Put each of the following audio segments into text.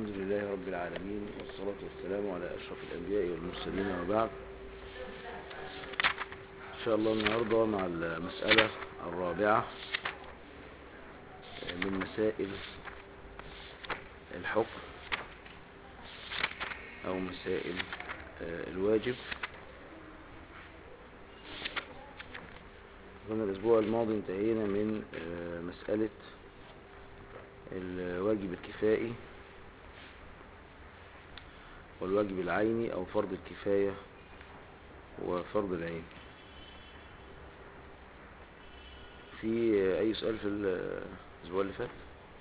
الحمد لله رب العالمين والصلاة والسلام على أشرف الأنبياء والمرسلين وبعد إن شاء الله النهاردة مع المسألة الرابعة من مسائل الحكم أو مسائل الواجب كنا الأسبوع الماضي انتهينا من مسألة الواجب الكفائي والواجب العيني أو فرض الكفاية وفرض العين في أي سؤال في الأسبوع اللي فات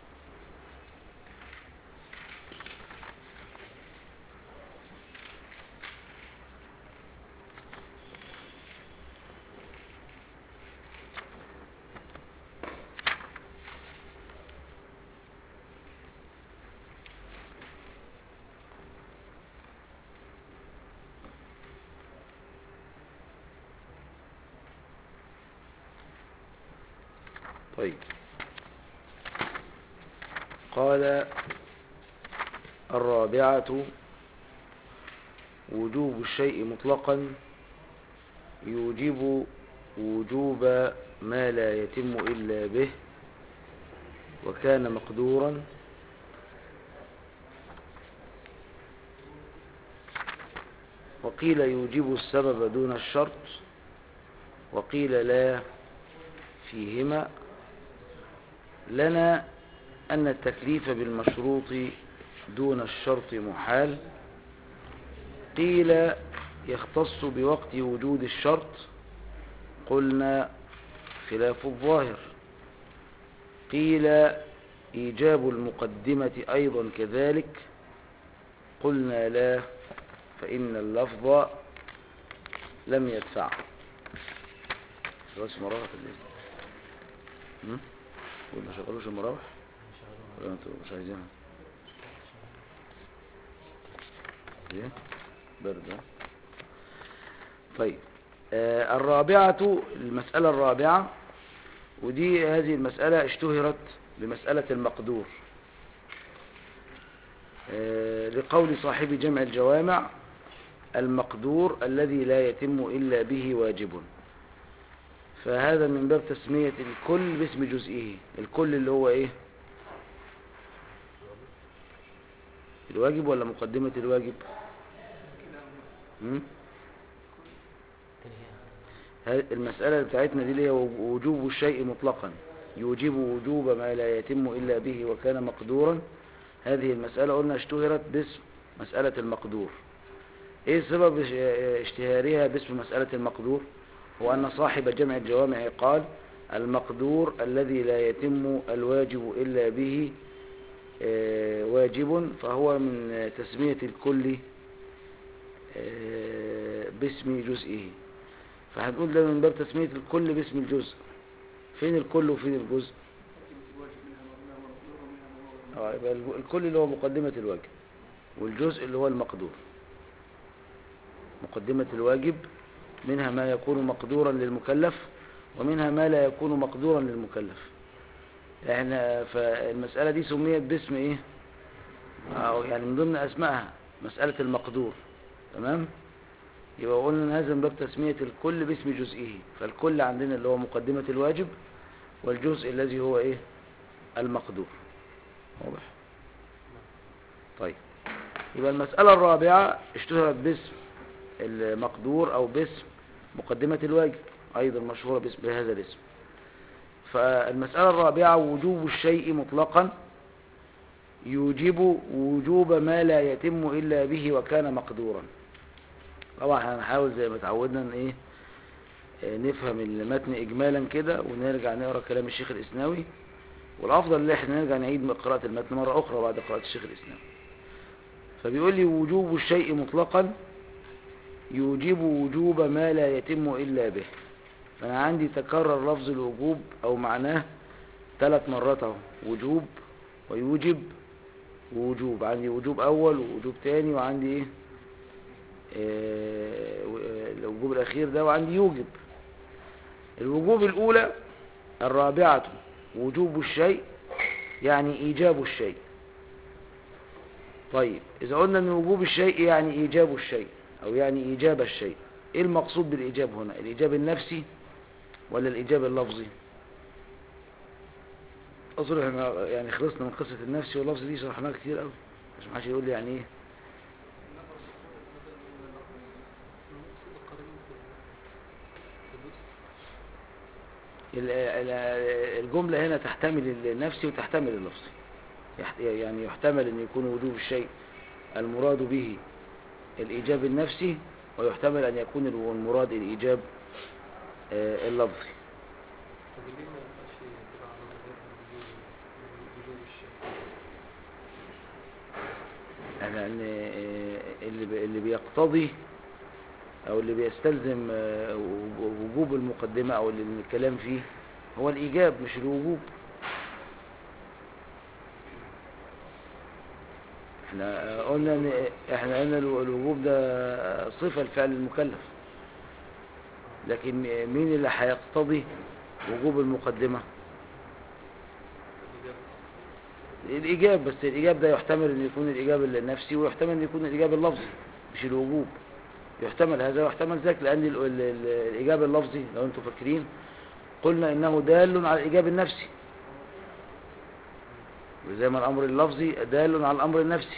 طيب قال الرابعة وجوب الشيء مطلقا يوجب وجوب ما لا يتم إلا به وكان مقدورا وقيل يوجب السبب دون الشرط وقيل لا فيهما لنا أن التكليف بالمشروط دون الشرط محال قيل يختص بوقت وجود الشرط قلنا خلاف الظاهر قيل إيجاب المقدمة أيضا كذلك قلنا لا فإن اللفظ لم يدفع بس مراحة الليل ولا شغلوش المراوح ولا انتوا مش عايزينها ايه برد طيب آه الرابعة المسألة الرابعة ودي هذه المسألة اشتهرت بمسألة المقدور آه لقول صاحب جمع الجوامع المقدور الذي لا يتم إلا به واجب فهذا من باب تسمية الكل باسم جزئه الكل اللي هو ايه الواجب ولا مقدمة الواجب المسألة بتاعتنا دي اللي هي وجوب الشيء مطلقا يوجب وجوب ما لا يتم إلا به وكان مقدورا هذه المسألة قلنا اشتهرت باسم مسألة المقدور ايه سبب اشتهارها باسم مسألة المقدور هو أن صاحب جمع الجوامع قال المقدور الذي لا يتم الواجب إلا به واجب فهو من تسمية الكل باسم جزئه فهنقول ده من باب تسمية الكل باسم الجزء فين الكل وفين الجزء اه يبقى الكل اللي هو مقدمة الواجب والجزء اللي هو المقدور مقدمة الواجب منها ما يكون مقدورا للمكلف ومنها ما لا يكون مقدورا للمكلف يعني فالمسألة دي سميت باسم ايه أو يعني من ضمن اسمائها مسألة المقدور تمام يبقى قلنا ان هذا من باب تسمية الكل باسم جزئه فالكل عندنا اللي هو مقدمة الواجب والجزء الذي هو ايه المقدور واضح طيب يبقى المسألة الرابعة اشتهرت باسم المقدور او باسم مقدمة الواجب ايضا مشهورة باسم بهذا الاسم فالمسألة الرابعة وجوب الشيء مطلقا يوجب وجوب ما لا يتم إلا به وكان مقدورا طبعا هنحاول زي ما تعودنا ايه نفهم المتن اجمالا كده ونرجع نقرا كلام الشيخ الاسناوي والافضل ان احنا نرجع نعيد قراءة المتن مرة اخرى بعد قراءة الشيخ الاسناوي فبيقول لي وجوب الشيء مطلقا يوجب وجوب ما لا يتم إلا به فأنا عندي تكرر لفظ الوجوب أو معناه ثلاث مرات اهو وجوب ويوجب ووجوب عندي وجوب أول ووجوب تاني وعندي إيه آه الوجوب الأخير ده وعندي يوجب الوجوب الأولى الرابعة وجوب الشيء يعني إيجاب الشيء طيب إذا قلنا أن وجوب الشيء يعني إيجاب الشيء أو يعني إيجاب الشيء إيه المقصود بالإيجاب هنا الإيجاب النفسي ولا الإيجاب اللفظي أظن احنا يعني خلصنا من قصة النفسي واللفظي دي شرحناها كتير قوي عشان محدش يقول لي يعني ايه ال- ال- الجملة هنا تحتمل النفسي وتحتمل اللفظي يحت- يعني يحتمل أن يكون وجوب الشيء المراد به الإيجاب النفسي ويحتمل أن يكون المراد الإيجاب آه، اللفظي طب ليه ما يبقاش كده على مذهب وجوب الشيء لأن آه، اللي بي- اللي بيقتضي أو اللي بيستلزم آه، وجوب المقدمة أو اللي الكلام فيه هو الإيجاب مش الوجوب احنا آه، قلنا ان احنا قلنا الو- الوجوب ده صفة لفعل المكلف لكن مين اللي هيقتضي وجوب المقدمة الإجابة الإيجاب بس الإيجاب ده يحتمل أن يكون الإيجاب النفسي ويحتمل أن يكون الإيجاب اللفظي مش الوجوب يحتمل هذا ويحتمل ذاك لأن ال- ال- ال- الإيجاب اللفظي لو أنتم فاكرين قلنا إنه دال على الإيجاب النفسي وزي ما الأمر اللفظي دال على الأمر النفسي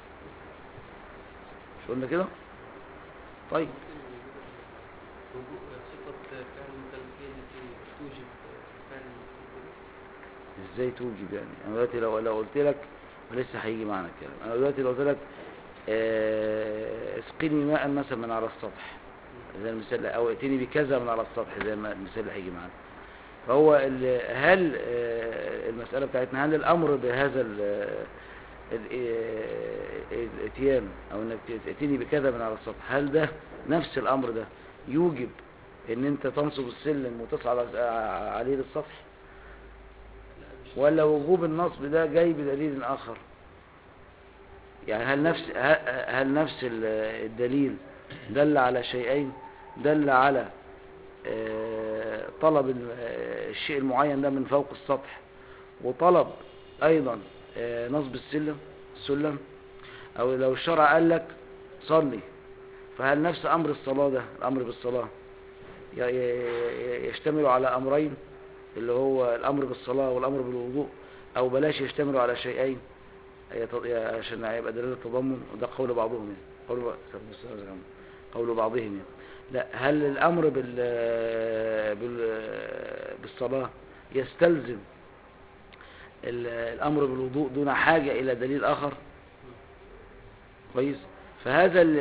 مش قلنا كده طيب وجوب صفة فعل المكلفين التي توجب فعل المكلفين ازاي توجب يعني انا دلوقتي لو لو قلت لك ولسه هيجي معنا الكلام انا دلوقتي لو قلت لك آه، اسقني ماء مثلا من على السطح زي المثال او ائتني بكذا من على السطح زي ما المثال اللي هيجي معانا فهو ال- هل آه، المسألة بتاعتنا هل الأمر بهذا ال- ال- آه، الاتيان أو انك تأتيني بكذا من على السطح هل ده نفس الأمر ده يوجب ان انت تنصب السلم وتصعد على- عليه للسطح لا مش ولا وجوب النصب ده جاي بدليل آخر يعني هل نفس ه- هل نفس ال- الدليل دل على شيئين دل على آه، طلب ال- آه، الشيء المعين ده من فوق السطح وطلب أيضا آه، نصب السلم السلم أو لو الشرع قال لك صلي فهل نفس أمر الصلاة ده الأمر بالصلاة ي- ي- يشتمل على أمرين اللي هو الأمر بالصلاة والأمر بالوضوء أو بلاش يشتملوا على شيئين يت- يا- عشان يبقى دليل التضمن وده قول بعضهم يعني قول ب- قول بعضهم يعني لا هل الأمر بال بال بالصلاة يستلزم ال- الأمر بالوضوء دون حاجة إلى دليل آخر كويس فهذا ال-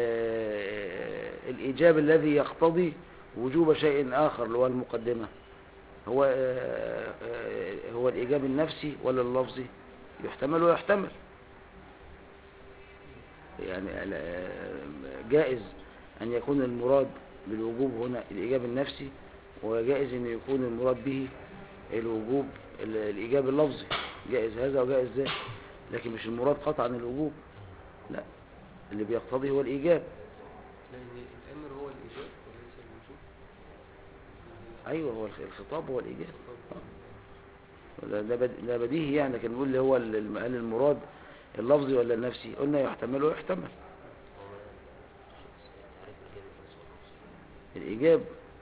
الإيجاب الذي يقتضي وجوب شيء آخر اللي هو المقدمة هو آه، آه، هو الإيجاب النفسي ولا اللفظي يحتمل ويحتمل يعني آه، جائز أن يكون المراد بالوجوب هنا الإيجاب النفسي وجائز أن يكون المراد به الوجوب ال- الإيجاب اللفظي جائز هذا وجائز ذاك لكن مش المراد قطعا الوجوب لا اللي بيقتضي هو الإيجاب لأن الأمر هو الإيجاب وليس الوجوب أيوه هو الخ- الخطاب هو الإيجاب طب ده ده بد- ده بديهي يعني لكن نقول اللي هو ال- الم- هل المراد اللفظي ولا النفسي قلنا يحتمل ويحتمل الإيجاب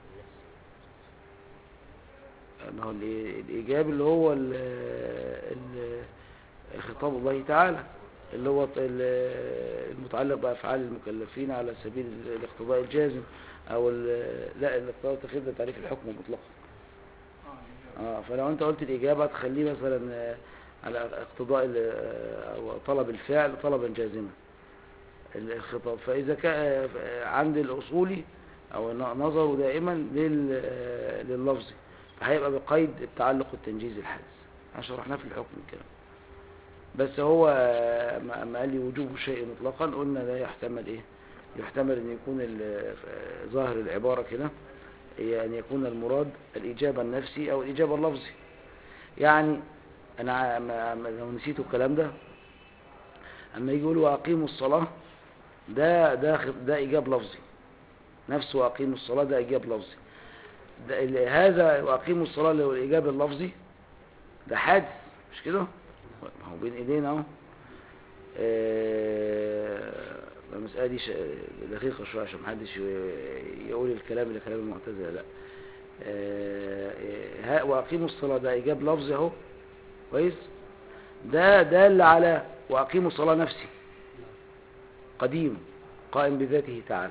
ما هو الإي- الإيجاب اللي هو ال- ال- خطاب الله تعالى اللي هو ال- المتعلق بأفعال المكلفين على سبيل الاقتضاء الجازم أو ال- لا الاقتضاء التخير ده تعريف الحكم مطلقا اه فلو انت قلت الإجابة تخليه مثلا آه، على اقتضاء ال- آه، أو طلب الفعل طلبا جازما الخطاب فإذا كان عند الأصولي أو ن- نظره دائما لل- آه، لللفظ فهيبقى بقيد التعلق والتنجيز الحادث احنا شرحناه في الحكم الكلام بس هو آه، ما ما قال لي وجوب شيء مطلقا قلنا ده يحتمل ايه يحتمل ان يكون ال- آه، ظاهر العبارة كده هي أن يكون المراد الإجابة النفسي أو الإجابة اللفظي يعني أنا ع- ما- ما- لو نسيتوا الكلام ده أما يجي يقولوا وأقيموا الصلاة ده ده خ- ده إيجاب لفظي نفس وأقيموا الصلاة ده إيجاب لفظي ده ال- هذا وأقيموا الصلاة اللي هو الإيجاب اللفظي ده حادث مش كده؟ ما هو بين إيدينا أهو آه، المسألة دي ش- دقيقة شوية عشان محدش ي- يقول الكلام اللي كلام المعتزلة لا آه، ها وأقيموا الصلاة ده إيجاب لفظي أهو كويس ده دال على وأقيموا الصلاة نفسي قديم قائم بذاته تعالى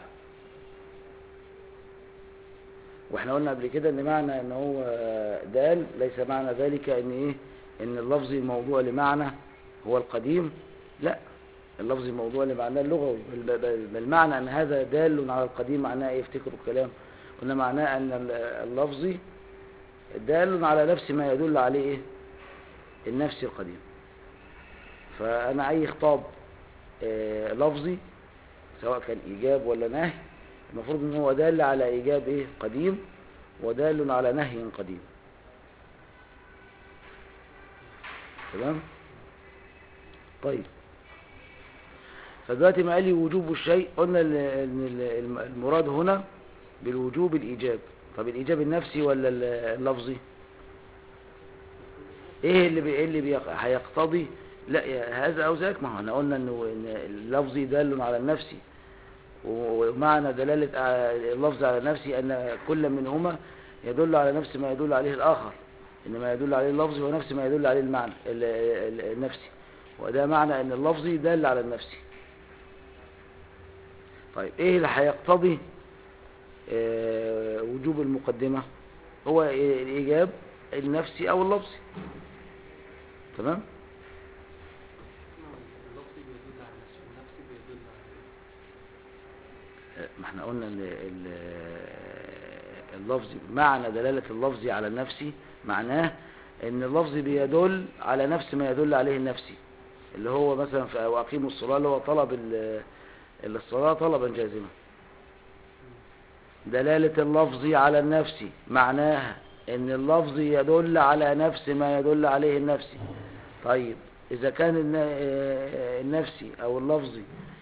واحنا قلنا قبل كده ان معنى ان هو دال ليس معنى ذلك ان ايه ان اللفظ الموضوع لمعنى هو القديم لا اللفظ الموضوع لمعناه اللغوي بل, بل, بل معنى ان هذا دال على القديم معناه ايه افتكروا الكلام قلنا معناه ان ال- اللفظ دال على نفس ما يدل عليه ايه النفس القديم فانا اي خطاب آه، لفظي سواء كان ايجاب ولا نهي المفروض ان هو دال على ايجاب ايه قديم ودال على نهي قديم تمام طيب فدلوقتي ما قال لي وجوب الشيء قلنا ال- ان ال- الم- المراد هنا بالوجوب الايجاب طب الايجاب النفسي ولا ال- اللفظي ايه اللي بي إيه اللي بيق- هيقتضي لا يا هذا او ذاك ما هو احنا قلنا انه إن اللفظي دال على النفسي ومعنى دلالة ع- اللفظ على نفسي أن كل منهما يدل على نفس ما يدل عليه الآخر إنما يدل عليه اللفظ هو نفس ما يدل عليه المعنى ال- ال- النفسي وده معنى أن اللفظي دال على النفسي طيب إيه اللي هيقتضي آه، وجوب المقدمة هو الإيجاب النفسي أو اللفظي تمام اللفظي بيدل على نفسه والنفسي بيدل على ما احنا قلنا ان ال- اللفظ معنى دلالة اللفظ على النفسي معناه ان اللفظ بيدل على نفس ما يدل عليه النفسي اللي هو مثلا في واقيموا الصلاة اللي هو طلب ال- الصلاة طلبا جازما دلالة اللفظ على النفسي معناها ان اللفظ يدل على نفس ما يدل عليه النفسي طيب اذا كان الن- آه، النفسي او اللفظي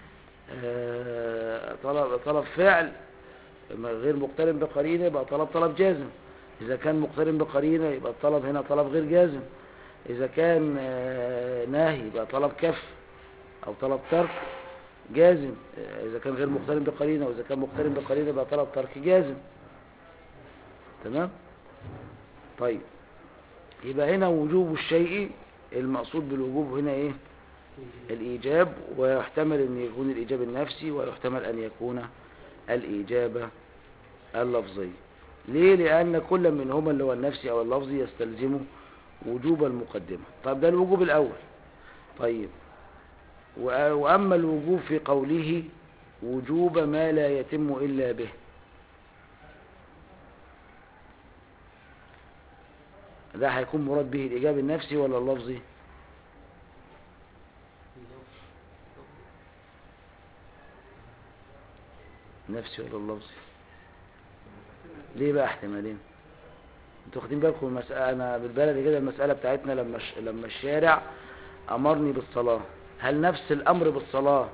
آه، طلب طلب فعل غير مقترن بقرينه يبقى طلب طلب جازم اذا كان مقترن بقرينه يبقى الطلب هنا طلب غير جازم اذا كان آه، ناهي يبقى طلب كف او طلب ترك جازم آه، اذا كان غير مقترن بقرينه واذا كان مقترن بقرينه يبقى طلب ترك جازم تمام طيب يبقى هنا وجوب الشيء المقصود بالوجوب هنا ايه الإيجاب ويحتمل أن يكون الإيجاب النفسي ويحتمل أن يكون الإجابة اللفظية ليه؟ لأن كل منهما اللي هو النفسي أو اللفظي يستلزم وجوب المقدمة طيب ده الوجوب الأول طيب وأ- وأما الوجوب في قوله وجوب ما لا يتم إلا به ده هيكون مراد به الإيجاب النفسي ولا اللفظي نفسي ولا اللفظي ليه بقى احتمالين انتوا واخدين بالكم من المسألة انا بالبلد كده المسألة بتاعتنا لما ش... لما الشارع امرني بالصلاة هل نفس الامر بالصلاة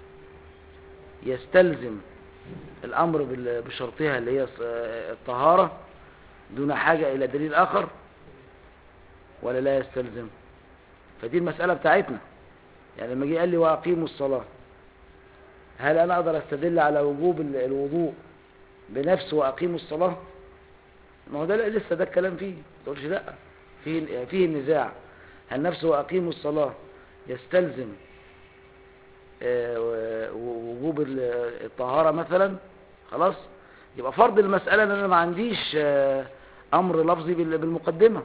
يستلزم الامر بال... بشرطها اللي هي الص- الطهارة دون حاجة الى دليل اخر ولا لا يستلزم فدي المسألة بتاعتنا يعني لما جه قال لي واقيموا الصلاة هل انا اقدر استدل على وجوب ال- الوضوء بنفس واقيموا الصلاة ما هو ده لا- لسه ده الكلام فيه ما تقولش لا فيه فيه النزاع هل نفس واقيموا الصلاة يستلزم آه، و- و- وجوب ال- الطهارة مثلا خلاص يبقى فرض المسألة ان انا ما عنديش آه، امر لفظي بال- بالمقدمة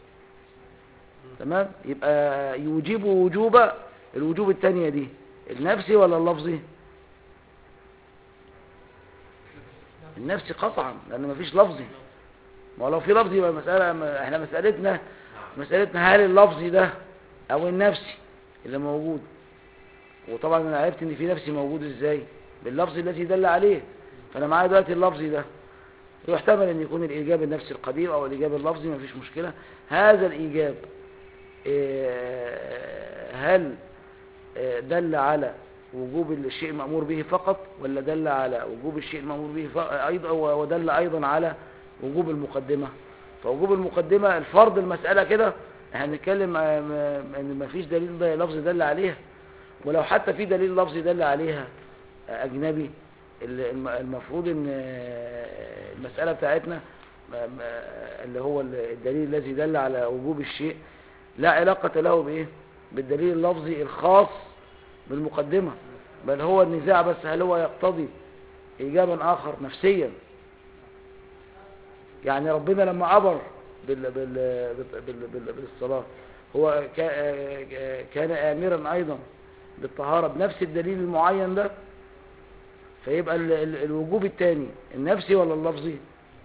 تمام يبقى يوجب وجوب الوجوب التانية دي النفسي ولا اللفظي النفسي قطعا لان مفيش لفظي ما هو لو في لفظي يبقى المسألة ما- احنا مسألتنا مسألتنا هل اللفظي ده او النفسي اللي موجود وطبعا انا عرفت ان في نفسي موجود ازاي باللفظ الذي دل عليه فانا معايا دلوقتي اللفظي ده يحتمل ان يكون الايجاب النفسي القديم او الايجاب اللفظي مفيش مشكلة هذا الايجاب آه، هل آه، دل على وجوب الشيء المأمور به فقط ولا دل على وجوب الشيء المأمور به ف- أيضا ودل أيضا على وجوب المقدمة فوجوب المقدمة الفرض المسألة كده احنا بنتكلم آه، م- ان مفيش دليل بقى لفظ دل عليها ولو حتى في دليل لفظي دل عليها أجنبي ال- الم- المفروض ان المسألة بتاعتنا م- م- اللي هو الدليل الذي دل على وجوب الشيء لا علاقة له بإيه بالدليل اللفظي الخاص بالمقدمة بل هو النزاع بس هل هو يقتضي إيجابا آخر نفسيا يعني ربنا لما عبر بال بال بال بال بالصلاة هو كا- كان آمرا أيضا بالطهارة بنفس الدليل المعين ده فيبقى ال- ال- الوجوب الثاني النفسي ولا اللفظي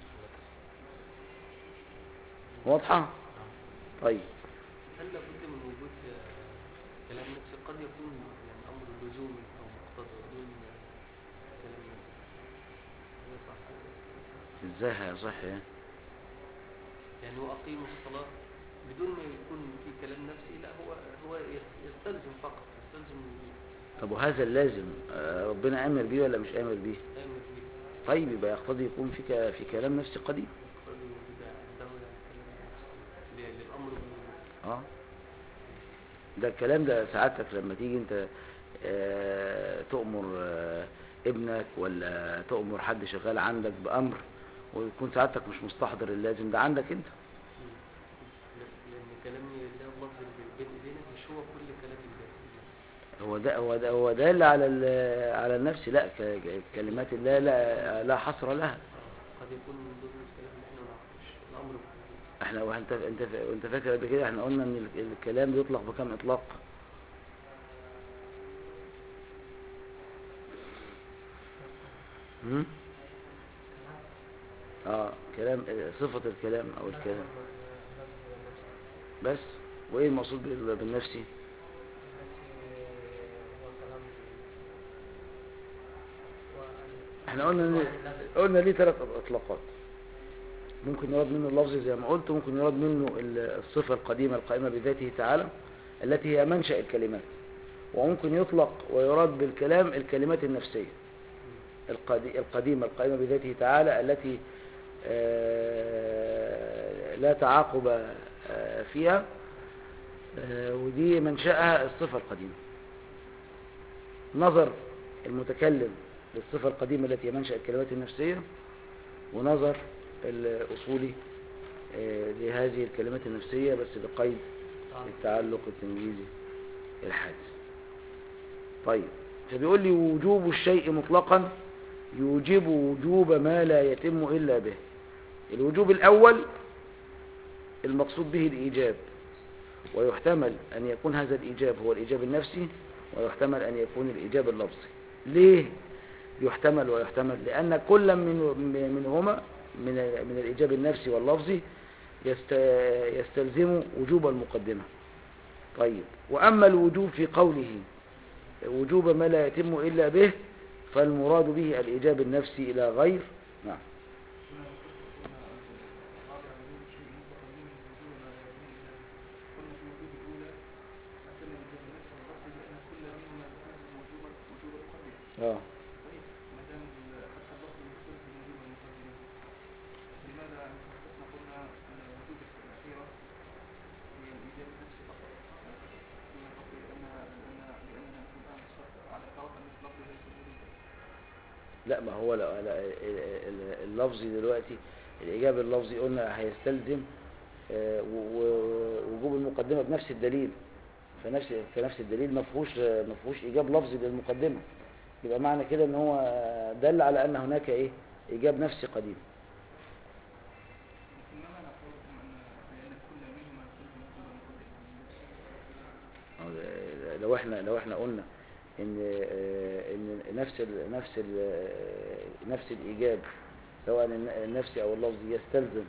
واضحة طيب هل لابد من وجود آه، كلام نفسي قد يكون يعني امر لزومي او مقتضى دون آه، كلام نفسي هذا صح ازاي هيصح يعني يعني واقيموا الصلاه بدون ما يكون في كلام نفسي لا هو هو يس- يستلزم فقط يستلزم طب وهذا اللازم آه، ربنا امر بيه ولا مش امر بيه امر به طيب يبقى يقتضي يكون في ك- في كلام نفسي قديم يقتضي وجود عنده يعني كلام نفسي ل- للامر بالوجود اه ده الكلام ده سعادتك لما تيجي انت آه، تؤمر آه، ابنك ولا تؤمر حد شغال عندك بأمر ويكون سعادتك مش مستحضر اللازم ده عندك انت لان كلام الله اللفظ اللي بين ايدينا مش هو كل كلام الله هو ده هو ده هو دال على ال- على النفس لا ك- ك- كلمات الله لا لا حصر لها قد يكون من ضمن الكلام اللي احنا ما نعرفوش الامر بالوجود احنا وانت انت انت فاكر قبل كده احنا قلنا ان ال- الكلام بيطلق بكم اطلاق هم؟ اه كلام اه، صفة الكلام او الكلام بس وايه المقصود بال- بالنفسي احنا قلنا ان قلنا ليه ثلاث اطلاقات ممكن يراد منه اللفظ زي ما قلت ممكن يراد منه ال- الصفة القديمة القائمة بذاته تعالى التي هي منشأ الكلمات وممكن يطلق ويراد بالكلام الكلمات النفسية القدي- القديمة القائمة بذاته تعالى التي آه، لا تعاقب آه، فيها آه، ودي منشأها الصفة القديمة نظر المتكلم للصفة القديمة التي هي منشأ الكلمات النفسية ونظر الأصولي آه، لهذه الكلمات النفسية بس بقيد التعلق التنجيزي الحادث طيب فبيقول لي وجوب الشيء مطلقا يوجب وجوب ما لا يتم إلا به الوجوب الأول المقصود به الإيجاب ويحتمل أن يكون هذا الإيجاب هو الإيجاب النفسي ويحتمل أن يكون الإيجاب اللفظي ليه يحتمل ويحتمل لأن كل من منهما من من الإيجاب النفسي واللفظي يست- يستلزم وجوب المقدمة طيب وأما الوجوب في قوله وجوب ما لا يتم إلا به فالمراد به الإيجاب النفسي إلى غير نعم اه لا ما هو لا لا ال- ال- اللفظي دلوقتي الإيجاب اللفظي قلنا هيستلزم آه، و- و- وجوب المقدمة بنفس الدليل فنفس فنفس الدليل ما فيهوش ما فيهوش إيجاب لفظي للمقدمة يبقى معنى كده ان هو دل على ان هناك ايه إيجاب نفسي قديم أو ده- لو احنا لو احنا قلنا ان آه، ان نفس ال نفس ال نفس الايجاب سواء الن- النفسي او اللفظي يستلزم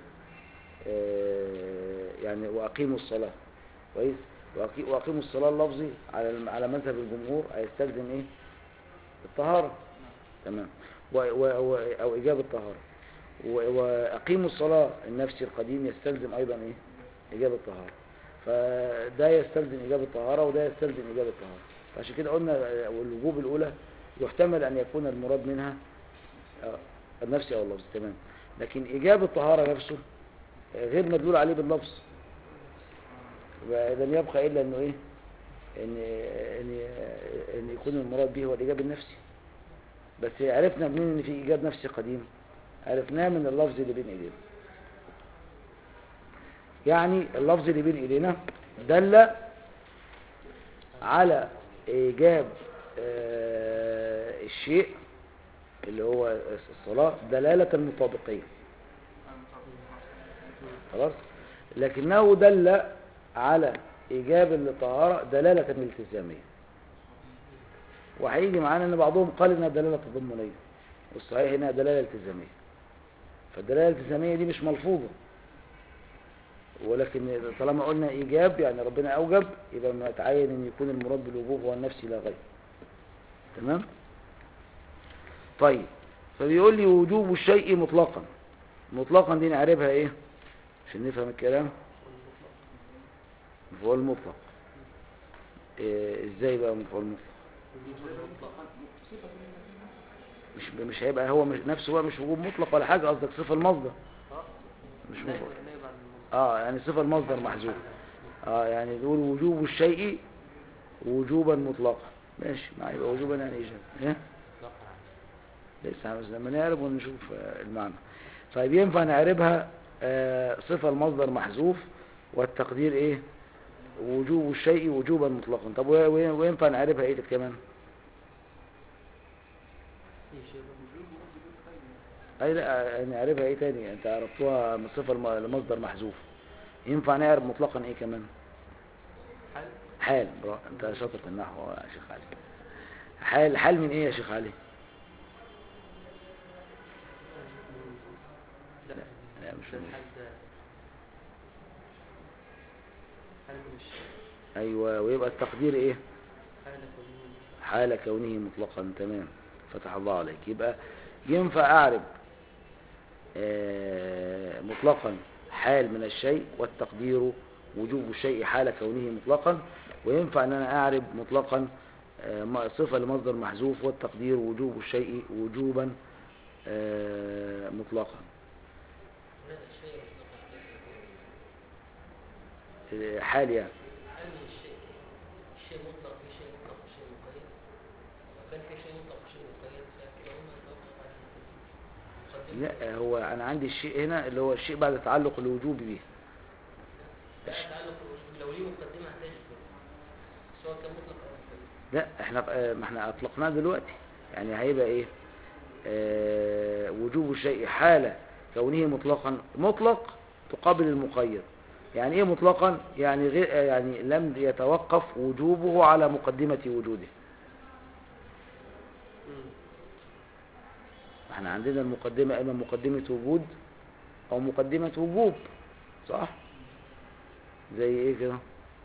آه، يعني واقيموا الصلاه كويس وأقي- واقيموا الصلاه اللفظي على الم- على مذهب الجمهور هيستلزم ايه الطهاره تمام و و و او ايجاب الطهاره و- واقيموا الصلاه النفسي القديم يستلزم ايضا ايه ايجاب الطهاره فده يستلزم إيجاب الطهارة وده يستلزم إيجاب الطهارة فعشان كده قلنا آه، والوجوب الأولى يحتمل أن يكون المراد منها آه، النفسي أو اللفظ تمام لكن إيجاب الطهارة نفسه آه، غير مدلول عليه باللفظ ولم يبقى إلا أنه إيه ان ان ان يكون المراد به هو الايجاب النفسي بس عرفنا منين ان في ايجاب نفسي قديم عرفناه من اللفظ اللي بين ايدينا يعني اللفظ اللي بين ايدينا دل على ايجاب آه، الشيء اللي هو الصلاة دلالة مطابقية خلاص لكنه دل على إيجاب الطهارة دلالة التزامية وهيجي معانا ان بعضهم قال انها دلالة تضمنية والصحيح انها دلالة التزامية فالدلالة الالتزامية دي مش ملفوظة ولكن طالما قلنا ايجاب يعني ربنا اوجب يبقى ما يتعين ان يكون المراد بالوجوب هو النفسي لا غير تمام طيب فبيقول لي وجوب الشيء مطلقا مطلقا دي نعرفها ايه عشان نفهم الكلام مفعول مطلق إيه ازاي بقى مفعول مطلق مش مش هيبقى هو مش نفسه بقى مش وجوب مطلق ولا حاجه قصدك صفه المصدر مش مفعول اه يعني صفه المصدر محذوف اه يعني نقول وجوب الشيء وجوبا مطلقا ماشي ما يبقى وجوبا يعني ايجاب ايه لسه بس لما نعرف ونشوف آه، المعنى طيب ينفع نعربها آه، صفة المصدر محذوف والتقدير ايه وجوب الشيء وجوبا مطلقا طب و- و- وينفع نعربها ايه كمان اي لا نعرفها ايه تاني انت عرفتوها من صفة الم- المصدر محذوف ينفع نعرف مطلقا ايه كمان حال حال برا. انت شاطر في النحو يا شيخ علي حال حال من ايه يا شيخ علي لا لا مش ده من الحال ده حال من الشيء ايوه ويبقى التقدير ايه حال كونه حال كونه مطلقا تمام فتح الله عليك يبقى ينفع أعرب آه، مطلقا حال من الشيء والتقدير وجوب الشيء حال كونه مطلقا وينفع أن أنا أعرب مطلقا آه، م- صفة لمصدر محذوف والتقدير وجوب الشيء وجوبا آه، مطلقا لا الشيء مطلق آه، حال يعني هل الشيء الشيء مطلق في شيء مطلق في شيء مقيد وكان في شيء مطلق في شيء مقيد فكلاهما يتوقف على المقدمة لا هو أنا عندي الشيء هنا اللي هو الشيء بعد تعلق الوجوب به لا تعلق الوجود لو ليه مقدمة هتشبه سواء كان مطلق أو مقيد لا احنا آه، ما احنا اطلقناه دلوقتي يعني هيبقى ايه آه وجوب الشيء حال كونه مطلقا مطلق تقابل المقيد يعني ايه مطلقا يعني غير آه، يعني لم يتوقف وجوبه على مقدمة وجوده مم. احنا عندنا المقدمة اما مقدمة وجود او مقدمة وجوب صح زي ايه كده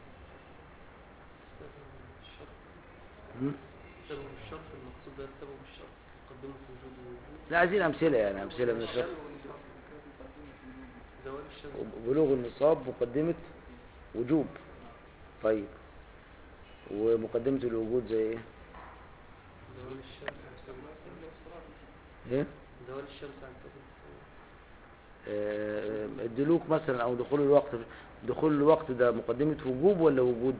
الشرط هم؟ سبب الشرط المقصود ده سبب الشرط مقدمة وجود الوجود لا عايزين امثلة يعني امثلة من الشرط زوال الشمس بلوغ النصاب مقدمة وجوب طيب ومقدمة الوجود زي ايه زوال الشمس عن سبب ايه زوال الشمس عن سبب الصلاة آه، الدلوك مثلا او دخول الوقت دخول الوقت ده مقدمة وجوب ولا وجود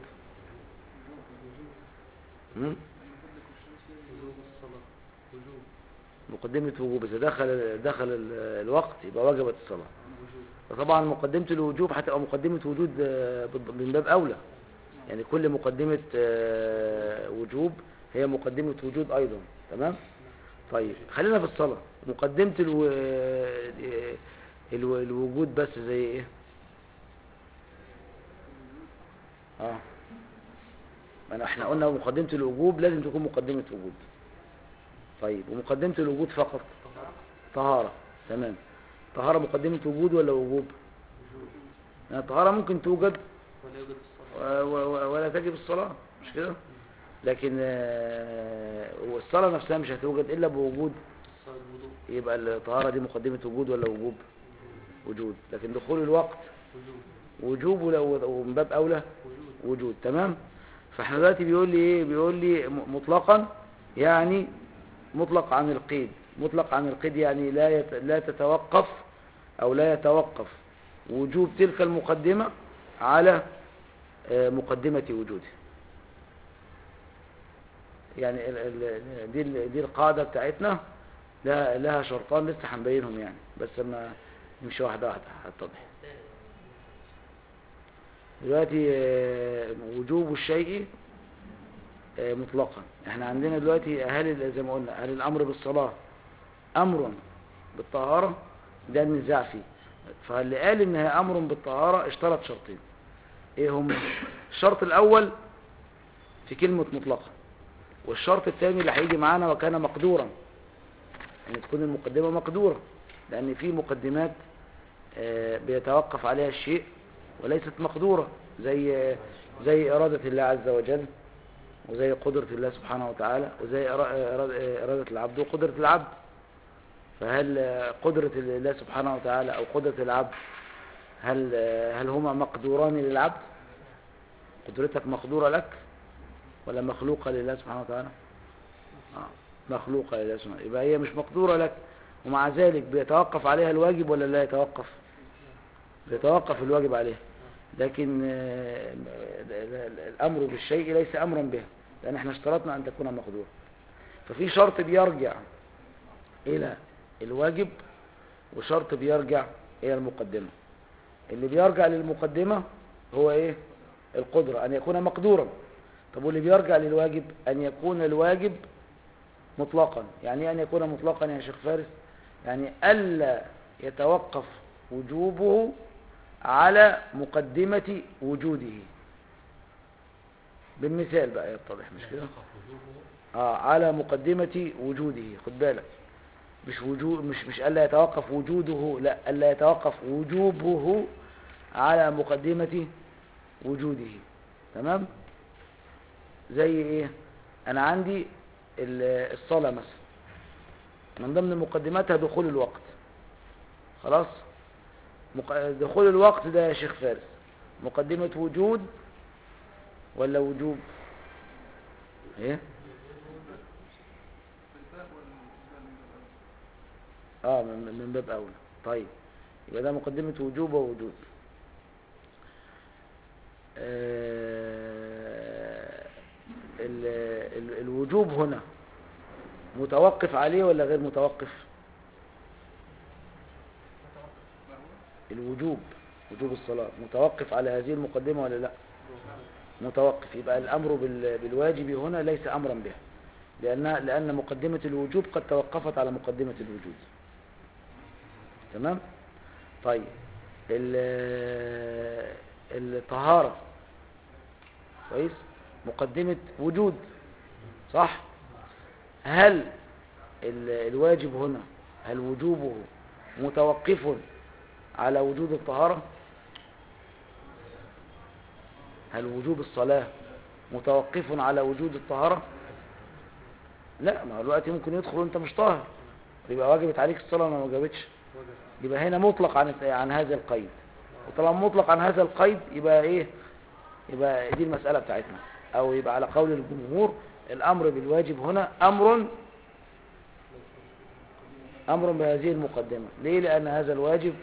هم؟ وجوب الصلاة وجوب مقدمة وجوب اذا دخل دخل ال- الوقت يبقى وجبت الصلاة وجوب فطبعا مقدمة الوجوب هتبقى مقدمة وجود آه، بال- من باب اولى يعني كل مقدمة آه، وجوب هي مقدمة وجود ايضا تمام طيب خلينا في الصلاة مقدمة الو... آه، الو... الوجود بس زي ايه اه ما أنا- احنا قلنا مقدمة الوجوب لازم تكون مقدمة وجود طيب ومقدمة الوجود فقط طهارة طهارة تمام طهارة مقدمة وجود ولا وجوب وجوب يعني الطهارة ممكن توجد ولا يوجد الصلاة و- و- ولا تجب الصلاة مش كده لكن آه، والصلاة نفسها مش هتوجد إلا بوجود الصلاة الوضوء يبقى الطهارة دي مقدمة وجود ولا وجوب وجود لكن دخول الوقت وجوب وجوب ولا- ومن باب أولى وجود وجود تمام فاحنا دلوقتي بيقول لي ايه بيقول لي م- مطلقا يعني مطلق عن القيد مطلق عن القيد يعني لا يت... لا تتوقف او لا يتوقف وجوب تلك المقدمة على آه، مقدمة وجوده يعني ال ال دي ال- دي القاعدة بتاعتنا لها لها شرطان لسه هنبينهم يعني بس لما نمشي واحدة واحدة هتتضح دلوقتي آه، وجوب الشيء آه، مطلقا احنا عندنا دلوقتي هل ال- زي ما قلنا هل الامر بالصلاة امر بالطهارة ده النزاع فيه فاللي قال ان هي امر بالطهارة اشترط شرطين ايه هم الشرط الاول في كلمة مطلقا والشرط الثاني اللي هيجي معانا وكان مقدورا ان تكون المقدمة مقدورة لان في مقدمات آه، بيتوقف عليها الشيء وليست مقدورة زي زي إرادة الله عز وجل وزي قدرة الله سبحانه وتعالى وزي إرا- إرا- إرادة العبد وقدرة العبد فهل آه، قدرة الله سبحانه وتعالى أو قدرة العبد هل آه، هل هما مقدوران للعبد قدرتك مقدورة لك ولا مخلوقة لله سبحانه وتعالى آه، مخلوقة لله سبحانه يبقى هي مش مقدورة لك ومع ذلك بيتوقف عليها الواجب ولا لا يتوقف بيتوقف الواجب عليها لكن آه، ال- ال- الأمر بالشيء ليس أمرا به لأن احنا اشترطنا أن تكون مقدورة ففي شرط بيرجع إلى الواجب وشرط بيرجع إلى المقدمة اللي بيرجع للمقدمة هو إيه القدرة أن يكون مقدورا طب واللي بيرجع للواجب أن يكون الواجب مطلقا يعني إيه أن يكون مطلقا يا شيخ فارس يعني ألا يتوقف وجوبه على مقدمة وجوده بالمثال بقى يتضح مش كده آه على مقدمة وجوده خد بالك مش وجود مش مش ألا يتوقف وجوده لا ألا يتوقف وجوبه على مقدمة وجوده تمام زي ايه انا عندي ال- الصلاة مثلا من ضمن مقدماتها دخول الوقت خلاص مق- دخول الوقت ده يا شيخ فارس مقدمة وجود ولا وجوب ايه اه من من باب اولى طيب يبقى ده مقدمة وجوب ووجود آه، ال- ال- الوجوب هنا متوقف عليه ولا غير متوقف الوجوب وجوب الصلاة متوقف على هذه المقدمة ولا لا متوقف يبقى الأمر بال- بالواجب هنا ليس أمرا به لأن, لأن مقدمة الوجوب قد توقفت على مقدمة الوجود تمام طيب ال- الطهارة كويس مقدمة وجود صح هل ال- الواجب هنا هل وجوبه متوقف على وجود الطهارة هل وجوب الصلاة متوقف على وجود الطهارة لا ما هو الوقت ممكن يدخل وانت مش طاهر يبقى واجبت عليك الصلاة ما وجبتش يبقى هنا مطلق عن عن هذا القيد وطالما مطلق عن هذا القيد يبقى ايه يبقى دي المسألة بتاعتنا او يبقى على قول الجمهور الامر بالواجب هنا امر امر بهذه المقدمة ليه لان هذا الواجب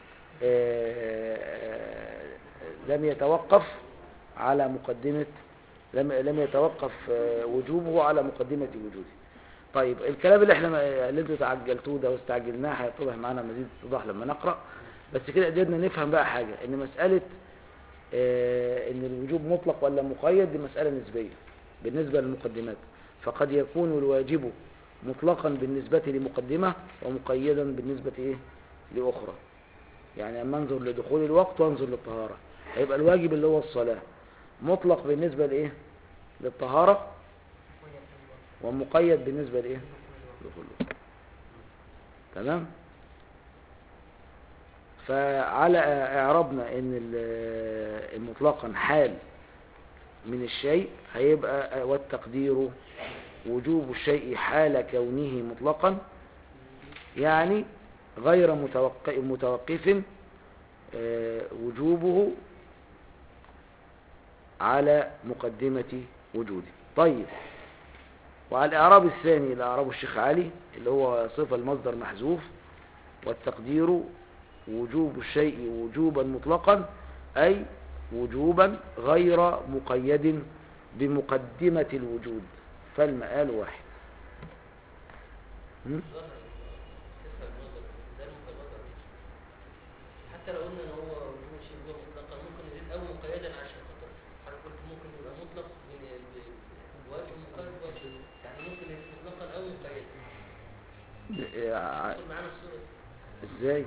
آه، لم يتوقف على مقدمة لم لم يتوقف آه، وجوبه على مقدمة وجوده طيب الكلام اللي احنا اللي انتوا تعجلتوه ده واستعجلناه هيتضح معانا مزيد اتضح لما نقرأ بس كده قدرنا نفهم بقى حاجة ان مسألة آه، ان الوجوب مطلق ولا مقيد دي مسألة نسبية بالنسبة للمقدمات فقد يكون الواجب مطلقا بالنسبة لمقدمة ومقيدا بالنسبة ايه لأخرى يعني اما انظر لدخول الوقت وانظر للطهارة هيبقى الواجب اللي هو الصلاة مطلق بالنسبة لايه للطهارة ومقيد بالنسبة لايه لدخول الوقت تمام فعلى اعرابنا ان ال- المطلقا حال من الشيء هيبقى والتقدير وجوب الشيء حال كونه مطلقا يعني غير متوق- متوقف آه، وجوبه على مقدمة وجوده طيب وعلى الإعراب الثاني الإعراب الشيخ علي اللي هو صفة المصدر محذوف والتقدير وجوب الشيء وجوبا مطلقا أي وجوبا غير مقيد بمقدمة الوجود فالمآل واحد م? ظهر تفهم النظر ده المتبادر حتى لو قلنا ان هو وجود شيء هو مطلقا ممكن نزيد او مقيدا عشان خاطر حضرتك قلت ممكن يبقى مطلق من ال- بوجه مقيد بوجه يعني ممكن يبقى مطلقا او مقيدا ع- خد معانا الصوره دي. ازاي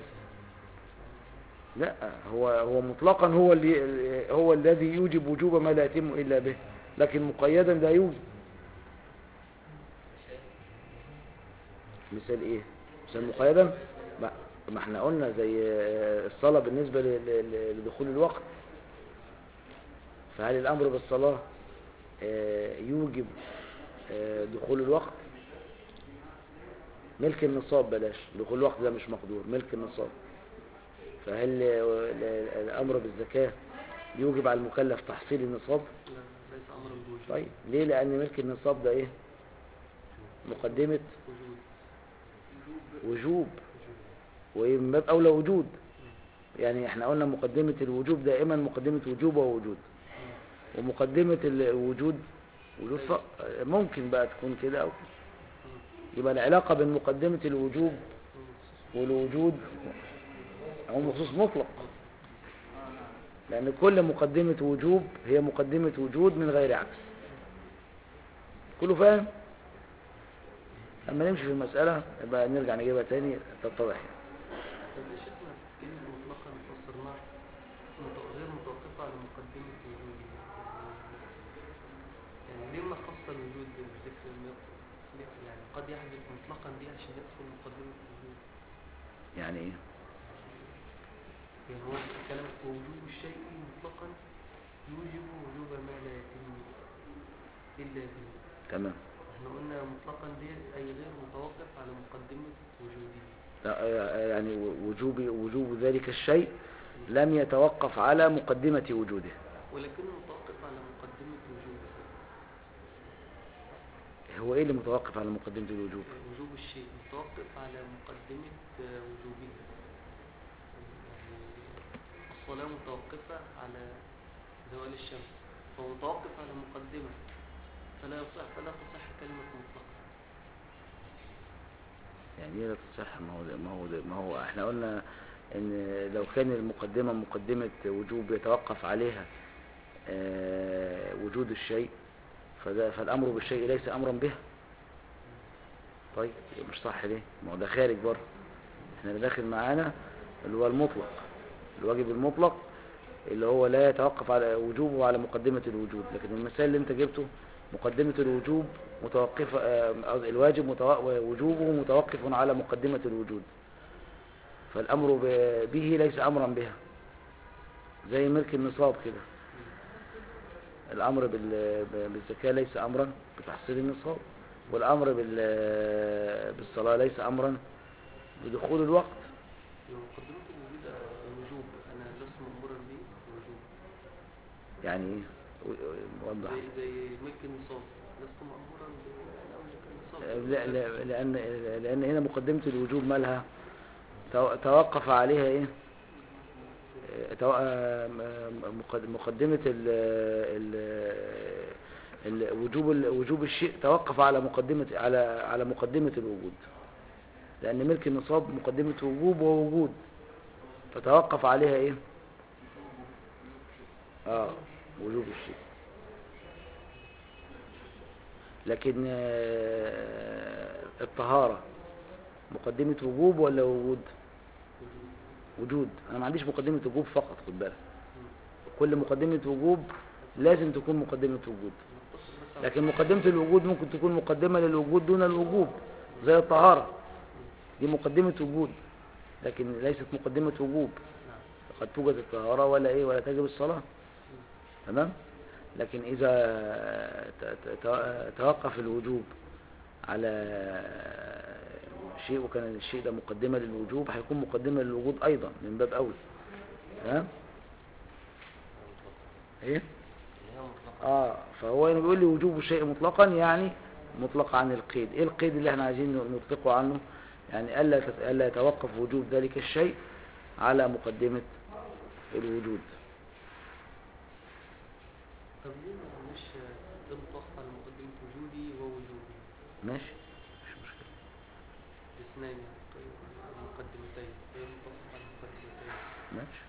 لا هو هو مطلقا هو اللي هو الذي يوجب وجوب ما لا يتم الا به لكن مقيدا لا يوجب مش هي- مثال ايه مثال مقيدا ما ما احنا قلنا زي الصلاة بالنسبة ل- ل- لدخول الوقت فهل الامر بالصلاة آه، يوجب آه، دخول الوقت ملك النصاب بلاش دخول الوقت ده مش مقدور ملك النصاب فهل آه، ال- الامر بالزكاة يوجب على المكلف تحصيل النصاب لا ليس امرا بوجود طيب ليه لان ملك النصاب ده ايه مقدمة وجود وجوب ومن باب اولى وجود يعني احنا قلنا مقدمة الوجوب دائما مقدمة وجوب ووجود ومقدمة الوجود وجود ف... ممكن بقى تكون كده او يبقى العلاقة بين مقدمة الوجوب والوجود هو مخصوص مطلق لأن كل مقدمة وجوب هي مقدمة وجود من غير عكس كله فاهم أما نمشي في المسألة يبقى نرجع نجيبها تاني تتضح يعني. طب ليش احنا كلمة مطلقا فسرناها مت- غير متوقفة على مقدمة وجود يعني ليه ما خص الوجود بذكر الم- ليه- يعني قد يحدث مطلقا دي عشان يدخل مقدمة الوجود يعني ايه يعني هو كلام وجوب الشيء مطلقا يوجب وجوب ما لا يتم إلا به تمام احنا قلنا مطلقا دي أي غير متوقف على مقدمة وجوده لا، يعني وجوب وجوب ذلك الشيء لم يتوقف على مقدمة وجوده ولكنه متوقف على مقدمة وجوده هو ايه اللي متوقف على مقدمة الوجوب وجوب الشيء متوقف على مقدمة آه، وجوبه يعني الصلاة متوقفة على زوال الشمس فهو متوقف على مقدمة فلا يصح فلا تصح كلمة مطلقة يعني ايه لا تصح ما هو ما هو ما هو احنا قلنا ان لو كان المقدمة مقدمة وجوب يتوقف عليها آه، وجود الشيء فده فالامر بالشيء ليس امرا به طيب يبقى مش صح ليه ما هو ده خارج بره احنا اللي داخل معانا اللي هو المطلق الواجب المطلق اللي هو لا يتوقف على وجوبه على مقدمة الوجود لكن المثال اللي انت جبته مقدمة الوجوب متوقفة آه، قصدي الواجب متو- وجوبه متوقف على مقدمة الوجود فالأمر ب- به ليس أمرا بها زي ملك النصاب كده الأمر بال- ب- بالزكاة ليس أمرا بتحصيل النصاب والأمر بال- بالصلاة ليس أمرا بدخول الوقت يبقى مقدمة الوجود آه، وجوب أنا لست مأمورا به وجوب يعني ايه و- وضح زي زي ملك النصاب لست مأمورا بأن أملك النصاب لا لا لأن لأن هنا مقدمة الوجوب مالها تو- توقف عليها إيه آه، تو- آه، م- مقد- مقدمة ال ال ال- وجوب ال- وجوب الشيء توقف على مقدمة على على مقدمة الوجود لأن ملك النصاب مقدمة وجوب ووجود فتوقف عليها إيه آه وجوب الشيء لكن آه، الطهارة مقدمة وجوب ولا وجود وجود انا ما عنديش مقدمة وجوب فقط خد بالك كل مقدمة وجوب لازم تكون مقدمة وجود نقتصر بس على لكن مقدمة الوجود ممكن تكون مقدمة للوجود دون الوجوب زي الطهارة دي مقدمة وجود لكن ليست مقدمة وجوب نعم قد توجد الطهارة ولا ايه ولا تجب الصلاة تمام لكن اذا ت- ت- ت- توقف الوجوب على شيء وكان الشيء ده مقدمة للوجوب هيكون مقدمة للوجود ايضا من باب اول تمام ايه اللي هي مطلقة اه فهو هنا بيقول لي وجوب الشيء مطلقا يعني مطلق عن القيد ايه القيد اللي احنا عايزين نطلقه عنه يعني الا تت- الا يتوقف وجوب ذلك الشيء على مقدمة الوجود طب ليه ما مش ده متوقف على مقدمة وجودي ووجوبي ماشي مش مشكلة الاثنين طيب المقدمتين غير متفق على المقدمتين ماشي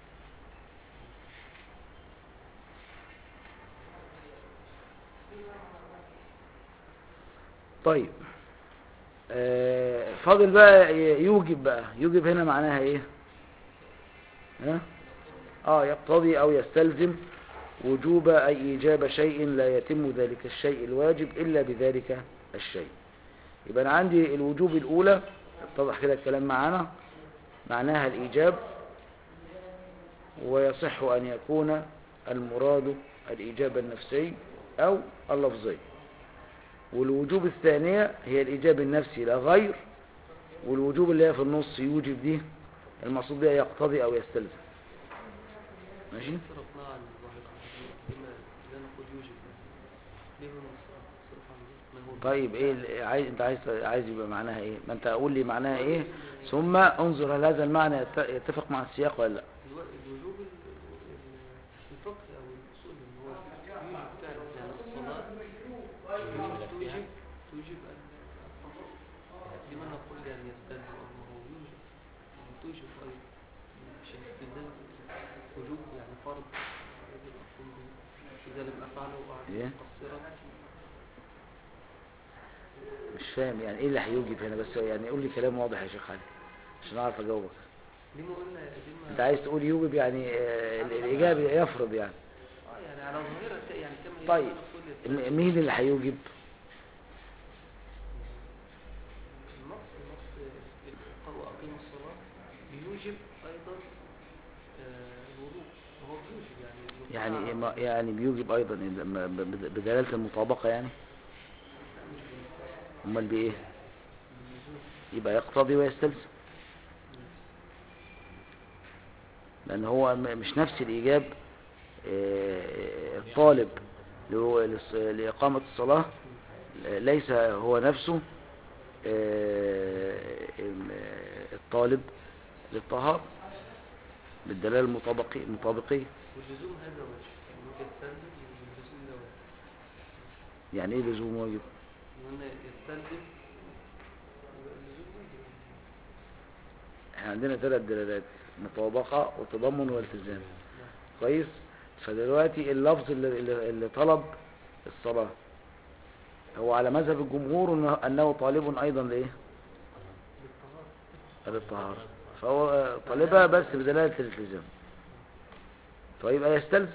طيب آه، فاضل بقى يوجب بقى يوجب هنا معناها ايه ها اه يقتضي او يستلزم وجوب اي ايجاب شيء لا يتم ذلك الشيء الواجب الا بذلك الشيء يبقى انا عندي الوجوب الاولى اتضح كده الكلام معانا معناها الايجاب ويصح ان يكون المراد الايجاب النفسي او اللفظي والوجوب الثانية هي الإيجاب النفسي لا غير والوجوب اللي هي في النص يوجب دي المقصود بها يقتضي أو يستلزم ماشي صرفنا عن الظاهرة لما لا نقول يوجب ليه هنا صرف عن ما هو طيب ايه اللي عايز انت عايز عايز يبقى معناها ايه ما انت قول لي معناها ايه ثم انظر هل هذا المعنى يت- يتفق مع السياق ولا لا الو- الوجوب ال- ال- الفقه او الاصول ان هو يوجب فعلا يعني الصلاه توجب توجب ال- لما نقول يعني يستلزم او ما هو يوجب يعني توجب ايضا مش الاستلزام وجوب يعني فرض يجب اقوم به اذا لم افعله إيه؟ اعد مقصرا مش فاهم يعني ايه اللي هيوجب هنا بس يعني قول لي كلام واضح يا شيخ علي عشان اعرف اجاوبك لما قلنا لما انت عايز تقول يوجب يعني آه، ال- الاجابه يفرض يعني اه يعني على ظاهرة ك- يعني كما طيب. يقول يستلزم. م- مين اللي هيوجب النص النص قالوا أقيموا الصلاة بيوجب أيضا آه، الوضوء وهو بيوجب يعني يعني إيه الوضوء ما- يعني بيوجب ايضا إذا ما- ب- ب- بدلاله المطابقه يعني امال بايه يبقى يقتضي ويستلزم لان هو م- مش نفس الايجاب آه، الطالب اللي هو للص- لاقامه الصلاه ليس هو نفسه آه، ال- الطالب للطهارة بالدلالة المطابقية المطابقية واللزوم هذا وجه يعني ممكن يستلزم واللزوم ده وجه يعني ايه لزوم واجب وهنا يستلزم يبقى اللزوم واجب احنا عندنا ثلاث دلالات مطابقة وتضمن والتزام كويس فدلوقتي اللفظ اللي, اللي اللي طلب الصلاة هو على مذهب الجمهور إنه- انه طالب ايضا لايه للطهارة للطهارة فهو طالبها بس بدلالة الالتزام فيبقى يستلزم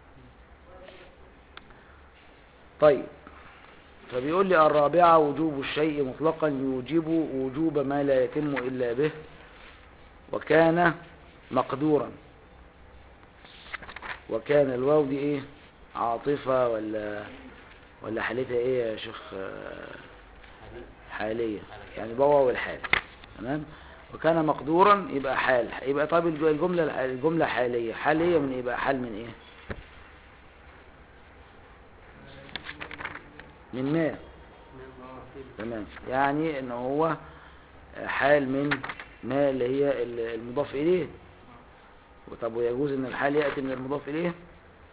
طيب فبيقول لي الرابعة وجوب الشيء مطلقا يوجب وجوب ما لا يتم إلا به وكان مقدورا وكان الواو دي ايه عاطفة ولا ولا حالتها ايه يا شيخ آه، حالية يعني بواو الحال تمام وكان مقدورا يبقى حال يبقى طيب الج- الجملة الجملة حالية حالية من ايه بقى حال من ايه من ما من المعاصي تمام يعني ان هو حال من ما اللي هي ال- المضاف اليه وطب ويجوز ان الحال يأتي من المضاف اليه ده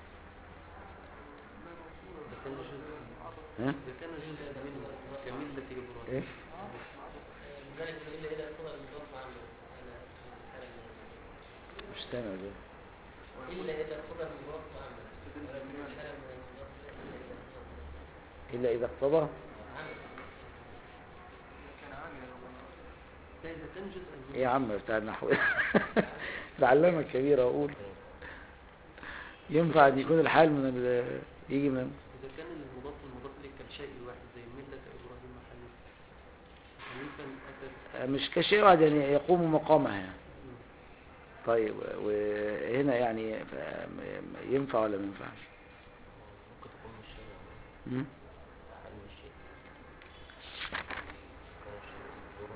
كان جزء ها ده كان جزء منه كملة إبراهيم ايه ذلك فإلا إلى قضاء المضاف عنه على الحالة الموجودة. مش سامع ده وإلا إذا قضى المضاف عنه ولكن الحالة من المضاف إلا إذا قضى الا اذا اقتضى عمل لا إذا كان جزءا منه ايه يا عم بتاع النحو العلامة الكبيرة اقول ينفع ان يكون الحال من ال... يجي من إذا كان المضاف المضاف إليه كالشيء الواحد زي ملة إبراهيم حنيفا حنيفا أتت مش كشيء واحد يعني يقوم مقامها يعني طيب وهنا يعني ف- م- ينفع ولا ما ينفعش ممكن تكون مش شيء مم؟ حل مش شيء كان الشيء مقدورا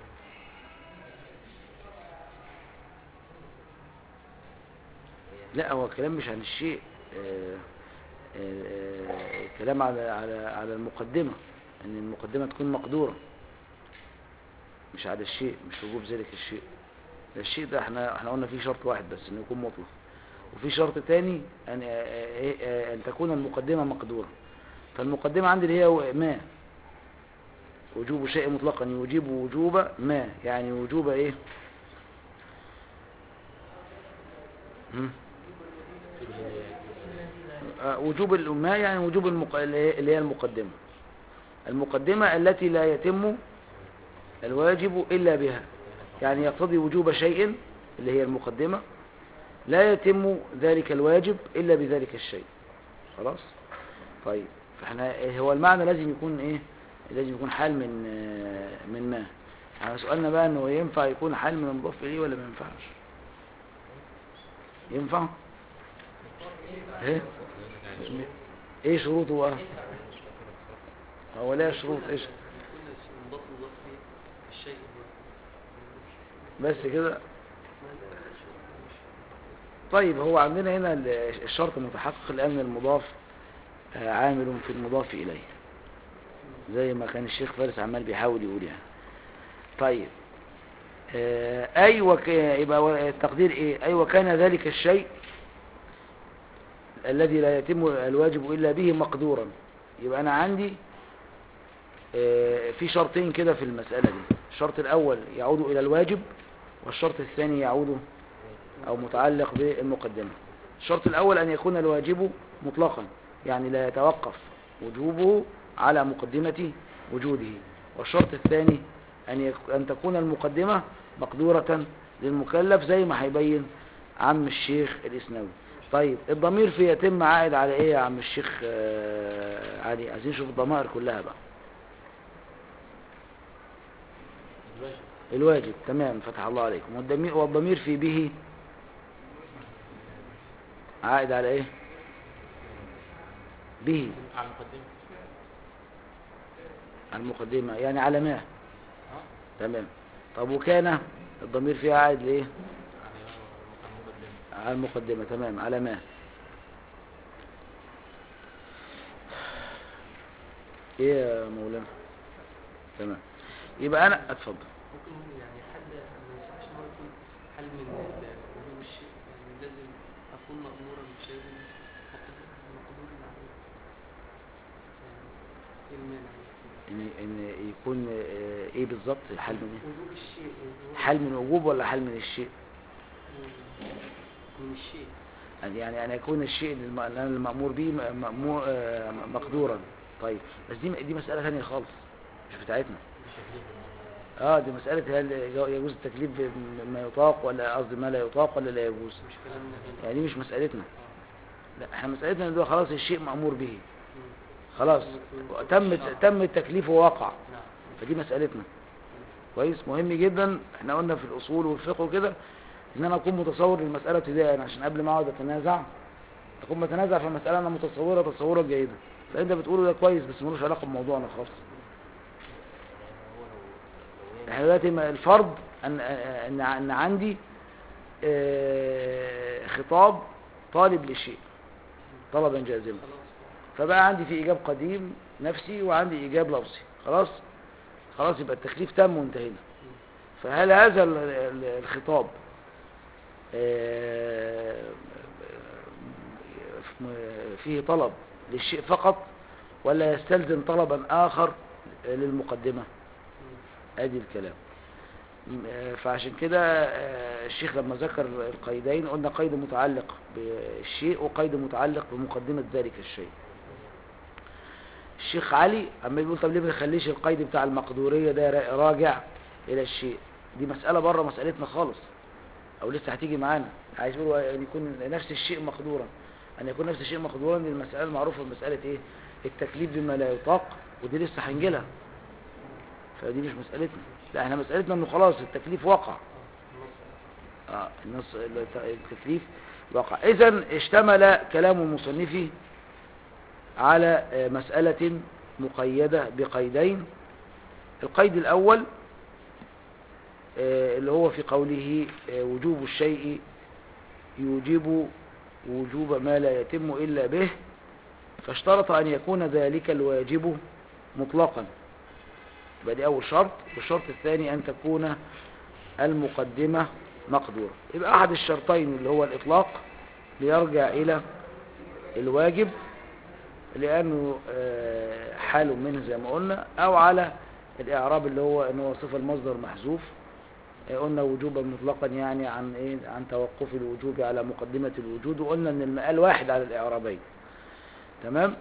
لا هو الكلام مش عن الشيء آه، آه، آه، الكلام على على على المقدمة ان المقدمة تكون مقدورة مش على الشيء مش وجوب ذلك الشيء ده الشيء ده احنا احنا قلنا فيه شرط واحد بس انه يكون مطلق وفي شرط تاني ان آه، آه، آه، ان تكون المقدمة مقدورة فالمقدمة عندي اللي هي ما وجوب شيء مطلقا يوجب وجوب ما يعني وجوب ايه هم؟ آه، وجوب ال- ما يعني وجوب المق... اللي هي المقدمة المقدمة التي لا يتم الواجب إلا بها يعني يقتضي وجوب شيء اللي هي المقدمة لا يتم ذلك الواجب إلا بذلك الشيء خلاص طيب فاحنا هو المعنى لازم يكون ايه لازم يكون حال من آه، من ما احنا سؤالنا بقى انه ينفع يكون حال من المضاف اليه ولا ما ينفعش ينفع ايه ايه شروطه بقى هو لا شروط ايش يكون مضاف مضاف فيه الشيء هو بس كده طيب هو عندنا هنا ال- الشرط متحقق لأن المضاف آه، عامل في المضاف إليه زي ما كان الشيخ فارس عمال بيحاول يقول يعني طيب آه، أي وك... يبقى و- التقدير إيه أي وكان ذلك الشيء الذي لا يتم الواجب إلا به مقدورا يبقى أنا عندي آه، في شرطين كده في المسألة دي الشرط الأول يعود إلى الواجب والشرط الثاني يعود أو متعلق بالمقدمة الشرط الأول أن يكون الواجب مطلقا يعني لا يتوقف وجوبه على مقدمة وجوده والشرط الثاني أن, يك... أن تكون المقدمة مقدورة للمكلف زي ما هيبين عم الشيخ الإسناوي طيب الضمير في يتم عائد على إيه يا عم الشيخ آه، علي عايزين نشوف الضمائر كلها بقى الواجب الواجب تمام فتح الله عليكم والضمير, والضمير في به عائد على ايه به على المقدمة على المقدمة يعني على ما اه تمام طب وكان الضمير فيها عائد لايه على المقدمة على المقدمة تمام على ما ايه يا مولانا تمام يبقى انا اتفضل ممكن يعني حل ما ينفعش ان هو يكون حل من ال- وجوب الشيء يعني لازم اكون مأمورا بشيء مقدور مقدور عليه يعني ايه المانع ان ان يكون آه، ايه بالظبط الحل من ايه وجوب الشيء وجوب- حل من وجوب ولا حل من الشيء من الشيء يعني أن يكون الشيء الم- اللي أنا المأمور به م- مأمور آه، مقدورا طيب بس دي دي مسألة ثانية خالص مش بتاعتنا اه دي مسألة هل يجوز التكليف بما يطاق ولا قصدي ما لا يطاق ولا لا يجوز مش كلامنا هنا يعني دي مش مسألتنا آه. لا احنا مسألتنا ان ده خلاص الشيء مأمور به مم. خلاص تم تم التكليف ووقع نعم فدي مسألتنا كويس مهم جدا احنا قلنا في الأصول والفقه وكده ان انا اكون متصور للمسألة ابتداء عشان قبل ما اقعد اتنازع اكون بتنازع في المسألة انا متصورة تصورا جيدا فانت بتقوله ده كويس بس ملوش علاقة بموضوعنا خالص هو لو لو احنا دلوقتي ما- الفرض ان ان ان عندي آه، خطاب طالب للشيء طلبا جازما خلاص فبقى عندي في ايجاب قديم نفسي وعندي ايجاب لفظي خلاص خلاص يبقى التكليف تم وانتهينا فهل هذا ال- ال- الخطاب آه، فيه طلب للشيء فقط ولا يستلزم طلبا آخر للمقدمة ادي الكلام م- آه، فعشان كده آه، الشيخ لما ذكر القيدين قلنا قيد متعلق بالشيء وقيد متعلق بمقدمة ذلك الشيء الشيخ علي عمال بيقول طب ليه ما نخليش القيد بتاع المقدورية ده را- راجع إلى الشيء دي مسألة بره مسألتنا خالص أو لسه هتيجي معانا عايز يقول أن يكون نفس الشيء مقدورا أن يكون نفس الشيء مقدورا دي المسألة المعروفة مسألة إيه التكليف بما لا يطاق ودي لسه هنجيلها فدي مش مسألتنا لا احنا مسألتنا انه خلاص التكليف وقع اه النص الت- التكليف وقع اذا اشتمل كلام المصنف على آه، مسألة مقيدة بقيدين القيد الأول آه، اللي هو في قوله آه، وجوب الشيء يوجب وجوب ما لا يتم إلا به فاشترط أن يكون ذلك الواجب مطلقا يبقى دي أول شرط والشرط الثاني أن تكون المقدمة مقدورة يبقى أحد الشرطين اللي هو الإطلاق بيرجع إلى الواجب لأنه آه، حال منه زي ما قلنا أو على الإعراب اللي هو إن هو صفة المصدر محذوف آه، قلنا وجوبا مطلقا يعني عن إيه عن توقف الوجوب على مقدمة الوجود وقلنا إن المقال واحد على الإعرابين تمام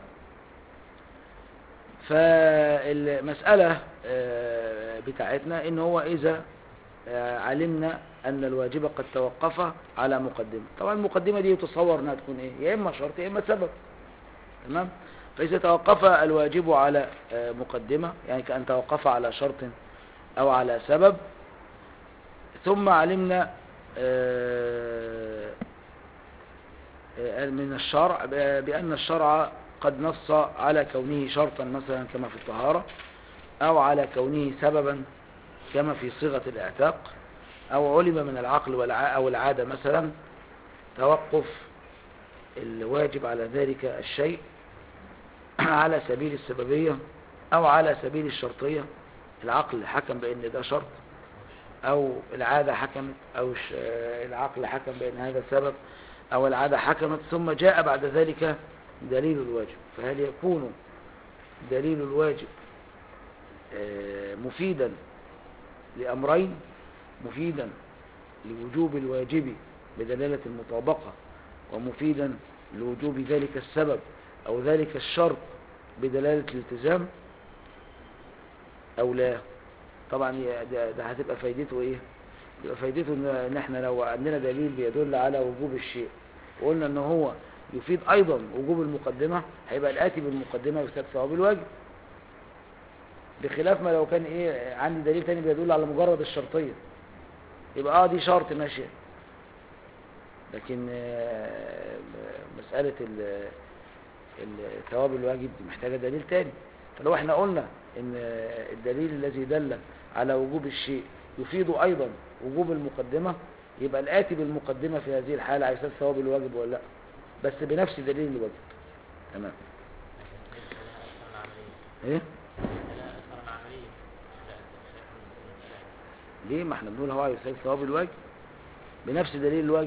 فالمسألة آه، بتاعتنا إن هو إذا آه، علمنا أن الواجب قد توقف على مقدمة طبعا المقدمة دي يتصور أنها تكون إيه يا إما شرط يا إما سبب تمام فإذا توقف الواجب على آه، مقدمة يعني كأن توقف على شرط أو على سبب ثم علمنا آه، آه، من الشرع ب- بأن الشرع قد نص على كونه شرطا مثلا كما في الطهارة أو على كونه سببا كما في صيغة الاعتاق أو علم من العقل والع- أو العادة مثلا توقف الواجب على ذلك الشيء على سبيل السببية أو على سبيل الشرطية العقل حكم بأن ده شرط أو العادة حكمت أو الش- العقل حكم بأن هذا سبب أو العادة حكمت ثم جاء بعد ذلك دليل الواجب فهل يكون دليل الواجب آه، مفيدا لأمرين مفيدا لوجوب الواجب بدلالة المطابقة ومفيدا لوجوب ذلك السبب أو ذلك الشرط بدلالة الالتزام أو لا طبعا ي- ده, ده هتبقى فايدته إيه يبقى فايدته إن إن إحنا لو عندنا دليل بيدل على وجوب الشيء وقلنا إن هو يفيد أيضا وجوب المقدمة هيبقى الآتي بالمقدمة يفسد ثواب الواجب بخلاف ما لو كان إيه عندي دليل تاني بيدل على مجرد الشرطية يبقى اه دي شرط ماشية لكن آه، مسألة ال- ال- ثواب الواجب دي محتاجة دليل تاني فلو احنا قلنا ان الدليل الذي دل على وجوب الشيء يفيد ايضا وجوب المقدمة يبقى الآتي بالمقدمة في هذه الحالة هيسد ثواب الواجب ولا لا بس بنفس دليل الواجب تمام أثرا عمليا ايه لا أثرا عمليا لا شايف المسألة ليه ما احنا بنقول هو هيسد ثواب الواجب بنفس دليل الواجب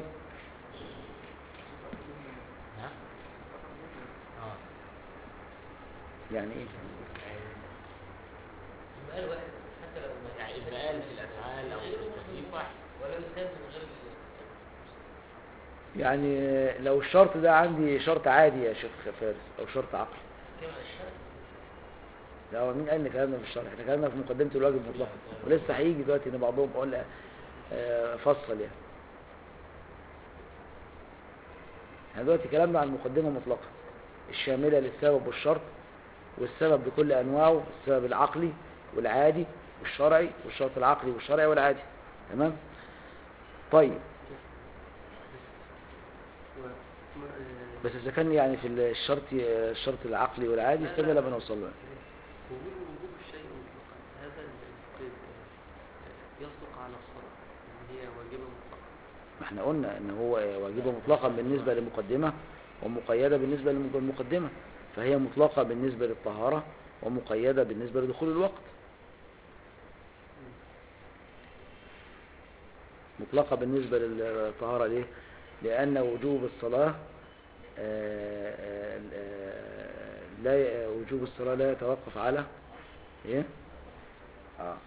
ها؟ اه يعني ايه المقال واحد حتى لو ما يعني المقال في الأفعال أو في التكليف واحد ولا يساب من غير ال- يعني لو الشرط ده عندي شرط عادي يا شيخ فارس او شرط عقلي كلمة على الشرط لا هو مين قال ان كلامنا في الشرح احنا كلامنا في مقدمة الواجب مطلقا ولسه هيجي دلوقتي ان بعضهم قال آه، فصل يعني احنا دلوقتي كلامنا عن المقدمة مطلقا الشاملة للسبب والشرط والسبب بكل انواعه السبب العقلي والعادي والشرعي والشرط العقلي والشرعي والعادي تمام طيب و- م- آه، بس اذا كان يعني في الشرط الشرط العقلي والعادي لا، استنى لا. لما نوصل له وجود وجوب الشيء مطلقا هذا ال- ال- آه، يصدق على الصلاة اللي هي واجبة مطلقا ما احنا قلنا ان هو واجبة مطلقا بالنسبة للمقدمة ومقيدة بالنسبة للمقدمة فهي مطلقة بالنسبة للطهارة ومقيدة بالنسبة لدخول الوقت مطلقة بالنسبة للطهارة ليه؟ لأن وجوب الصلاة آه، آه، آه، لا وجوب الصلاة لا يتوقف على ايه؟ اه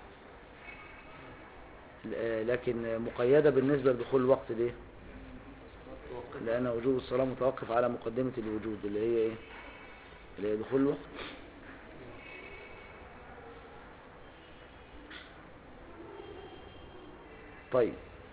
ل- لكن مقيدة بالنسبة لدخول الوقت ليه؟ توقف لأن وجوب الصلاة متوقف على مقدمة الوجود اللي هي ايه؟ اللي هي دخول الوقت طيب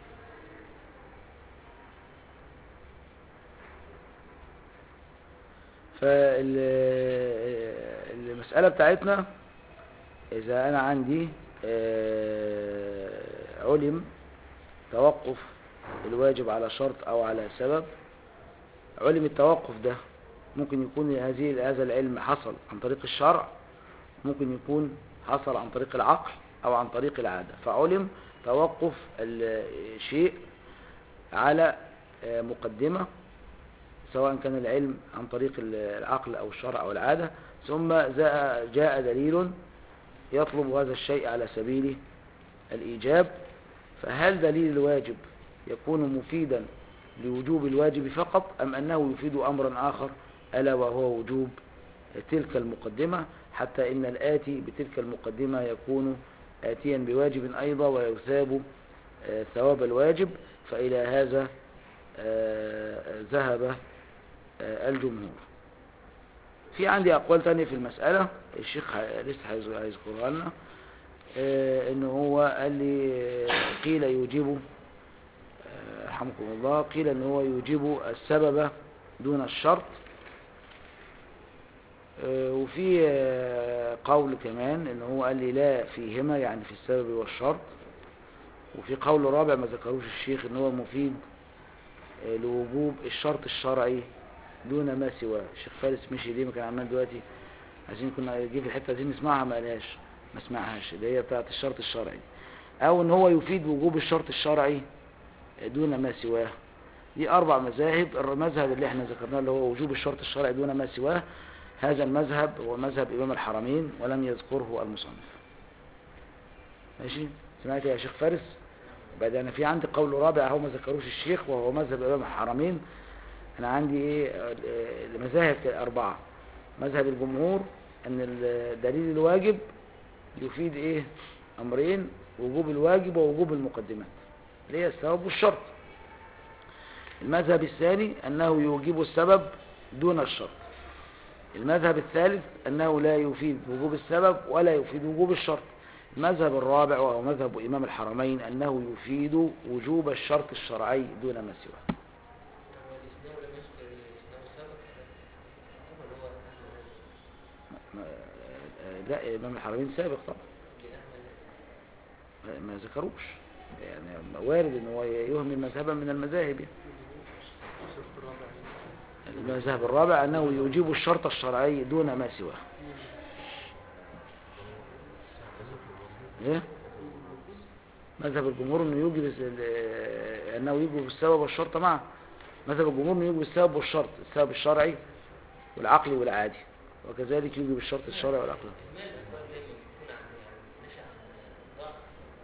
فالمسألة بتاعتنا إذا أنا عندي آه، علم توقف الواجب على شرط أو على سبب علم التوقف ده ممكن يكون هذه هذا العلم حصل عن طريق الشرع ممكن يكون حصل عن طريق العقل أو عن طريق العادة فعلم توقف الشيء على آه، مقدمة سواء كان العلم عن طريق العقل أو الشرع أو العادة ثم جاء جاء دليل يطلب هذا الشيء على سبيل الإيجاب فهل دليل الواجب يكون مفيدا لوجوب الواجب فقط أم أنه يفيد أمرا آخر ألا وهو وجوب تلك المقدمة حتى إن الآتي بتلك المقدمة يكون آتيا بواجب أيضا ويثاب آه، ثواب الواجب فإلى هذا آه، ذهب آه، الجمهور في عندي أقوال تانية في المسألة الشيخ ه- لسه هيذ- هيذكرها لنا آه، إن هو قال لي آه، قيل يوجب آه، رحمكم الله قيل إن هو يوجب السبب دون الشرط آه، وفي آه، قول كمان إن هو قال لي لا فيهما يعني في السبب والشرط وفي قول رابع ما ذكروش الشيخ إن هو مفيد آه، لوجوب الشرط الشرعي دون ما سواه الشيخ فارس مشي ليه ما كان عمال دلوقتي عايزين كنا نجيب الحته عايزين نسمعها ما قالهاش ما سمعهاش اللي هي بتاعه الشرط الشرعي او ان هو يفيد وجوب الشرط الشرعي دون ما سواه دي اربع مذاهب المذهب اللي احنا ذكرناه اللي هو وجوب الشرط الشرعي دون ما سواه هذا المذهب هو مذهب امام الحرمين ولم يذكره المصنف ماشي سمعت يا شيخ فارس بعد انا في عندي قول رابع هو ما ذكروش الشيخ وهو مذهب امام الحرمين انا عندي ايه آه، المذاهب اربعه مذهب الجمهور ان الدليل الواجب يفيد ايه امرين وجوب الواجب ووجوب المقدمات اللي هي السبب والشرط المذهب الثاني انه يوجب السبب دون الشرط المذهب الثالث انه لا يفيد وجوب السبب ولا يفيد وجوب الشرط المذهب الرابع وهو مذهب امام الحرمين انه يفيد وجوب الشرط الشرعي دون ما سواه هو الإسلام لم يذكر الإسلام سابق طبعا هو أهل ما- لا امام الحرمين سابق طبعا لأهل ما ذكروش يعني وارد ان هو يهمل مذهبا من المذاهب يعني. الشرط الرابع المذهب الرابع انه يجيب الشرط الشرعي دون ما سواه ايه مذهب الجمهور انه يوجب الس- ال- انه يوجب السبب والشرط معه مذهب الجمهور انه يوجب السبب والشرط السبب الشرعي والعقلي والعادي وكذلك يوجب الشرط الشرعي والعقلي إهمال الأسباب دايما بيكون عن يعني نشأ عن ضعف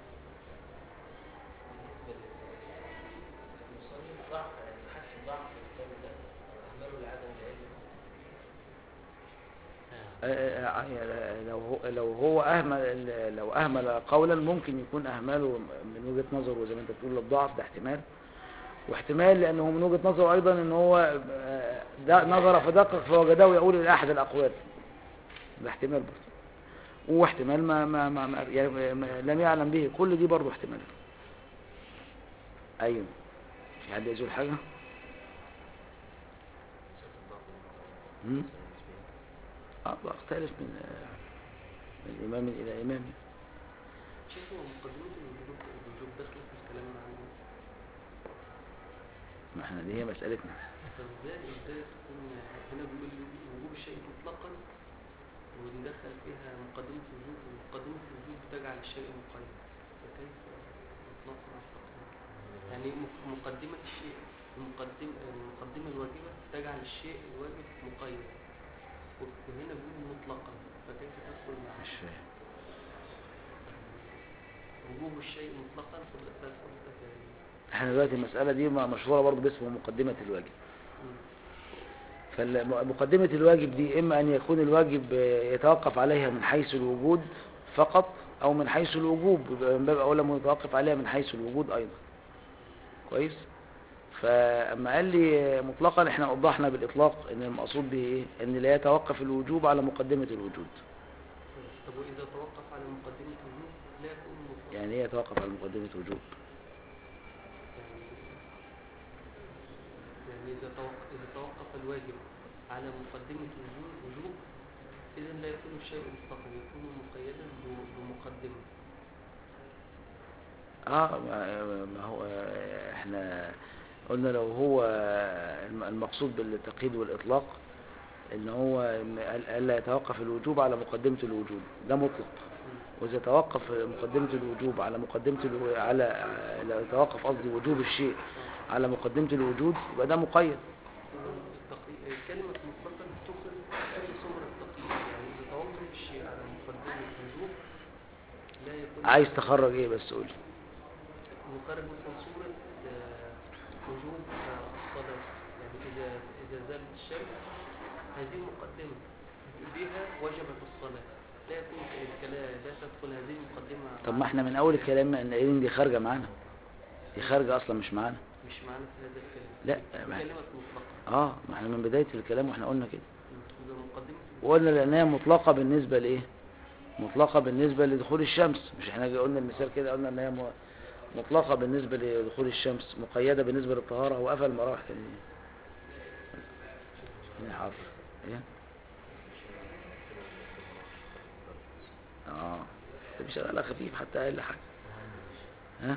بالنسبة للمصنف ضعف يعني حس ضعف في الكتاب ده أو أهمله لعدم العلم آه، آه، آه، لو هو لو هو اهمل لو اهمل قولا ممكن يكون اهماله من وجهة نظره زي ما انت بتقول الضعف ده احتمال واحتمال لانه من وجهة نظره ايضا ان هو آه، ده نظر فدقق فوجده يقول الى احد الاقوال ده احتمال برضه واحتمال ما ما, ما, ما يعني ما لم يعلم به كل دي برضه احتمال ايوه في حد يزول حاجه مم؟ اه بختلف من آه، من إمام إلى إمام شيخ هو مقدمة الوجوب الوجوب داخلة في الكلام عنه ما احنا دي هي مسألتنا طب ازاي ازاي تكون هنا بيقول لي وجوب الشيء مطلقا وندخل فيها مقدمة الوجوب ومقدمة الوجوب تجعل الشيء مقيد فكيف مطلقا مطلقا يعني مق- مقدمة الشيء المقدمة المقدمة الواجبة تجعل الشيء الواجب مقيد وهنا بيقول مطلقا فكيف تدخل مع مش فاهم وجوب الشيء مطلقا تبقى تدخل احنا دلوقتي المسألة دي م- مشهورة برضه باسم مقدمة الواجب فمقدمة الواجب دي إما أن يكون الواجب آه، يتوقف عليها من حيث الوجود فقط أو من حيث الوجوب يبقى من باب أولى ما يتوقف عليها من حيث الوجود أيضا كويس فأما قال لي مطلقا احنا وضحنا بالإطلاق أن المقصود به إيه أن لا يتوقف الوجوب على مقدمة الوجود طب وإذا توقف على مقدمة الوجوب لا يكون مطلقا يعني ايه يتوقف على مقدمة الوجوب يعني يعني إذا توقف, إذا توقف الواجب على مقدمة الوجوب وجوب إذا لا يكون الشيء مطلقا يكون مقيدا ب- بمقدمة اه ما ما هو آه، احنا قلنا لو هو الم- المقصود بالتقييد والإطلاق ان هو م- الا يتوقف الوجوب على مقدمة الوجوب ده مطلق واذا توقف مقدمة الوجوب على مقدمة الو... على لو يتوقف قصدي وجوب الشيء على مقدمة الوجود يبقى ده مقيد التقي... كلمة مطلقا تخرج كل صور التقييد يعني إذا توقف الشيء على مقدمة وجوب لا يكون عايز تخرج ايه بس قول نخرج مثلا صورة آه، وجوب آه، الصلاة يعني إذا إذا زالت الشمس هذه مقدمة بها وجبت الصلاة لا يكون الكلام لا تدخل هذه المقدمة طب ما احنا من اول الكلام ان قايلين دي خارجه معانا دي خارجه اصلا مش معانا مش معانا في هذا الكلام لا ما- كلمة مطلقة اه ما احنا من بدايه الكلام واحنا قلنا كده إذا مقدمة وقلنا لان هي مطلقه بالنسبه لايه مطلقه بالنسبه لدخول الشمس مش احنا قلنا المثال كده قلنا ان هي م- مطلقه بالنسبه لدخول الشمس مقيده بالنسبه للطهاره وقفل المراوح كان ايه هنا حرف ايه اه ده بيشغلها خفيف حتى اقل حاجه ها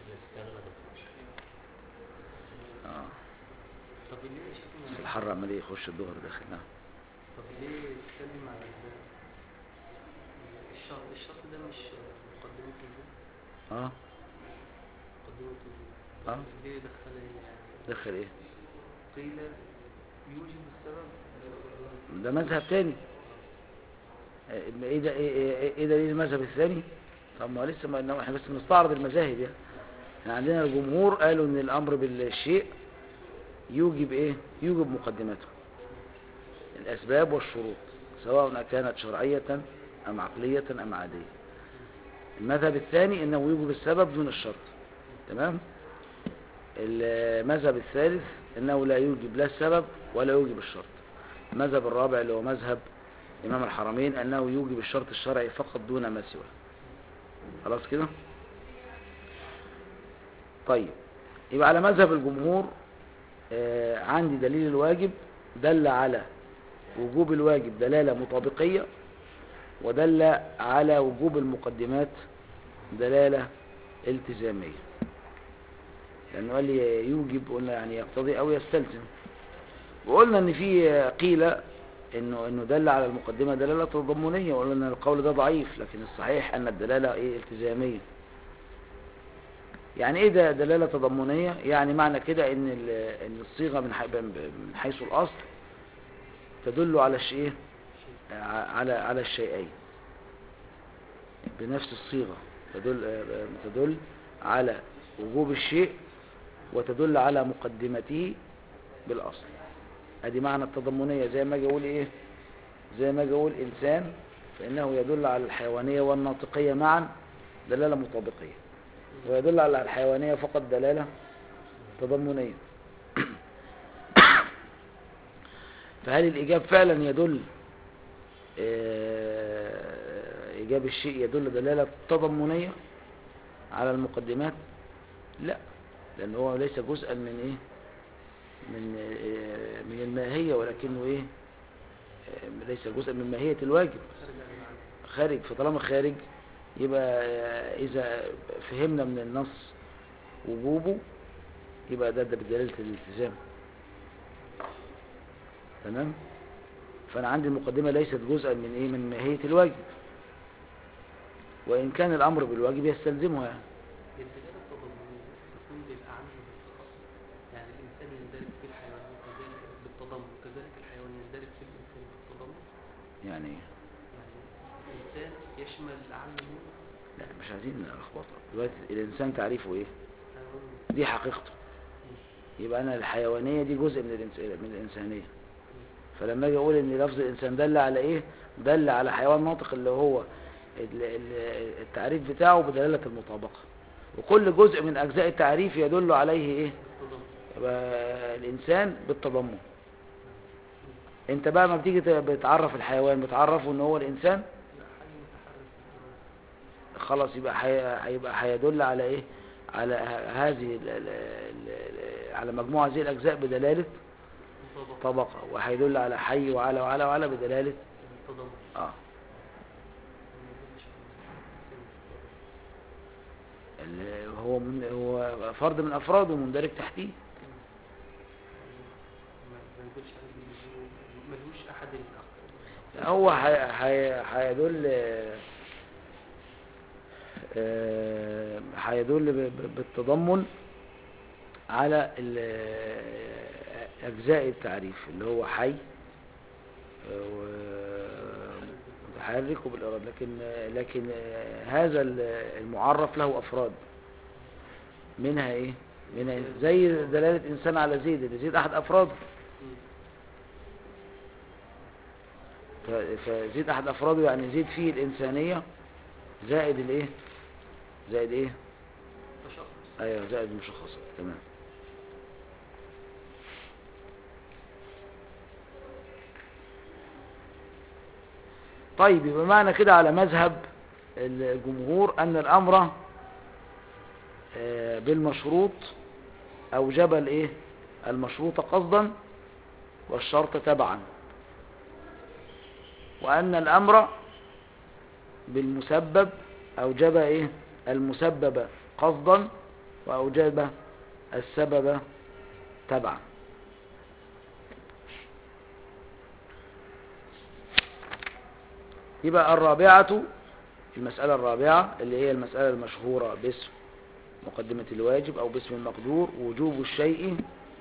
اه طب ليه يا شيخنا بس الحر عمال يخش الظهر داخل نعم طب ليه تتكلم على ال- الشرط الشرط ده مش مقدمة وجوب اه مقدمة وجوب آه. طب ليه دخلها هنا يعني دخل ايه قيل يوجب السبب ده مذهب تاني آه، ايه ده ايه ايه ايه دليل المذهب الثاني طب ما هو لسه ما إنما احنا بس بنستعرض المذاهب يعني احنا عندنا الجمهور قالوا ان الامر بالشيء يوجب ايه يوجب مقدمته الاسباب والشروط سواء كانت شرعية ام عقلية ام عادية المذهب الثاني انه يوجب السبب دون الشرط تمام المذهب الثالث انه لا يوجب لا السبب ولا يوجب الشرط المذهب الرابع اللي هو مذهب إمام الحرمين أنه يوجب الشرط الشرعي فقط دون ما سواه خلاص كده طيب يبقى على مذهب الجمهور آه عندي دليل الواجب دل على وجوب الواجب دلالة مطابقية ودل على وجوب المقدمات دلالة التزامية لأنه قال لي يوجب قلنا يعني يقتضي أو يستلزم وقلنا ان في قيل انه انه دل على المقدمه دلاله تضمنيه وقلنا ان القول ده ضعيف لكن الصحيح ان الدلاله ايه التزاميه يعني ايه ده دلاله تضمنيه يعني معنى كده ان ال- ان الصيغه من حي- من حيث الاصل تدل على الشيء على على الشيئين بنفس الصيغه تدل تدل على وجوب الشيء وتدل على مقدمته بالاصل ادي معنى التضمنية زي ما اجي اقول ايه زي ما اجي اقول انسان فانه يدل على الحيوانية والناطقية معا دلالة مطابقية ويدل على الحيوانية فقط دلالة تضمنية فهل الإيجاب فعلا يدل آه، إيجاب الشيء يدل دلالة تضمنية على المقدمات لا لأن هو ليس جزءا من إيه من آه، من الماهية ولكنه إيه آه، ليس جزءا من ماهية الواجب خارج عن المعنى خارج فطالما خارج يبقى آه، إذا فهمنا من النص وجوبه يبقى ده ده بدلالة الالتزام تمام فأنا عندي المقدمة ليست جزءا من إيه من ماهية الواجب وإن كان الأمر بالواجب يستلزمها يعني هي الدلالة التضمنية تكون للأعم والخاص يعني الإنسان يندرج في الحيوان وكذلك بالتضمن كذلك الحيوان يندرج في الإنسان بالتضمن يعني إيه؟ يعني الإنسان يشمل الأعم منه لا مش عايزين نلخبطها دلوقتي الإنسان تعريفه إيه حيوان دي حقيقته يبقى أنا الحيوانية دي جزء من الإنس- من الإنسانية فلما أجي أقول إن لفظ الإنسان دل على إيه دل على حيوان ناطق اللي هو ال- ال- التعريف بتاعه بدلالة المطابقة وكل جزء من أجزاء التعريف يدل عليه إيه بالتضمن يبقى الإنسان بالتضمن أنت بقى ما بتيجي ت- بتعرف الحيوان بتعرفه إن هو الإنسان يبقى حي متحرك بالتضمن خلاص يبقى حي- هيبقى هيدل على ايه على ه- هذه ال- ال- ال- على مجموعة هذه الأجزاء بدلالة مطابقة طبقة وهيدل على حي وعلى وعلى وعلى بدلالة التضمن اه ما يدلش على الإنسان اللي هو من هو فرد من أفراده مندرج تحتيه ما ما يدلش على الإنسان ملهوش أحد الأخ هو هي- هي- هيدل آه، هيدل ب- ب- بالتضمن على ال- أجزاء التعريف اللي هو حي ومتحرك وبالإرادة لكن لكن هذا المعرف له أفراد منها إيه؟ منها إيه؟ زي دلالة إنسان على زيد اللي زيد أحد أفراده ف- فزيد احد افراده يعني زيد فيه الانسانية زائد الايه زائد ايه تشخص ايوه زائد مشخصة تمام طيب يبقى معنى كده على مذهب الجمهور ان الامر آه، بالمشروط اوجب الايه المشروط قصدا والشرط تبعا وان الامر بالمسبب اوجب ايه المسبب قصدا واوجب السبب تبعا يبقى الرابعة المسألة الرابعة اللي هي المسألة المشهورة باسم مقدمة الواجب أو باسم المقدور وجوب الشيء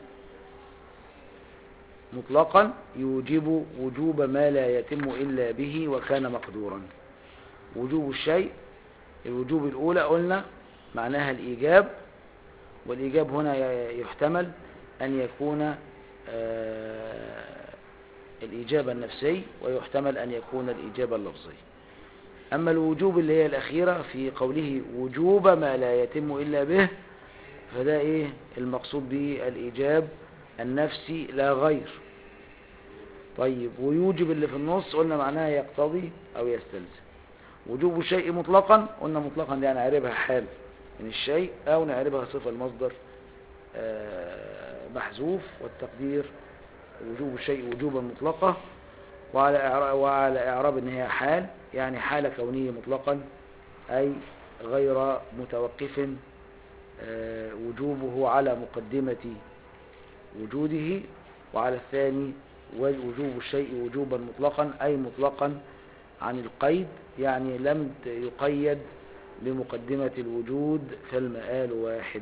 مطلقا يوجب وجوب ما لا يتم إلا به وكان مقدورا وجوب الشيء الوجوب الأولى قلنا معناها الإيجاب والإيجاب هنا ي- يحتمل أن يكون آه، الإجابة النفسي ويحتمل أن يكون الإجابة اللفظي أما الوجوب اللي هي الأخيرة في قوله وجوب ما لا يتم إلا به فده إيه المقصود به الإيجاب النفسي لا غير طيب ويوجب اللي في النص قلنا معناها يقتضي أو يستلزم وجوب الشيء مطلقا قلنا مطلقا دي نعربها حال من الشيء أو نعربها صفة المصدر آه، محذوف والتقدير وجوب الشيء وجوبا مطلقة وعلى إعراب, وعلى إعراب إن هي حال يعني حال كونه مطلقا أي غير متوقف آه، وجوبه على مقدمة وجوده وعلى الثاني وجوب الشيء وجوبا مطلقا أي مطلقا عن القيد يعني لم ت- يقيد بمقدمة الوجود فالمآل واحد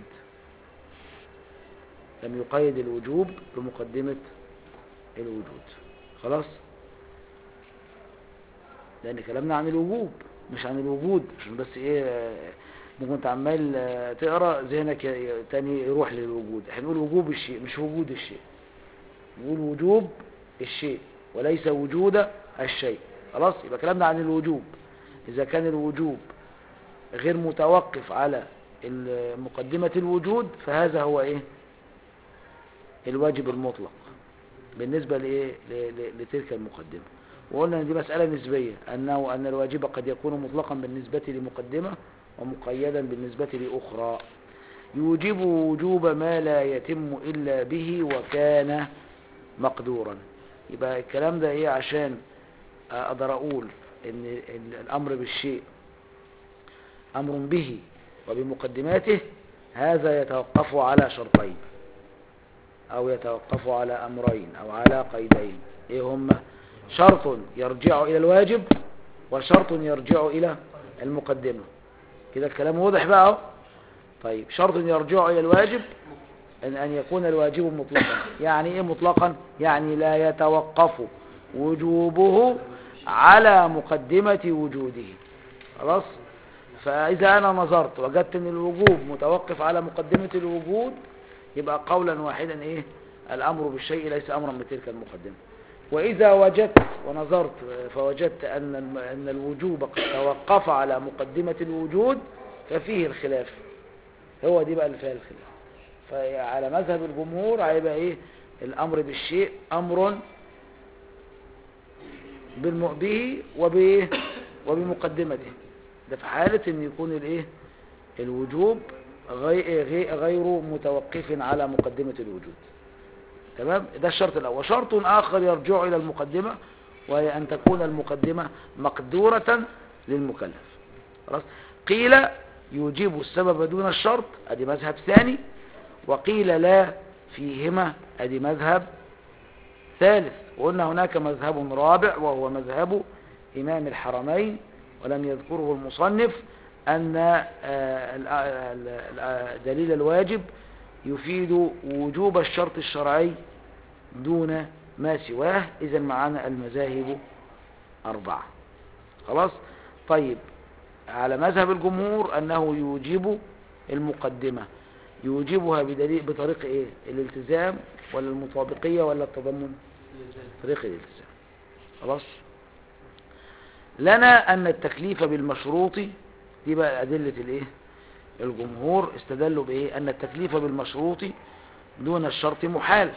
لم يقيد الوجوب بمقدمة الوجود خلاص لأن كلامنا عن الوجوب مش عن الوجود عشان بس ايه آه، ممكن انت عمال آه، تقرا ذهنك ي- تاني يروح للوجود احنا نقول وجوب الشيء مش وجود الشيء نقول وجوب الشيء وليس وجود الشيء خلاص يبقى كلامنا عن الوجوب إذا كان الوجوب غير متوقف على ال- مقدمة الوجود فهذا هو إيه الواجب المطلق بالنسبة لإيه ل- ل- لتلك المقدمة وقلنا ان دي مسألة نسبية أنه أن الواجب قد يكون مطلقا بالنسبة لمقدمة ومقيدا بالنسبة لأخرى يوجب وجوب ما لا يتم إلا به وكان مقدورا يبقى الكلام ده ايه عشان اقدر اقول ان ال- الامر بالشيء امر به وبمقدماته هذا يتوقف على شرطين او يتوقف على امرين او على قيدين ايه هما شرط يرجع الى الواجب وشرط يرجع الى المقدمة كده الكلام واضح بقى اهو طيب شرط يرجع الى الواجب أن أن يكون الواجب مطلقا يعني إيه مطلقا يعني لا يتوقف وجوبه على مقدمة وجوده خلاص فإذا أنا نظرت وجدت أن الوجوب متوقف على مقدمة الوجود يبقى قولا واحدا إيه الأمر بالشيء ليس أمرا بتلك المقدمة وإذا وجدت ونظرت فوجدت أن الم- أن الوجوب قد توقف على مقدمة الوجود ففيه الخلاف هو دي بقى اللي فيها الخلاف فعلى مذهب الجمهور هيبقى ايه الامر بالشيء امر بالم... به وب... وبمقدمته ده في حالة ان يكون الايه الوجوب غي... غي... غير متوقف على مقدمة الوجود تمام ده الشرط الاول شرط اخر يرجع الى المقدمة وهي ان تكون المقدمة مقدورة للمكلف خلاص قيل يوجب السبب دون الشرط ادي مذهب ثاني وقيل لا فيهما ادي مذهب ثالث وقلنا هناك مذهب رابع وهو مذهب امام الحرمين ولم يذكره المصنف ان آه، ال- ال- ال- دليل الواجب يفيد وجوب الشرط الشرعي دون ما سواه اذا معنا المذاهب اربعه خلاص طيب على مذهب الجمهور انه يوجب المقدمه يوجبها بدليل بطريق ايه الالتزام ولا المطابقية ولا التضمن طريق الالتزام خلاص لنا أن التكليف بالمشروط دي بقى أدلة الإيه الجمهور استدلوا بإيه أن التكليف بالمشروط دون الشرط محال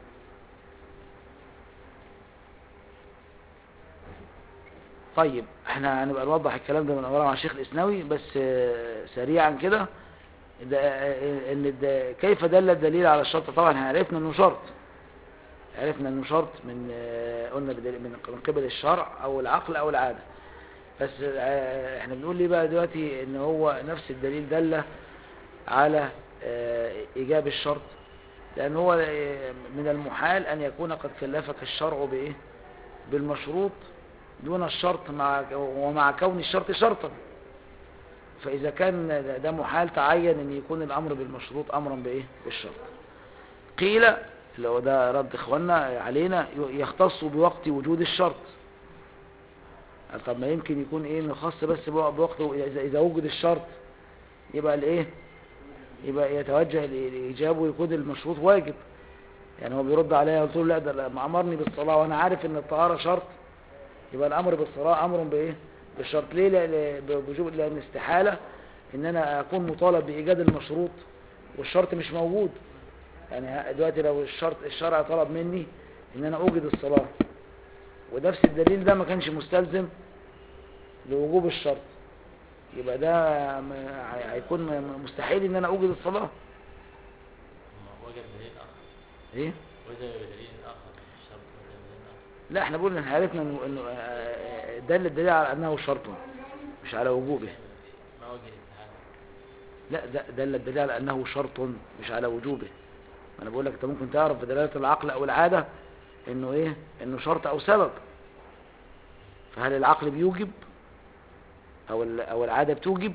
طيب احنا هنبقى نوضح الكلام ده من اولها مع الشيخ الاسنوي بس آه، سريعا كده ده- آه، ان ده- كيف دل الدليل على الشرط طبعا احنا عرفنا انه شرط عرفنا انه شرط من آه، قلنا بدل- من من قبل الشرع او العقل او العاده بس آه، احنا بنقول ليه بقى دلوقتي ان هو نفس الدليل دل على آه، ايجاب الشرط لان هو آه، من المحال ان يكون قد كلفك الشرع بايه بالمشروط دون الشرط مع ومع كون الشرط شرطا فإذا كان ده- ده محال تعين أن يكون الأمر بالمشروط أمرا بإيه بالشرط قيل لو ده رد إخواننا علينا ي- يختص بوقت وجود الشرط قال طب ما يمكن يكون إيه إنه خاص بس بو- بوقت إذا, إذا وجد الشرط يبقى الإيه يبقى يتوجه ل- لإيجابه ويكون المشروط واجب يعني هو بيرد عليا قلت له لا ده لما أمرني بالصلاة وأنا عارف إن الطهارة شرط يبقى الامر بالصلاه امر بايه بالشرط ليه لأ- بوجوب لان استحاله ان انا اكون مطالب بايجاد المشروط والشرط مش موجود يعني ه- دلوقتي لو الشرط الشرع طلب مني ان انا اوجد الصلاه ونفس الدليل ده ما كانش مستلزم لوجوب الشرط يبقى ده م- هي- هيكون م- مستحيل ان انا اوجد الصلاه ما وجد دليل آخر ايه وجد بدليل آخر الشرط وجد دليل آخر لا احنا بقولنا احنا عرفنا انه انه آه، آه، دل الدليل على انه شرط مش على وجوبه ما وجد استحالة لا ده دل الدليل على انه شرط مش على وجوبه ما انا بقول لك انت ممكن تعرف بدلاله العقل او العاده انه ايه انه شرط او سبب فهل العقل بيوجب او ال- او العاده بتوجب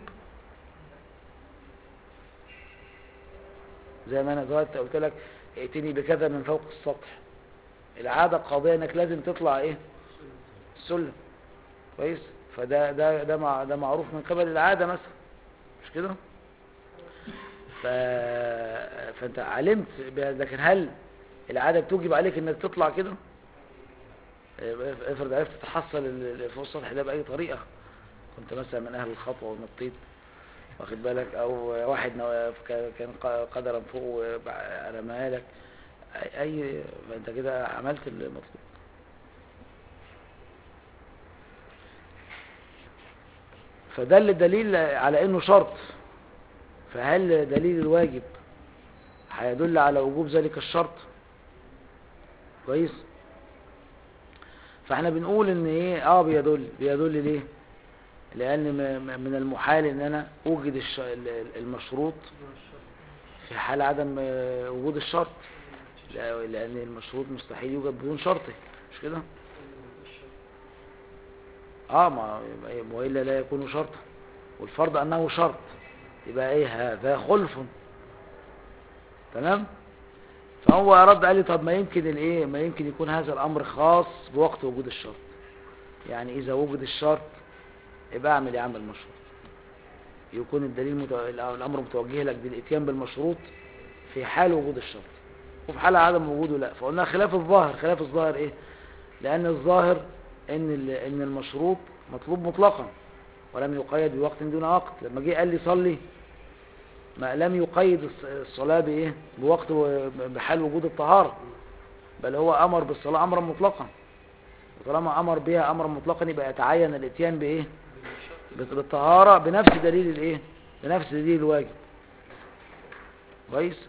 زي ما انا دلوقتي قلت لك ائتني بكذا من فوق السطح العاده قاضيه انك لازم تطلع ايه السلم كويس فده ده ده مع ده معروف من قبل العاده مثلا مش كده ف... فانت علمت بهذا، لكن هل العاده بتوجب عليك انك تطلع كده افرض عرفت تحصل اللي فوق السطح ده باي طريقه كنت مثلا من اهل الخطوه ونطيت واخد بالك او واحد نو- ك- كان ق- قدرا فوق رماها لك أي- اي فانت كده عملت المطلوب فدل الدليل على انه شرط فهل دليل الواجب هيدل على وجوب ذلك الشرط كويس فاحنا بنقول ان ايه اه بيدل بيدل ليه لان م- م- من المحال ان انا اوجد الش- ال- ال- المشروط في حال عدم آه، وجود الشرط لا- لان المشروط مستحيل يوجد بدون شرطه مش كده اه ما ما- والا لا يكون شرطا والفرض انه شرط يبقى ايه هذا خلف تمام فهو رد قال لي طب ما يمكن الايه ما يمكن يكون هذا الامر خاص بوقت وجود الشرط يعني اذا وجد الشرط يبقى اعمل يا عم المشروط يكون الدليل متو... الامر متوجه لك بالاتيان بالمشروط في حال وجود الشرط وفي حال عدم وجوده لا فقلنا خلاف الظاهر خلاف الظاهر ايه لان الظاهر ان ال... ان المشروط مطلوب مطلقا ولم يقيد بوقت دون وقت لما جه قال لي صلي ما لم يقيد الص- الصلاة بايه بوقت و- بحال وجود الطهارة بل هو امر بالصلاة امرا مطلقا وطالما امر بها امرا مطلقا يبقى يتعين الاتيان بايه بت- بالطهارة بنفس دليل الايه بنفس دليل الواجب كويس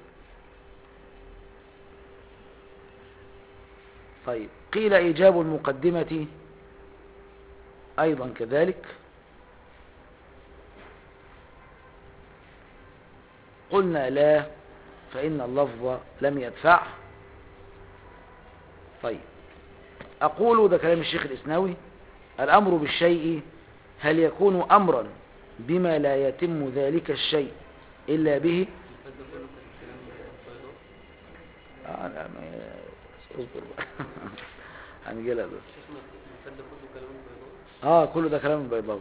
طيب قيل ايجاب المقدمة ايضا كذلك قلنا لا فإن اللفظ لم يدفع طيب أقول ده كلام الشيخ الإسناوي الأمر بالشيء هل يكون أمرا بما لا يتم ذلك الشيء إلا به الفات ده كله كان كلام بيضاء آه لا ما اصبر بقى هنجيلها بس شيخنا الفات ده كله كلام بيضاء اه كله ده كلام البيضاوي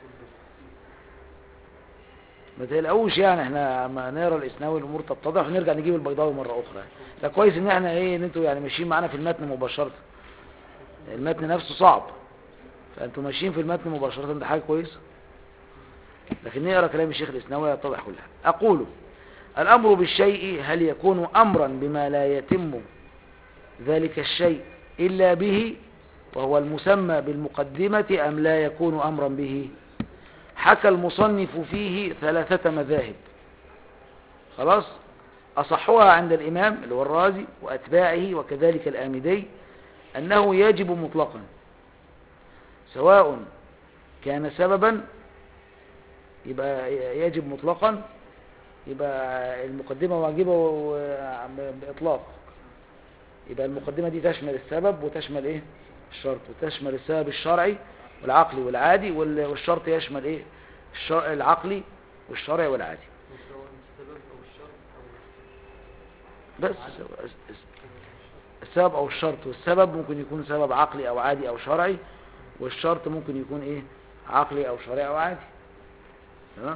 ما تقلقوش يعني احنا اما نقرا الاسناوي الامور تتضح ونرجع نجيب البيضاوي مره اخرى ده كويس ان احنا ايه ان انتوا يعني ماشيين معانا في المتن مباشره المتن نفسه صعب فانتم ماشيين في المتن مباشرة ده حاجة كويسة لكن نقرا كلام الشيخ الاسناوي يتضح كلها اقول الامر بالشيء هل يكون امرا بما لا يتم ذلك الشيء الا به وهو المسمى بالمقدمة ام لا يكون امرا به حكى المصنف فيه ثلاثة مذاهب خلاص أصحها عند الإمام اللي هو الرازي وأتباعه وكذلك الآمدي أنه يجب مطلقا سواء كان سببا يبقى يجب مطلقا يبقى المقدمة واجبة و- بإطلاق يبقى المقدمة دي تشمل السبب وتشمل إيه الشرط وتشمل السبب الشرعي والعقلي والعادي وال- والشرط يشمل إيه الشر- العقلي والشرعي والعادي سواء السبب أو الشرط أو بس السبب او الشرط والسبب ممكن يكون سبب عقلي او عادي او شرعي والشرط ممكن يكون ايه عقلي او شرعي او عادي تمام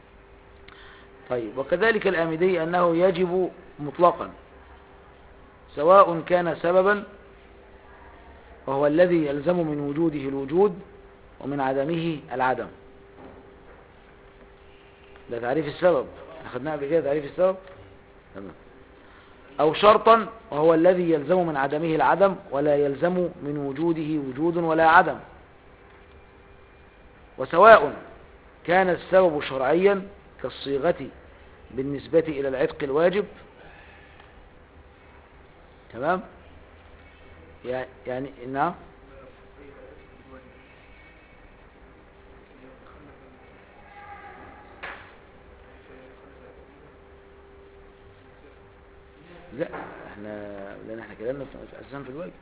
طيب وكذلك الآمدي أنه يجب مطلقا سواء كان سببا وهو الذي يلزم من وجوده الوجود ومن عدمه العدم ده تعريف السبب أخذناه قبل كده تعريف السبب تمام أو شرطا وهو الذي يلزم من عدمه العدم ولا يلزم من وجوده وجود ولا عدم وسواء كان السبب شرعيا كالصيغة بالنسبة إلى العتق الواجب تمام يع- يعني نعم لا احنا لان احنا كلامنا في اساسا في الواجب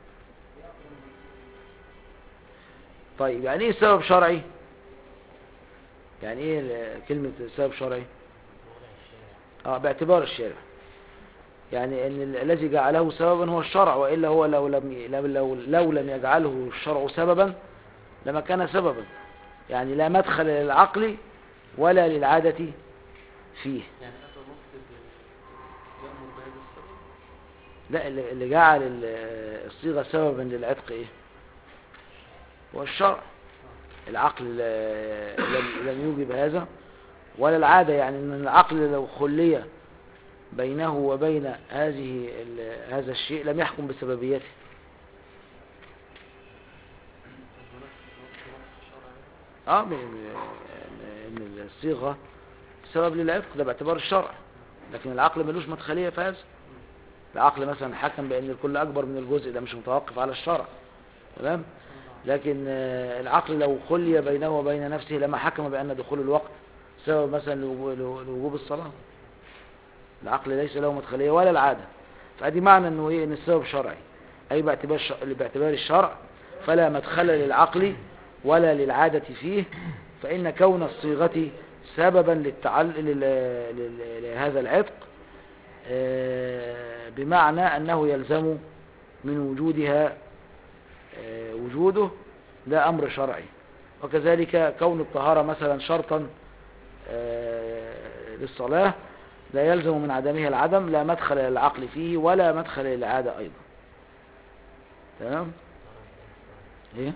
طيب يعني ايه سبب شرعي يعني ايه ال- كلمة سبب شرعي اه باعتبار الشارع يعني ان ال- الذي جعله سببا هو الشرع والا هو لو لم ي- لو لو, لو لم يجعله الشرع سببا لما كان سببا يعني لا مدخل للعقل ولا للعادة فيه يعني هذا نص ب- يأمر بهذا السبب لا اللي اللي جعل ال- الصيغة سببا للعتق ايه هو الشرع العقل لا- لم لم يوجب هذا ولا العادة يعني ان العقل لو خلي بينه وبين هذه ال- هذا الشيء لم يحكم بسببيته هناك نص نص شرعي اه م- م- ان الصيغة سبب للعتق ده باعتبار الشرع لكن العقل ملوش مدخلية في هذا العقل مثلا حكم بان الكل اكبر من الجزء ده مش متوقف على الشرع تمام لكن آه، العقل لو خلي بينه وبين نفسه لما حكم بان دخول الوقت سبب مثلا لوجو- لو- لوجوب الصلاة العقل ليس له مدخلية ولا العادة فادي معنى انه ايه ان السبب شرعي اي باعتبار الش- باعتبار الشرع فلا مدخل للعقل ولا للعادة فيه فإن كون الصيغة سببا للتعل... لل... لل... لهذا العتق آه، بمعنى أنه يلزم من وجودها آه، وجوده ده أمر شرعي وكذلك كون الطهارة مثلا شرطا آه، للصلاة لا يلزم من عدمها العدم لا مدخل للعقل فيه ولا مدخل للعادة أيضا تمام ايه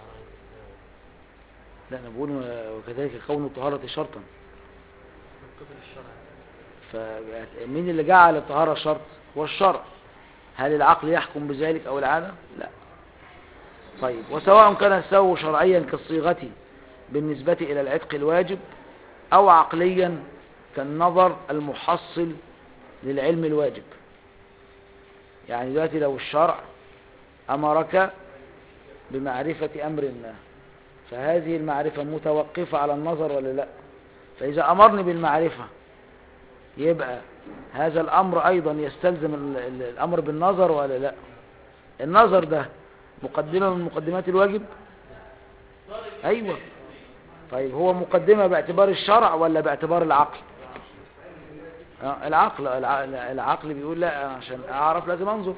لا انا بقول وكذلك كون الطهارة شرطا من قبل الشرع فمين اللي جعل الطهارة شرط هو الشرع هل العقل يحكم بذلك او العادة لا طيب وسواء كان السبب شرعيا كالصيغة بالنسبة الى العتق الواجب او عقليا كالنظر المحصل للعلم الواجب يعني دلوقتي لو الشرع امرك بمعرفة امر ما فهذه المعرفة متوقفة على النظر ولا لا فإذا أمرني بالمعرفة يبقى هذا الأمر أيضا يستلزم ال- ال- الأمر بالنظر ولا لا النظر ده مقدمة من مقدمات الواجب أيوة طيب هو مقدمة باعتبار الشرع ولا باعتبار العقل آه العقل الع- العقل بيقول لا عشان أعرف لازم أنظر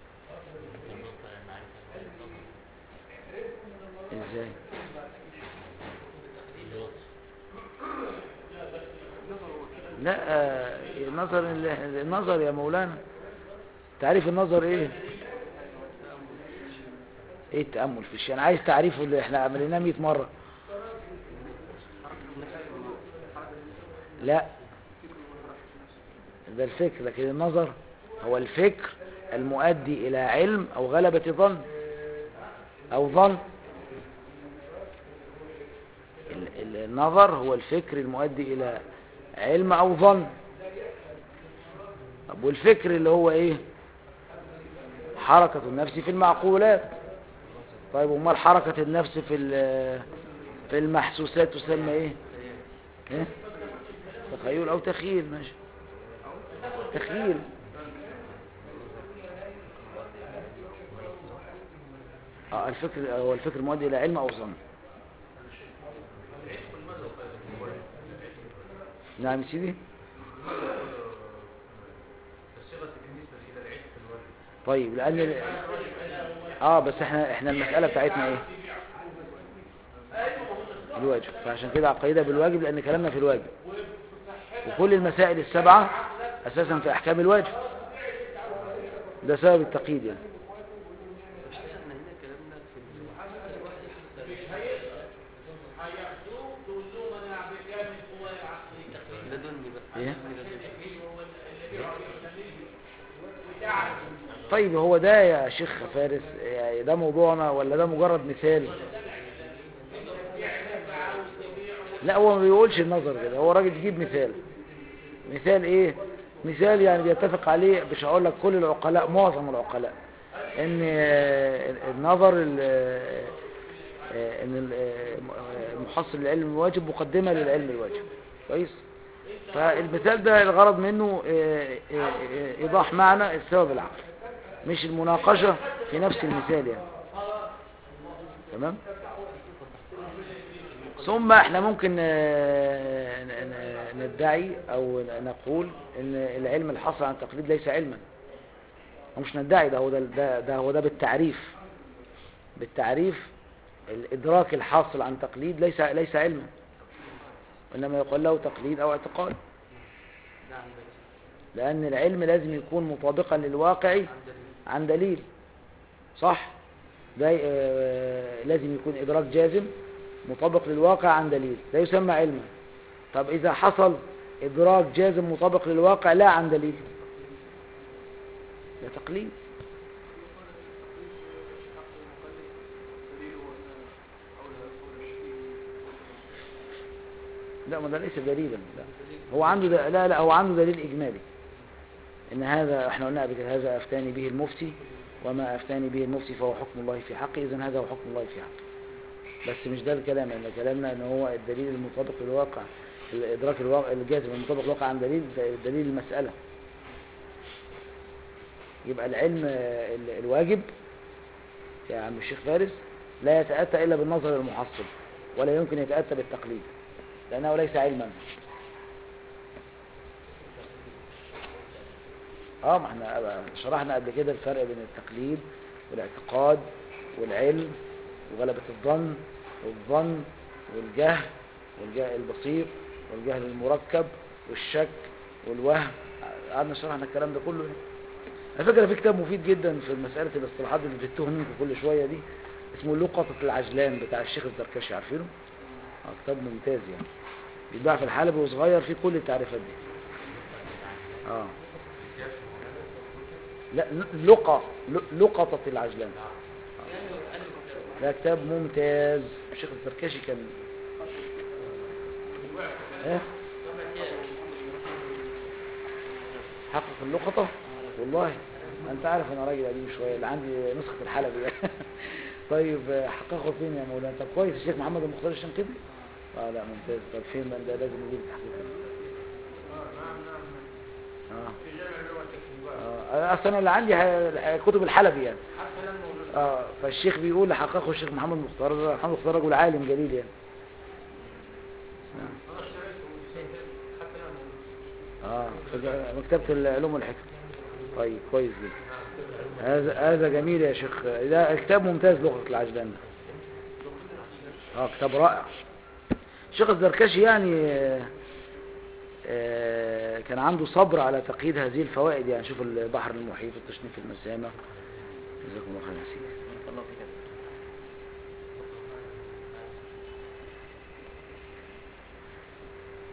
إزاي لا آه، النظر النظر يا مولانا تعريف النظر ايه ايه التأمل في الشيء انا عايز تعريفه اللي احنا عملناه 100 مرة لا ده الفكر لكن النظر هو الفكر المؤدي الى علم او غلبة ظن او ظن ال- ال- النظر هو الفكر المؤدي الى علم او ظن طب والفكر اللي هو ايه حركة النفس في المعقولات طيب امال حركة النفس في ال- في المحسوسات تسمى ايه ايه تخيل او تخيل ماشي تخيل اه الفكر هو الفكر المؤدي الى علم او ظن نعم يا سيدي طيب لان ال- اه بس احنا احنا المسألة بتاعتنا ايه الواجب فعشان كده عقيدة بالواجب لان كلامنا في الواجب وكل المسائل السبعة اساسا في احكام الواجب ده سبب التقييد يعني مش كده احنا هنا كلامنا في ال- لدني بقى إيه؟ لدني. طيب هو ده يا شيخ فارس يعني ده موضوعنا ولا ده مجرد مثال لا هو ما بيقولش النظر كده هو راجل يجيب مثال مثال ايه مثال يعني بيتفق عليه مش هقول لك كل العقلاء معظم العقلاء ان آه، النظر ال- آه، ان ال- آه، محصل العلم الواجب مقدمة للعلم الواجب كويس فالمثال ده الغرض منه آه، آه، آه، ايضاح معنى السبب العقلي مش المناقشة في نفس المثال يعني تمام ثم احنا ممكن آه، ن- ن- ندعي او نقول ان العلم الحاصل عن التقليد ليس علما مش ندعي ده هو ده, ده, ده هو ده بالتعريف بالتعريف الادراك الحاصل عن تقليد ليس ليس علما وانما يقال له تقليد او اعتقاد نعم بس لان العلم لازم يكون مطابقا للواقع عند ال- عن دليل صح ده آه، لازم يكون إدراك جازم مطابق للواقع عن دليل ده يسمى علما طب إذا حصل إدراك جازم مطابق للواقع لا عن دليل ده تقليد لا ما ده ليس دليلا لا هو عنده د- لا لا هو عنده دليل إجمالي إن هذا احنا قلنا قبل كده هذا أفتاني به المفتي وما أفتاني به المفتي فهو حكم الله في حقه إذن هذا هو حكم الله في حقه بس مش ده الكلام إن كلامنا إن هو الدليل المطابق للواقع الإدراك الواقع الجازم المطابق للواقع عن دليل ده دليل المسألة يبقى العلم آه، ال- الواجب يا عم الشيخ فارس لا يتأتى إلا بالنظر المحصل ولا يمكن يتأتى بالتقليد لأنه ليس علما اه ما احنا شرحنا قبل كده الفرق بين التقليد والاعتقاد والعلم وغلبة الظن والظن والجهل والجهل البسيط والجهل المركب والشك والوهم قعدنا شرحنا الكلام ده كله يعني. على فكرة في كتاب مفيد جدا في مسألة الاصطلاحات اللي بتتوه منكم كل شوية دي اسمه لقطة العجلان بتاع الشيخ الزركشي عارفينه؟ اه كتاب ممتاز يعني بيتباع في الحلبة وصغير فيه كل التعريفات دي اه لا لقى ل- لقطة العجلان ده كتاب ممتاز الشيخ الزركشي كان ايه حقق اللقطة والله انت عارف انا راجل قديم شوية اللي عندي نسخة الحلبي طيب آه، حققه فين يا مولانا طب كويس الشيخ محمد المختار الشنقيطي اه لا ممتاز طب فين من ده لازم نجيب التحقيق اه اه اصل انا اللي عندي ح- كتب الحلبي يعني اه فالشيخ بيقول حققه الشيخ محمد مختار محمد مختار رجل عالم جليل يعني اه في مكتبة العلوم والحكم طيب كويس جدا هذا هذا جميل يا شيخ ده كتاب ممتاز لغة العجلان ده اه كتاب رائع الشيخ الزركشي يعني آه، آه، كان عنده صبر على تقييد هذه الفوائد يعني شوف البحر المحيط والتشنيف المسامة جزاكم الله خير يا سيدي بارك الله فيك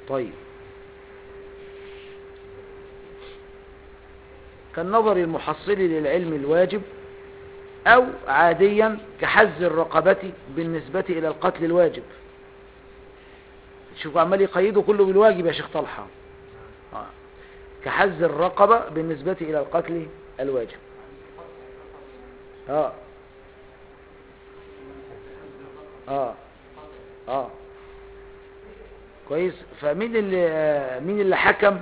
طيب كالنظر المحصل للعلم الواجب أو عاديا كحز الرقبة بالنسبة إلى القتل الواجب شوف عمال يقيده كله بالواجب يا شيخ طلحة آه. كحز الرقبة بالنسبة إلى القتل الواجب اه اه اه كويس فمين اللي آه، مين اللي حكم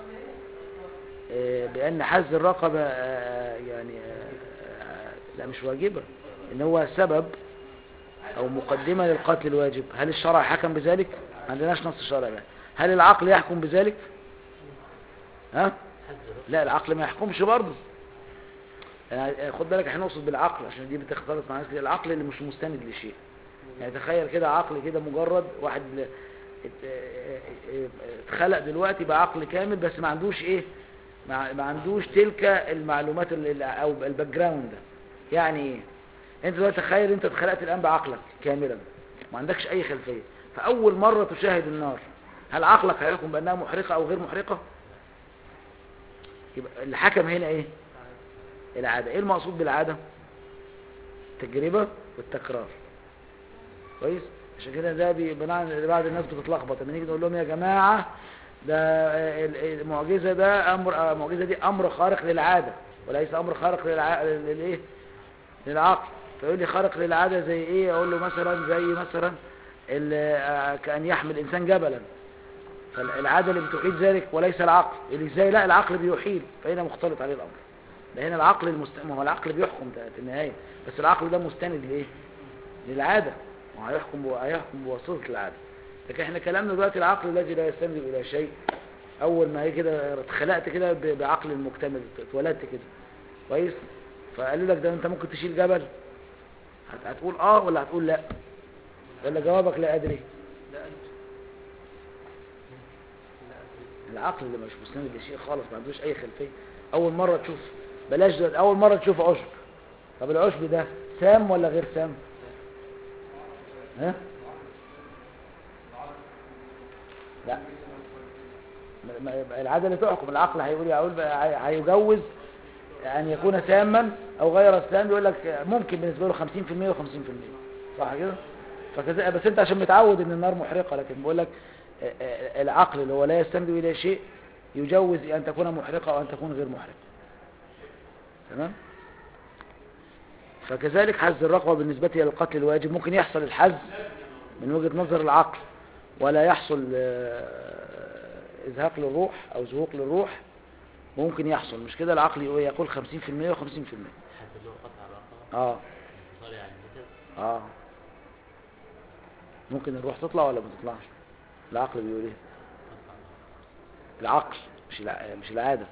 آه، بأن حز الرقبة آه، يعني آه، آه، لا مش واجبة إن هو سبب أو مقدمة للقتل الواجب هل الشرع حكم بذلك؟ ما عندناش نص شرع بقى. هل العقل يحكم بذلك؟ ها؟ لا العقل ما يحكمش برضه يعني خد بالك احنا نقصد بالعقل عشان دي بتختلط مع ناس كتير. العقل اللي مش مستند لشيء يعني تخيل كده عقل كده مجرد واحد ل- ات- اتخلق دلوقتي بعقل كامل بس ما عندوش ايه ما ما عندوش تلك المعلومات ال- ال- او الباك جراوند ده يعني ايه انت دلوقتي تخيل انت اتخلقت الان بعقلك كاملا ما عندكش اي خلفيه فاول مره تشاهد النار هل عقلك هيحكم بانها محرقه او غير محرقه يبقى اللي حكم هنا ايه العاده ايه المقصود بالعاده التجربه والتكرار كويس عشان كده ده بي- بناء بعض الناس بتتلخبط لما نيجي نقول لهم يا جماعه ده ال- المعجزه ده امر المعجزه دي امر خارق للعاده وليس امر خارق للع... للايه للعقل فيقول لي خارق للعاده زي ايه اقول له مثلا زي مثلا ال- آه، كان يحمل انسان جبلا فالعاده اللي بتحيل ذلك وليس العقل اللي ازاي لا العقل بيحيل فهنا مختلط عليه الامر ده هنا العقل المست... ما هو العقل بيحكم ده في النهايه بس العقل ده مستند لايه للعاده وهيحكم بو... هيحكم بواسطه العاده لكن احنا كلامنا دلوقتي العقل الذي لا يستند الى شيء اول ما هي كده اتخلقت كده ب... بعقل مكتمل اتولدت كده كويس فقالوا لك ده انت ممكن تشيل جبل هت... هتقول اه ولا هتقول لا ولا جوابك لا ادري لا أدري لا أدري العقل اللي مش مستند لشيء خالص ما عندوش اي خلفيه اول مره تشوف بلاش دلوقتي اول مره تشوف عشب طب العشب ده سام ولا غير سام ها لا ما- ما يبقى العاده اللي تحكم العقل هيقول يقول بقى هي- هيجوز ان يكون ساما او غير سام يقول لك ممكن بالنسبه له 50% و50% صح كده فكذا بس انت عشان متعود ان النار محرقه لكن بقول لك آه، آه، العقل اللي هو لا يستند الى شيء يجوز ان تكون محرقه او ان تكون غير محرقه تمام فكذلك حز الرقبه بالنسبه الى القتل الواجب ممكن يحصل الحز من وجهه نظر العقل ولا يحصل آه، ازهاق للروح او زهوق للروح ممكن يحصل مش كده العقل يقول يقول 50% و50% حتى لو قطع الرقبة اه صار يعني الجسد اه ممكن الروح تطلع ولا ما تطلعش العقل بيقول ايه قطع العقل مش الع... مش العادة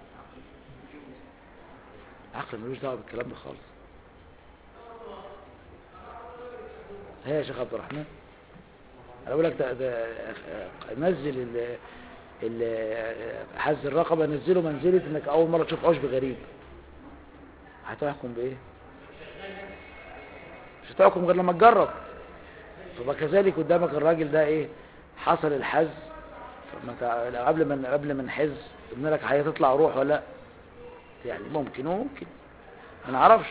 العقل ملوش دعوة بالكلام ده خالص هي يا شيخ عبد الرحمن انا بقول لك ده, ده نزل ال ال حز الرقبة نزله منزلة انك اول مرة تشوف عشب غريب هتحكم بايه مش هتحكم غير لما تجرب فبقى كذلك قدامك الراجل ده ايه حصل الحز فما تع- قبل ما قبل ما نحز قلنا لك هتطلع روح ولا لا يعني ممكن وممكن ما نعرفش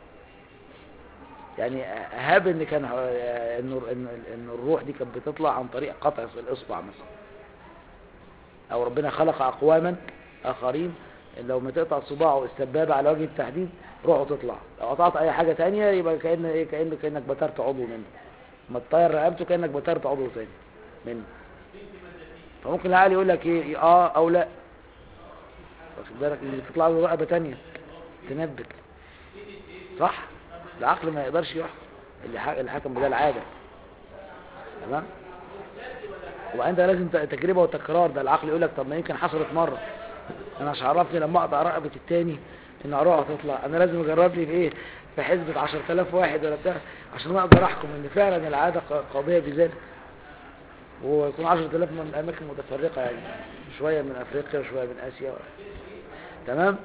يعني هاب ان كان ان ان ان الروح دي كانت بتطلع عن طريق قطع الاصبع مثلا او ربنا خلق اقواما اخرين لو ما تقطع صباعه السبابه على وجه التحديد روحه تطلع لو قطعت اي حاجه تانية يبقى كأن ايه كأن كأنك بترت عضو منه ما تطير رقبته كأنك بترت عضو تاني منه فممكن العقل يقول لك ايه اه او لا واخد بالك اللي تطلع له رقبه تانية تنبت صح العقل ما يقدرش يحكم اللي ح- اللي حكم بده العاده تمام وبعدين ده لازم ت- تجربه وتكرار ده العقل يقول لك طب ما يمكن حصلت مره انا مش عرفني لما اقطع رقبه التاني ان اروح تطلع انا لازم اجرب لي في ايه في حسبة 10000 واحد ولا بتاع عشان اقدر احكم ان فعلا العاده ق- قاضيه بذلك ويكون 10000 من اماكن متفرقه يعني شويه من افريقيا وشويه من اسيا و... تمام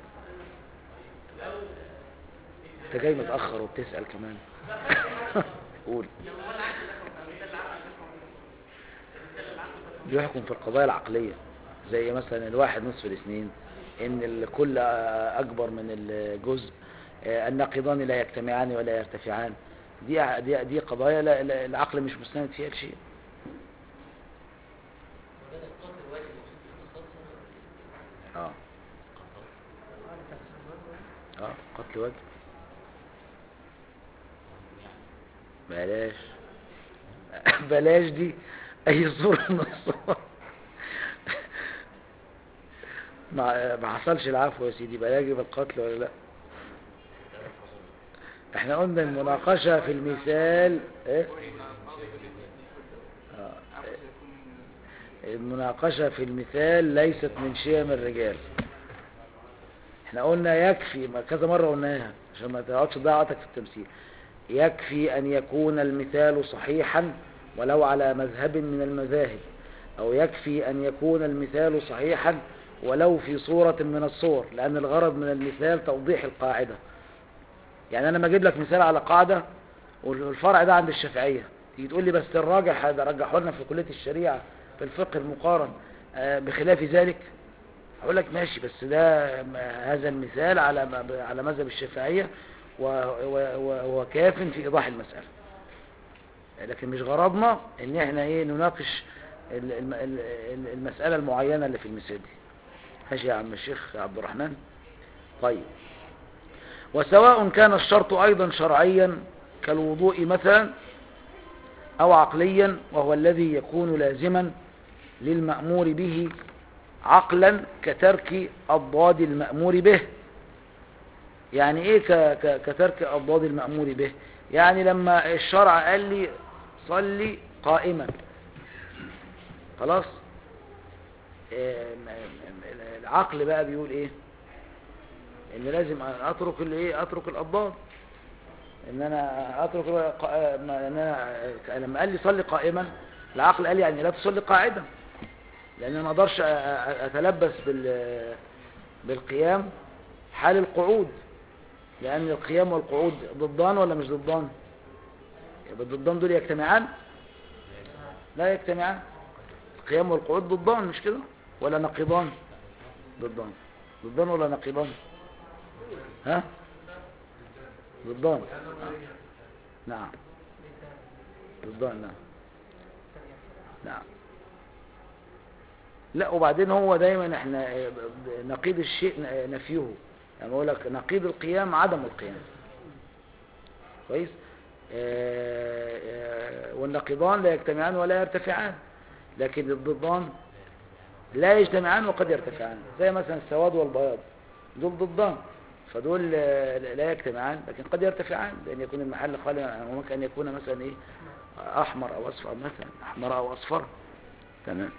انت جاي متاخر وبتسال كمان قول بيحكم في القضايا العقلية زي مثلا الواحد نصف الاثنين ان الكل اكبر من الجزء آه، النقيضان لا يجتمعان ولا يرتفعان دي دي دي قضايا لا لا- العقل مش مستند فيها لشيء وده القتل الواجب المقصود بالقصاص هو اه اه قتل وجه بلاش بلاش دي اي صورة من الصور ما ما حصلش العفو يا سيدي بقى يجب القتل ولا لا احنا قلنا المناقشة في المثال ايه آه. المناقشة في المثال ليست من شيم الرجال احنا قلنا يكفي ما كذا مرة قلناها عشان ما تقعدش تضيع وقتك في التمثيل يكفي أن يكون المثال صحيحا ولو على مذهب من المذاهب أو يكفي أن يكون المثال صحيحا ولو في صورة من الصور لأن الغرض من المثال توضيح القاعدة يعني أنا ما أجيب لك مثال على قاعدة والفرع ده عند الشافعية تيجي تقول لي بس الراجح هذا رجحوا لنا في كلية الشريعة في الفقه المقارن آه، بخلاف ذلك اقول لك ماشي بس ده م- هذا المثال على م- على مذهب الشافعية و- و- و- وكاف في ايضاح المسألة لكن مش غرضنا ان احنا ايه نناقش ال- الم- ال- ال- المسألة المعينة اللي في المثال دي ماشي يا عم الشيخ عبد الرحمن طيب وسواء كان الشرط ايضا شرعيا كالوضوء مثلا او عقليا وهو الذي يكون لازما للمأمور به عقلا كترك الضاد المأمور به يعني ايه ك- ك- كترك الضاد المأمور به يعني لما الشرع قال لي صلي قائما خلاص آه، م- م- العقل بقى بيقول ايه ان لازم اترك الايه اترك الاضداد ان انا اترك الق- ما- ان انا لما قال لي صلي قائما العقل قال لي يعني لا تصلي قاعدا لان أنا ما اقدرش أ- أ- اتلبس بال بالقيام حال القعود لان القيام والقعود ضدان ولا مش ضدان يبقى الضدان دول يجتمعان لا يجتمعان القيام والقعود ضدان مش كده ولا نقيضان ضدان ضدان ولا نقيضان ها ضدان نعم ضدان نعم نعم لا وبعدين هو دايما احنا نقيض الشيء نفيه يعني بقول لك نقيض القيام عدم القيام كويس آه، آه، والنقيضان لا يجتمعان ولا يرتفعان لكن الضدان لا يجتمعان وقد يرتفعان زي مثلا السواد والبياض دول ضدان فدول آه، لا يجتمعان لكن قد يرتفعان لأن يكون المحل خاليا وممكن أن يكون مثلا إيه أحمر أو أصفر مثلا أحمر أو أصفر تمام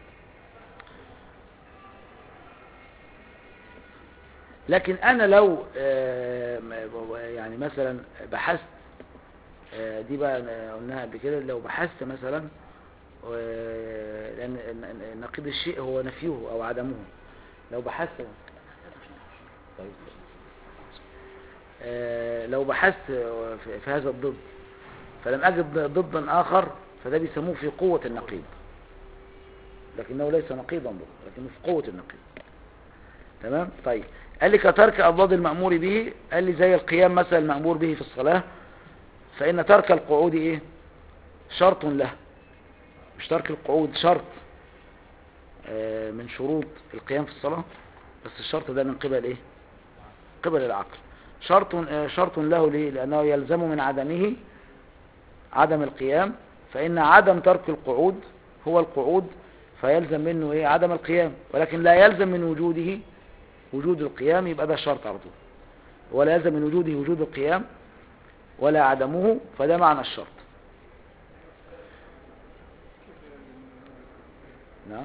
لكن أنا لو آه، م- يعني مثلا بحثت آه، دي بقى قلناها قبل كده لو بحثت مثلا آه، لأن ن- ن- نقيض الشيء هو نفيه أو عدمه لو بحثت طيب آه، لو بحثت في في هذا الضد فلم أجد ضدا آخر فده بيسموه في قوة النقيض لكنه ليس نقيضا ضد لكنه في قوة النقيض تمام طيب قال لي كترك أضداد المأمور به قال لي زي القيام مثلا المأمور به في الصلاة فإن ترك القعود إيه شرط له مش ترك القعود شرط آه، من شروط القيام في الصلاة بس الشرط ده من قبل إيه قبل العقل شرط آه، شرط له ليه لأنه يلزم من عدمه عدم القيام فإن عدم ترك القعود هو القعود فيلزم منه إيه عدم القيام ولكن لا يلزم من وجوده وجود القيام يبقى ده شرط على طول ولا يلزم من وجوده وجود القيام ولا عدمه فده معنى الشرط نعم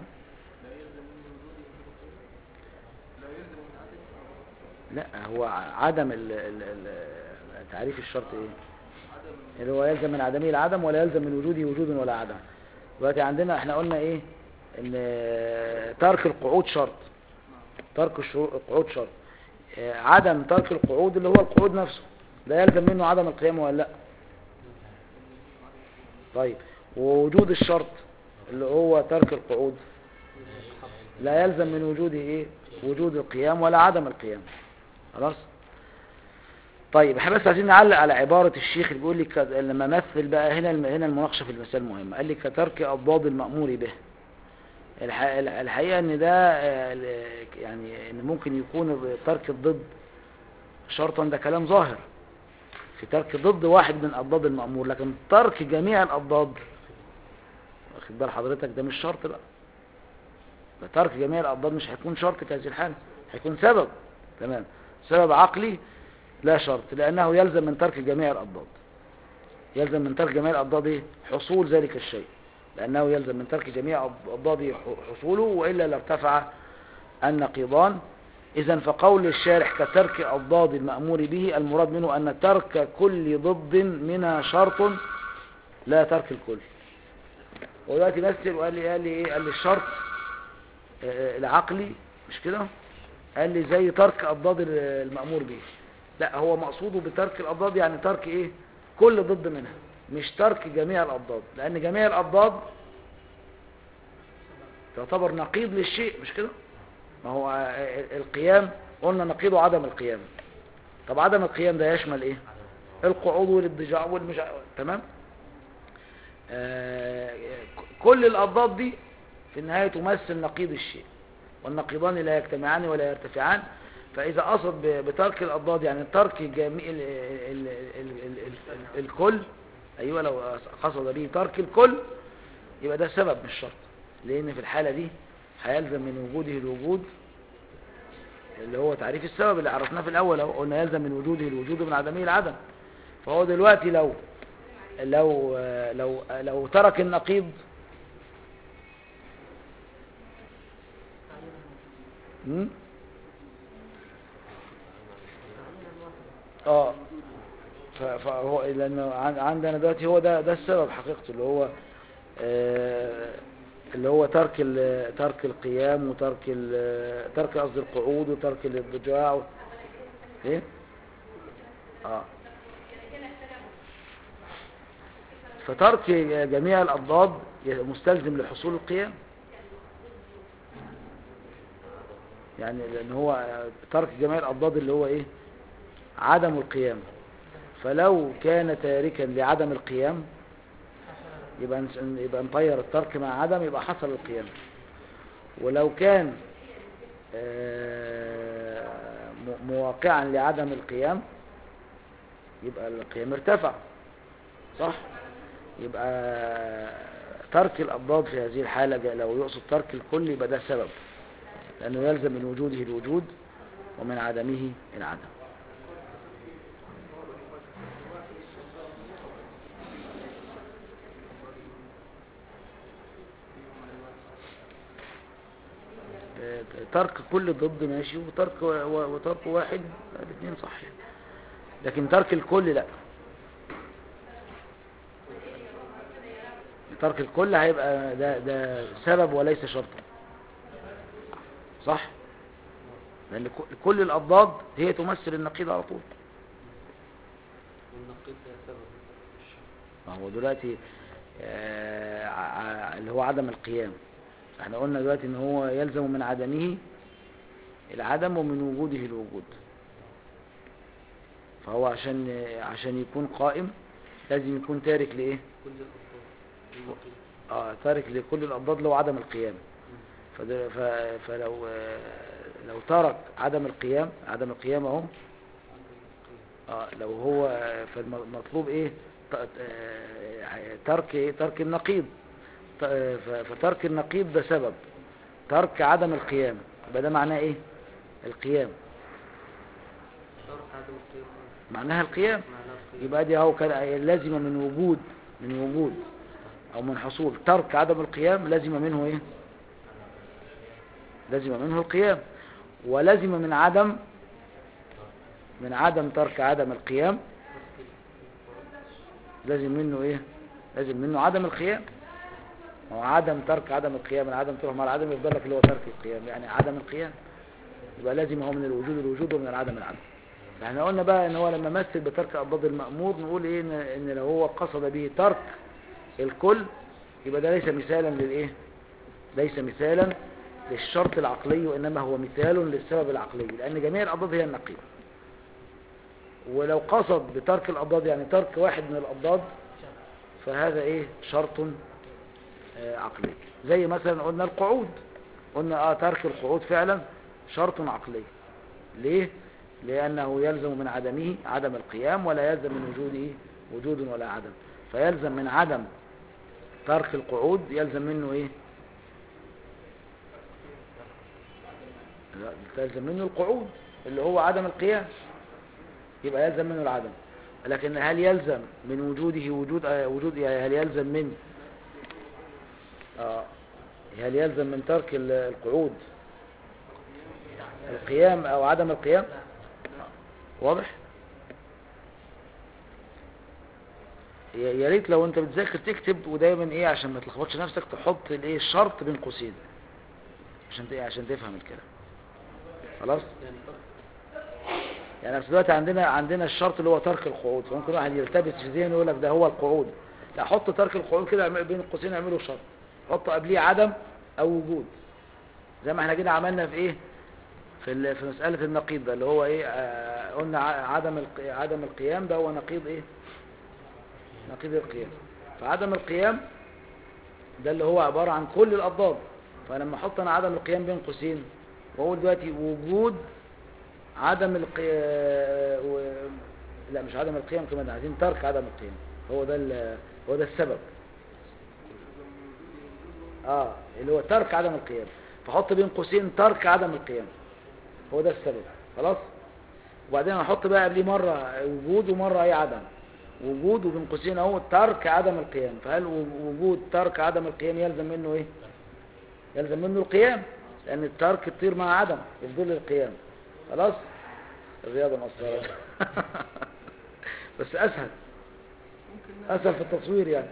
لا هو عدم ال ال ال تعريف الشرط ايه اللي هو يلزم من عدمه العدم ولا يلزم من وجوده وجود ولا عدم دلوقتي عندنا احنا قلنا ايه ان ترك القعود شرط ترك الشرو- القعود شرط آه، عدم ترك القعود اللي هو القعود نفسه ده يلزم منه عدم القيام ولا لا طيب ووجود الشرط اللي هو ترك القعود لا يلزم من وجوده ايه وجود القيام ولا عدم القيام خلاص طيب احنا بس عايزين نعلق على عبارة الشيخ اللي بيقول لي ك- لما مثل بقى هنا الم- هنا المناقشة في المسائل مهمة قال لي كترك أضداد المأمور به الح- الح- الحقيقة ان ده آه، ال- يعني ان ممكن يكون ترك الضد شرطا ده كلام ظاهر في ترك ضد واحد من أضداد المأمور لكن ترك جميع الأضداد واخد بال حضرتك ده مش شرط بقى ده ترك جميع الأضداد مش هيكون شرط في هذه الحالة هيكون سبب تمام سبب عقلي لا شرط لأنه يلزم من ترك جميع الأضداد يلزم من ترك جميع الأضداد إيه؟ حصول ذلك الشيء لأنه يلزم من ترك جميع أضداده ح- حصوله وإلا لارتفع النقيضان إذا فقول الشارح كترك أضداد المأمور به المراد منه أن ترك كل ضد منها شرط لا ترك الكل ودلوقتي مثل وقال لي قال لي ايه قال لي الشرط آه، العقلي مش كده قال لي زي ترك اضداد ال- المأمور به لا هو مقصوده بترك الاضداد يعني ترك ايه كل ضد منها مش ترك جميع الاضداد لان جميع الاضداد تعتبر نقيض للشيء مش كده ما هو آه، القيام قلنا نقيضه عدم القيام طب عدم القيام ده يشمل ايه القعود والاضطجاع والمش تمام آه، كل الأضداد دي في النهاية تمثل نقيض الشيء والنقيضان لا يجتمعان ولا يرتفعان فإذا قصد ب- بترك الأضداد يعني ترك جميع ال ال ال ال ال ال الكل أيوة لو قصد به ترك الكل يبقى ده سبب مش شرط لأن في الحالة دي هيلزم من وجوده الوجود اللي هو تعريف السبب اللي عرفناه في الأول أهو قلنا يلزم من وجوده الوجود ومن عدمه العدم فهو دلوقتي لو لو لو لو ترك النقيض م? اه ف- فهو لانه عن- عندنا دلوقتي هو ده ده السبب حقيقته اللي هو آه، اللي هو ترك ال- ترك القيام وترك ال- ترك قصدي القعود وترك الاضطجاع و- ايه اه فترك جميع الأضداد مستلزم لحصول القيام يعني لأن هو ترك جميع الأضداد اللي هو إيه عدم القيام فلو كان تاركا لعدم القيام يبقى نس- يبقى نطير الترك مع عدم يبقى حصل القيام ولو كان آه، م- مواقعا لعدم القيام يبقى القيام ارتفع صح يبقى ترك الأضداد في هذه الحالة جاء- لو يقصد ترك الكل يبقى ده سبب لأنه يلزم من وجوده الوجود ومن عدمه العدم آه، ترك كل ضد ماشي وترك و- و- وترك واحد الاثنين صح يعني. لكن ترك الكل لا ترك الكل هيبقى ده ده سبب وليس شرطا صح لان ك- كل الاضداد هي تمثل النقيض على طول والنقيض ده سبب مش شرط. ما هو دلوقتي آه، ع- ع- اللي هو عدم القيام احنا قلنا دلوقتي ان هو يلزم من عدمه العدم ومن وجوده الوجود فهو عشان عشان يكون قائم لازم يكون تارك لايه كل الأضداد النقيض اه تارك لكل الأضداد لو عدم القيام فده ف... فلو آه، لو ترك عدم القيام عدم القيام اهو عدم القيام اه لو هو آه، فالمطلوب ايه ت- آه، ترك ايه ترك النقيض ت- آه، ف- فترك النقيض ده سبب ترك عدم القيام يبقى ده معناه ايه القيام ترك عدم القيام معناها القيام معناه القيام يبقى دي اهو كان لازم من وجود من وجود او من حصول ترك عدم القيام لازم منه ايه لازم منه القيام ولازم من عدم من عدم ترك عدم القيام لازم منه ايه لازم منه عدم القيام هو عدم ترك عدم القيام العدم تروح مع العدم يفضل لك اللي هو ترك القيام يعني عدم القيام يبقى لازم هو من الوجود الوجود ومن العدم العدم فاحنا قلنا بقى ان هو لما مثل بترك اضداد المأمور نقول ايه ان, إن لو هو قصد به ترك الكل يبقى ده ليس مثالا للايه ليس مثالا للشرط العقلي وإنما هو مثال للسبب العقلي لأن جميع الأضداد هي النقيض ولو قصد بترك الأضداد يعني ترك واحد من الأضداد فهذا إيه شرط آه، عقلي زي مثلا قلنا القعود قلنا آه ترك القعود فعلا شرط عقلي ليه؟ لأنه يلزم من عدمه عدم القيام ولا يلزم من وجوده وجود ولا عدم فيلزم من عدم ترك القعود يلزم منه ايه لا يلزم منه القعود اللي هو عدم القيام يبقى يلزم منه العدم لكن هل يلزم من وجوده وجود آه وجود يعني هل يلزم من آه هل يلزم من ترك ال- القعود القيام او عدم القيام واضح يا يا ريت لو انت بتذاكر تكتب ودايما ايه عشان ما تلخبطش نفسك تحط الايه الشرط بين قوسين عشان ت- عشان تفهم الكلام خلاص يعني ترك يعني بس دلوقتي عندنا عندنا الشرط اللي هو ترك القعود فممكن واحد يلتبس في ذهنه يقول لك ده هو القعود لا حط ترك القعود كده اعمل- بين القوسين اعمله شرط حط قبليه عدم او وجود زي ما احنا كده عملنا في ايه في ال- في مسألة النقيض ده اللي هو ايه آه قلنا ع- عدم الق- عدم القيام ده هو نقيض ايه نقيض القيام فعدم القيام ده اللي هو عبارة عن كل الأضداد فلما احط انا عدم القيام بين قوسين واقول دلوقتي وجود عدم القيام و... لا مش عدم القيام كمان عايزين ترك عدم القيام هو ده ال... هو ده السبب اه اللي هو ترك عدم القيام فحط بين قوسين ترك عدم القيام هو ده السبب خلاص وبعدين احط بقى قبليه مره وجود ومره اي عدم وجود وبين قوسين اهو ترك عدم القيام فهل و- وجود ترك عدم القيام يلزم منه ايه يلزم منه القيام لان الترك يطير مع عدم يفضل القيام خلاص الرياضه مصدر بس اسهل اسهل في التصوير يعني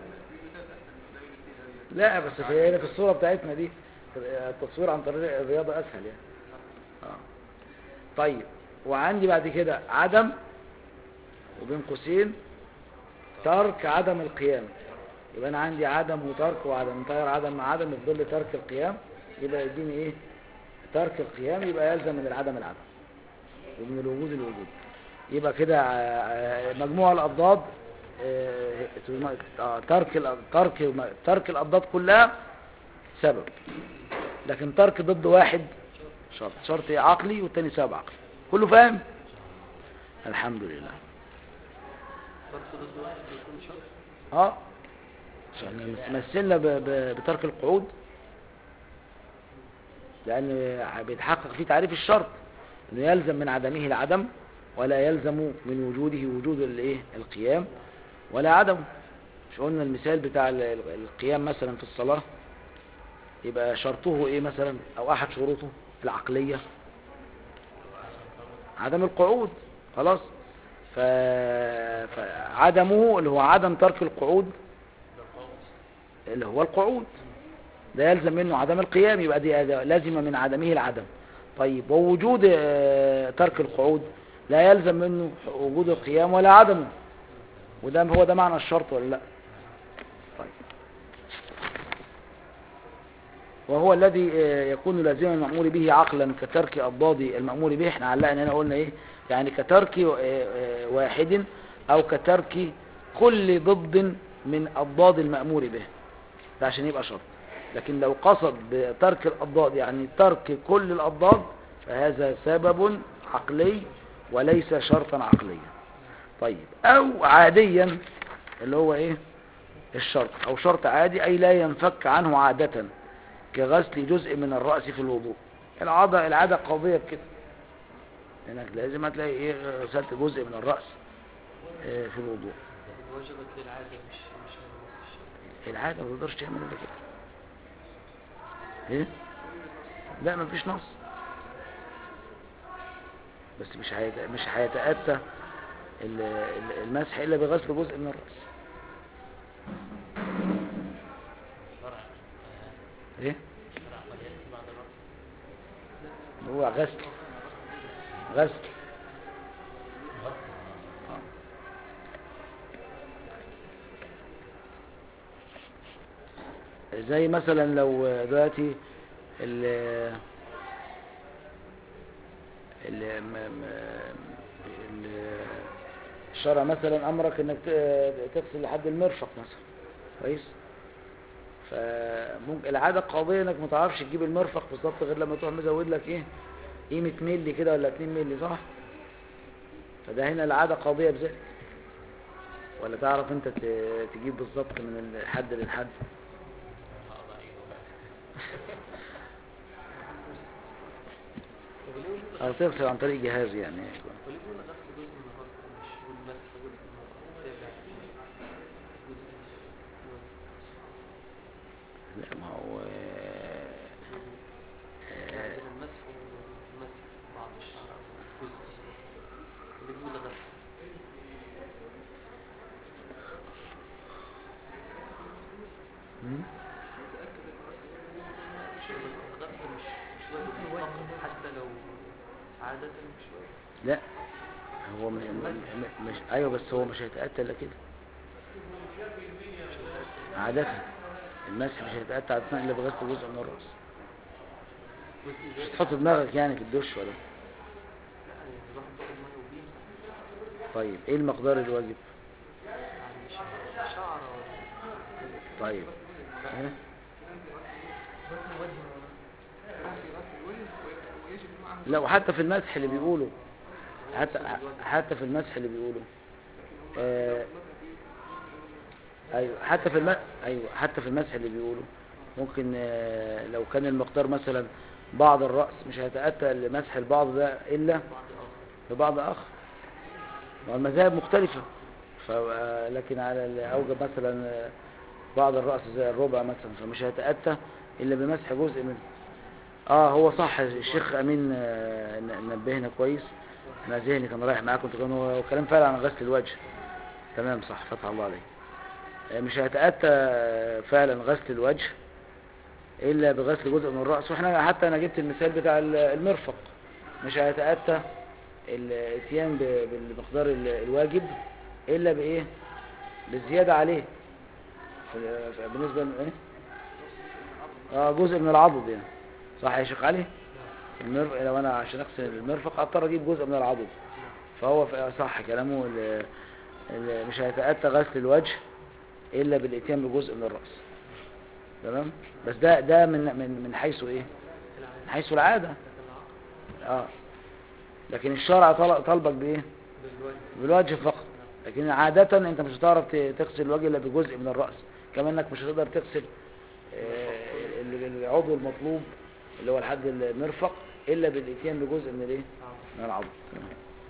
لا بس في هنا في الصوره بتاعتنا دي التصوير عن طريق الرياضه اسهل يعني آه. طيب وعندي بعد كده عدم وبين قوسين ترك عدم القيام يبقى انا عندي عدم وترك وعدم طير عدم مع عدم يفضل لي ترك القيام يبقى يديني ايه ترك القيام يبقى يلزم من العدم العدم ومن الوجود الوجود يبقى كده آه، آه، مجموع الأضداد آه، آه، ترك الأ- ترك ترك الأضداد كلها سبب لكن ترك ضد واحد شرط شرط عقلي والتاني سبب عقلي كله فاهم الحمد لله ترك ضد واحد بيكون شرط اه عشان مثلنا ب- ب- بترك القعود لأن بيتحقق فيه تعريف الشرط انه يلزم من عدمه العدم ولا يلزم من وجوده وجود الايه القيام ولا عدم مش قلنا المثال بتاع ال- ال- القيام مثلا في الصلاة يبقى شرطه ايه مثلا او احد شروطه العقلية عدم القعود خلاص ف... فعدمه اللي هو عدم ترك القعود اللي هو القعود ده يلزم منه عدم القيام يبقى دي ده لازم من عدمه العدم طيب ووجود آه، ترك القعود لا يلزم منه وجود القيام ولا عدمه وده هو ده معنى الشرط ولا لا طيب وهو الذي آه، يكون لازما المأمور به عقلا كترك أضداد المأمور به احنا علقنا هنا قلنا ايه يعني كترك آه، آه، واحد او كترك كل ضد من أضداد المأمور به ده عشان يبقى شرط لكن لو قصد بترك الأضداد يعني ترك كل الأضداد فهذا سبب عقلي وليس شرطا عقليا طيب أو عاديا اللي هو إيه الشرط أو شرط عادي أي لا ينفك عنه عادة كغسل جزء من الرأس في الوضوء العادة العادة قضية بكده انك لازم هتلاقي ايه غسلت جزء من الرأس آه، في الوضوء وجبت للعادة مش مش مش- العادة ما تقدرش تعمل الا كده ايه لا مفيش نص بس مش هيت... مش هيتأتى ال- ال- المسح الا بغسل جزء من الرأس شرع آه، ايه شرع قد يأتي بعد الرأس هو غسل غسل زي مثلا لو دلوقتي ال ال م- م- ال- الشرع مثلا امرك انك ت- تغسل لحد المرفق مثلا كويس فممكن العاده القاضيه انك ما تعرفش تجيب المرفق بالظبط غير لما تروح مزود لك ايه قيمه ملي كده ولا 2 ملي صح فده هنا العاده قاضيه بذلك ولا تعرف انت ت- تجيب بالظبط من الحد للحد هقطع ايده بقى طب ليه بيقول او تغسل عن طريق جهاز يعني وليه بيقول غسل جزء من الراس مش والمسح جزء من التابع جزء من لا ما هو يعني عندنا المسح والمسح بعض الشعر أو جزء وليه بيقول غسل مم؟ الغسل مش مش واجب مطلق حتى لو عادة مش واجب لا هو م... م... م... مش ايوه بس هو مش هيتأتى الا كده عادة المسح مش هيتأتى عادة الا بغسل جزء من الرأس جزء مش زائد تحط دماغك يعني في الدش ولا يعني الواحد بياخد ميه وبيمسح طيب ايه المقدار الواجب يعني ش- شعر ولا طيب ها؟ لا وحتى في المسح اللي بيقولوا حتى حتى في المسح اللي بيقولوا آه ايوه حتى في الم... ايوه حتى في المسح اللي بيقولوا ممكن آه لو كان المقدار مثلا بعض الرأس مش هيتأتى لمسح البعض ده إلا بعض آخر ببعض آخر والمذاهب مختلفة ف... آه، لكن على الأوجب مثلا آه، بعض الرأس زي الربع مثلا فمش هيتأتى إلا بمسح جزء منه اه هو صح الشيخ أمين آه، ن- نبهنا كويس أنا ذهني كان رايح معاكم كان هو كلام فعلا عن غسل الوجه تمام صح فتح الله عليه آه، مش هيتأتى آه، فعلا غسل الوجه إلا بغسل جزء من الرأس واحنا حتى أنا جبت المثال بتاع ال- المرفق مش هيتأتى الاتيان ب- بالمقدار ال- الواجب إلا بإيه بالزيادة عليه في- في- بالنسبة ل- إيه اه جزء من العضد يعني صح يا شيخ علي المرفق لو أنا عشان أغسل المرفق أضطر أجيب جزء من العضد فهو ف- صح كلامه ال- ال- مش هيتأتى غسل الوجه إلا بالاتيان بجزء من الرأس تمام بس ده ده من من من حيث ايه من حيث العاده اه لكن الشرع طل- طالبك بايه بالوجه بالوجه فقط لكن عادة انت مش هتعرف ت- تغسل الوجه الا بجزء من الرأس كما انك مش هتقدر تغسل آه، ال- العضو المطلوب اللي هو الحد المرفق الا بالاتيان بجزء من الايه من العضو تمام.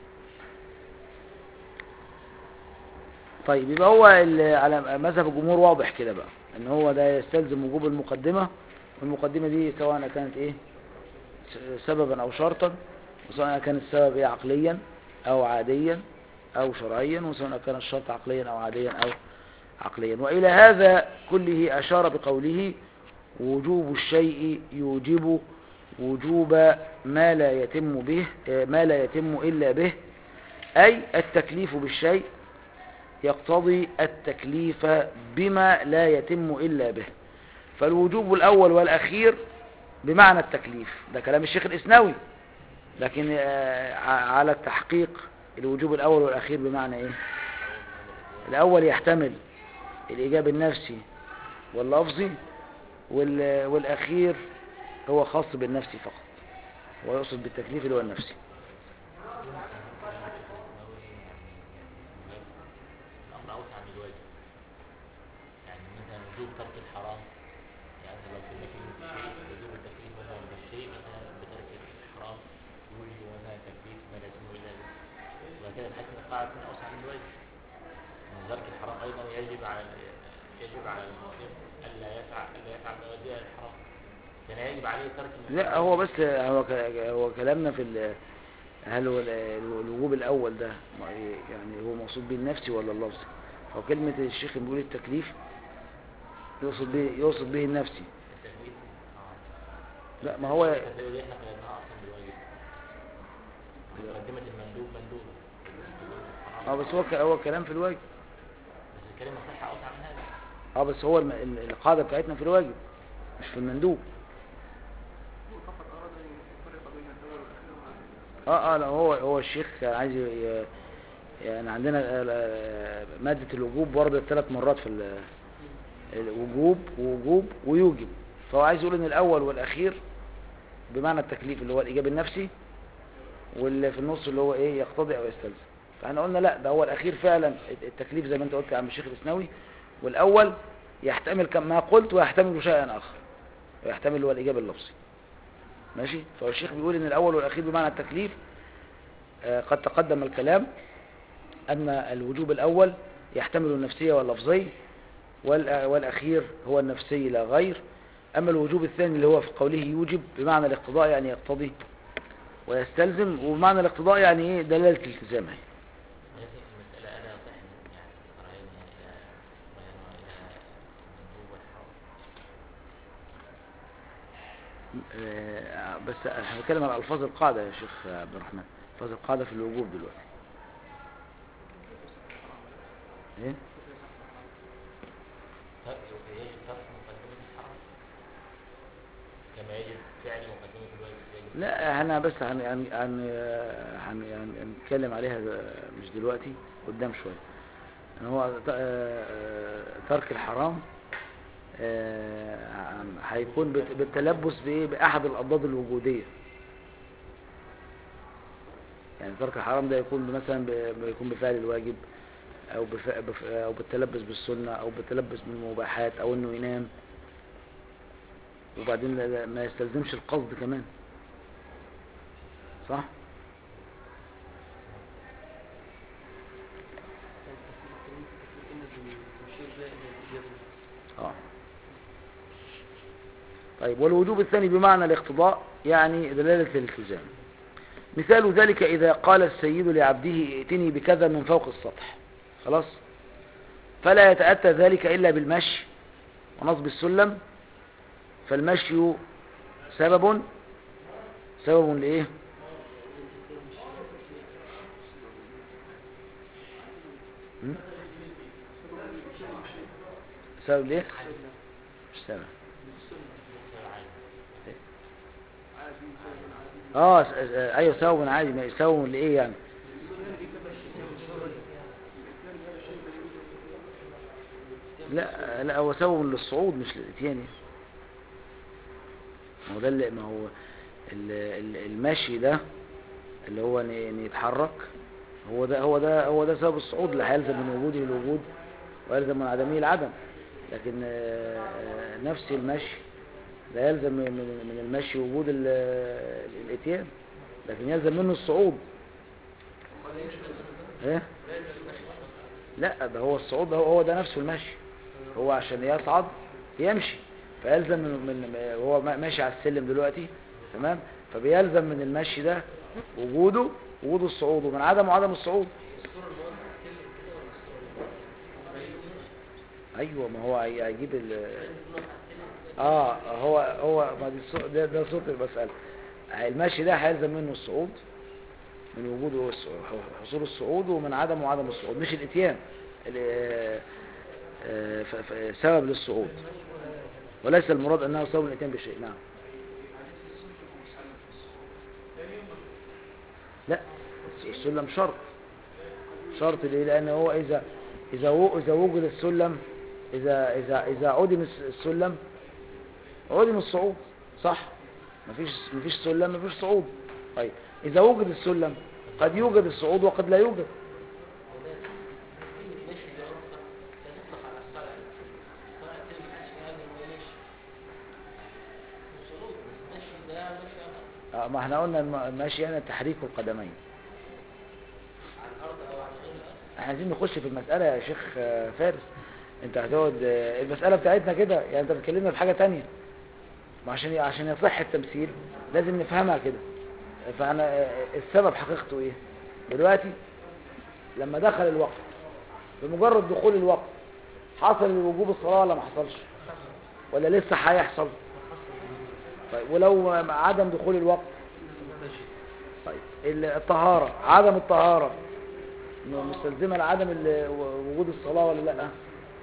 طيب يبقى هو ال- على مذهب الجمهور واضح كده بقى ان هو ده يستلزم وجوب المقدمة والمقدمة دي سواء كانت ايه س- سببا او شرطا وسواء كان السبب ايه عقليا او عاديا او شرعيا وسواء كان الشرط عقليا او عاديا او عقليا والى هذا كله اشار بقوله وجوب الشيء يوجب وجوب ما لا يتم به آه، ما لا يتم الا به اي التكليف بالشيء يقتضي التكليف بما لا يتم إلا به فالوجوب الأول والأخير بمعنى التكليف ده كلام الشيخ الإسناوي لكن آه، ع- على التحقيق الوجوب الأول والأخير بمعنى إيه الأول يحتمل الإيجاب النفسي واللفظي وال- والأخير هو خاص بالنفسي فقط ويقصد بالتكليف اللي هو النفسي الأمر أوسع من الواجب يعني مثلا وجوب ترك الحرام يعني لو كنا كلمة الشيء وجوب التكليف مثلا بالشيء مثلا بترك الحرام يوجب مثلا تكليف ما لا يتم إلا به وبعد كده الحكم القاعدة تكون أوسع من الواجب من ترك الحرام أيضا يجب على يجب على المسلم ألا يفعل ألا يفعل ما يؤدي إلى الحرام كان يجب عليه ترك المسلم لا هو بس هو ك- هو كلامنا في ال- هل هو ال- الوجوب الأول ده يعني هو مقصود به النفسي ولا اللفظي هو كلمة الشيخ بيقول التكليف يقصد به يقصد به النفسي التكليف آه. لا ما هو التكليف دي احنا قيدناها أصلا بالواجب مقدمة المندوب مندوبة اه بس هو ك- هو كلام في الواجب بس الكلمة صحة أوسع من هذا اه بس هو الم- ال- القاعدة بتاعتنا في الواجب مش في المندوب هو فقط أراد أن يفرق بين الأول والآخر مع اه اه لا هو هو الشيخ كان عايز ي- يعني عندنا آه، آه، مادة الوجوب وردت ثلاث مرات في ال- الوجوب ووجوب ويوجب فهو عايز يقول ان الاول والاخير بمعنى التكليف اللي هو الايجاب النفسي واللي في النص اللي هو ايه يقتضي او يستلزم فاحنا قلنا لا ده هو الاخير فعلا التكليف زي ما انت قلت يا عم الشيخ الاسناوي والاول يحتمل كما قلت ويحتمل شيئا اخر ويحتمل هو الايجاب اللفظي ماشي فهو الشيخ بيقول ان الاول والاخير بمعنى التكليف آه، قد تقدم الكلام أن الوجوب الأول يحتمل النفسية واللفظية والأ- والأخير هو النفسي لا غير أما الوجوب الثاني اللي هو في قوله يوجب بمعنى الاقتضاء يعني يقتضي ويستلزم وبمعنى الاقتضاء يعني إيه دلالة الالتزام أهي. هذه المسألة ألا يصح يعني رأينا إلى رأينا إلى المندوب والحرام آه، بس احنا بنتكلم على ألفاظ القاعدة يا شيخ عبد الرحمن ألفاظ القاعدة في الوجوب دلوقتي إيه؟ ترك يجب ترك مقدمة الحرام كما يجب فعل مقدمة الواجب يجب لا احنا بس هن هن هن هن هن- هنتكلم عليها مش دلوقتي قدام شوية ان هو ت- آه، ترك الحرام آه، عم- هيكون بت- بالتلبس بايه باحد الاضداد الوجودية يعني ترك الحرام ده يكون مثلا ب- بيكون بفعل الواجب او بف... بف... او بالتلبس بالسنة او بالتلبس بالمباحات او انه ينام وبعدين لا- لا- ما يستلزمش القصد كمان صح اه طيب والوجوب الثاني بمعنى الاقتضاء يعني دلالة الالتزام مثال ذلك إذا قال السيد لعبده ائتني بكذا من فوق السطح خلاص فلا يتأتى ذلك إلا بالمشي ونصب السلم فالمشي سبب سبب لإيه م? سبب ليه مش سبب اه س- س- ايوه سبب عادي ما سبب لايه يعني لا لا هو سبب للصعود مش للاتيان يعني. ما هو ده اللي ما هو ال- ال- المشي ده اللي هو ان إن يتحرك هو ده هو ده هو ده سبب الصعود اللي هيلزم من وجوده الوجود ويلزم من عدمه العدم لكن آه، آه، نفس المشي لا يلزم من من- من المشي وجود ال- ال- الاتيان لكن يلزم منه الصعود ايه لا ده هو الصعود ده هو هو ده نفسه المشي هو عشان يصعد يمشي فيلزم من, من هو ما- ماشي على السلم دلوقتي تمام فبيلزم من المشي ده وجوده وجود الصعود ومن عدمه عدم الصعود ايوه ما هو هي- هيجيب ال اه هو هو ما دي الصو- ده, ده صوت المسألة المشي ده هيلزم منه الصعود من وجوده والص- حصول الصعود ومن عدمه عدم الصعود مش الاتيان ال- آه، ف- ف- سبب للصعود وليس المراد انه سبب الاتيان بشيء نعم لا السلم شرط شرط ليه لان هو اذا اذا و- اذا وجد السلم اذا اذا اذا عدم الس- السلم عدم الصعود صح مفيش مفيش سلم مفيش صعود طيب اذا وجد السلم قد يوجد الصعود وقد لا يوجد ماشي ده أصلا لا تطلق على الصلاة الصلاة كده ما حدش قال إنه ماشي الصعود بس ماشي ده ماشي على آه، ما احنا قلنا الم- المشي هنا تحريك القدمين على الأرض أو على غير الأرض احنا عايزين نخش في المسألة يا شيخ آه، فارس انت هتقعد آه، المسألة بتاعتنا كده يعني انت بتكلمنا في حاجة تانية ما عشان عشان يصح التمثيل لازم نفهمها كده فانا آه، السبب حقيقته ايه دلوقتي لما دخل الوقت بمجرد دخول الوقت حصل وجوب الصلاة ولا ما حصلش ولا لسه هيحصل طيب ولو عدم دخول الوقت طيب الطهارة عدم الطهارة م- مستلزمة لعدم ال- وجود الصلاة ولا لا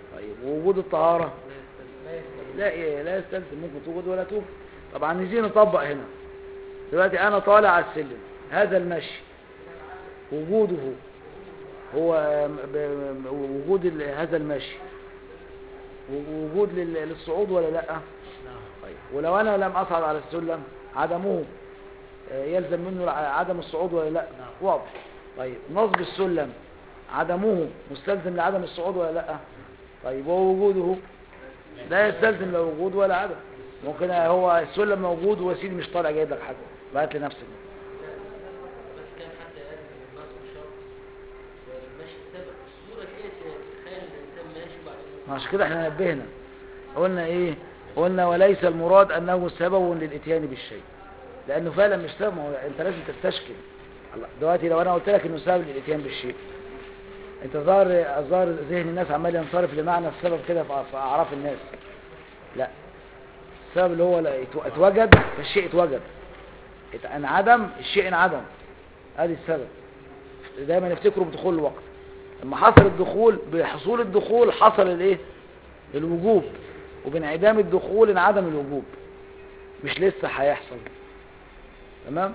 طيب ووجود الطهارة لا يستلزم لا إيه لا يستلزم ممكن توجد ولا توجد طبعا نيجي نطبق هنا دلوقتي انا طالع على السلم هذا المشي وجوده هو ب- ب- وجود ال- هذا المشي وجود لل- للصعود ولا لا نعم طيب ولو انا لم اصعد على السلم عدمه آه، يلزم منه الع- عدم الصعود ولا لا نعم. واضح طيب نصب السلم عدمه مستلزم لعدم الصعود ولا لا طيب ووجوده لا يستلزم لا وجود ولا عدم ممكن هو السلم موجود وهو سيدي مش طالع جايب لك حاجه بعت لنفسك بس كان حتى قال إن النصب شرط والمشي سبب الصورة دي تتخيل إن الإنسان ماشي وبعدين عشان كده احنا نبهنا قلنا ايه قلنا وليس المراد انه سبب للاتيان بالشيء لانه فعلا مش سبب ما هو انت لازم تستشكل الله دلوقتي لو انا قلت لك انه سبب للاتيان بالشيء انت ظاهر ظاهر ذهن الناس عمال ينصرف لمعنى السبب كده في في اعراف الناس لا السبب اللي هو لا- اتو- اتوجد فالشيء اتوجد ات- انعدم الشيء انعدم ادي السبب دايما نفتكره بدخول الوقت لما حصل الدخول بحصول الدخول حصل الايه الوجوب وبانعدام الدخول انعدم الوجوب مش لسه هيحصل تمام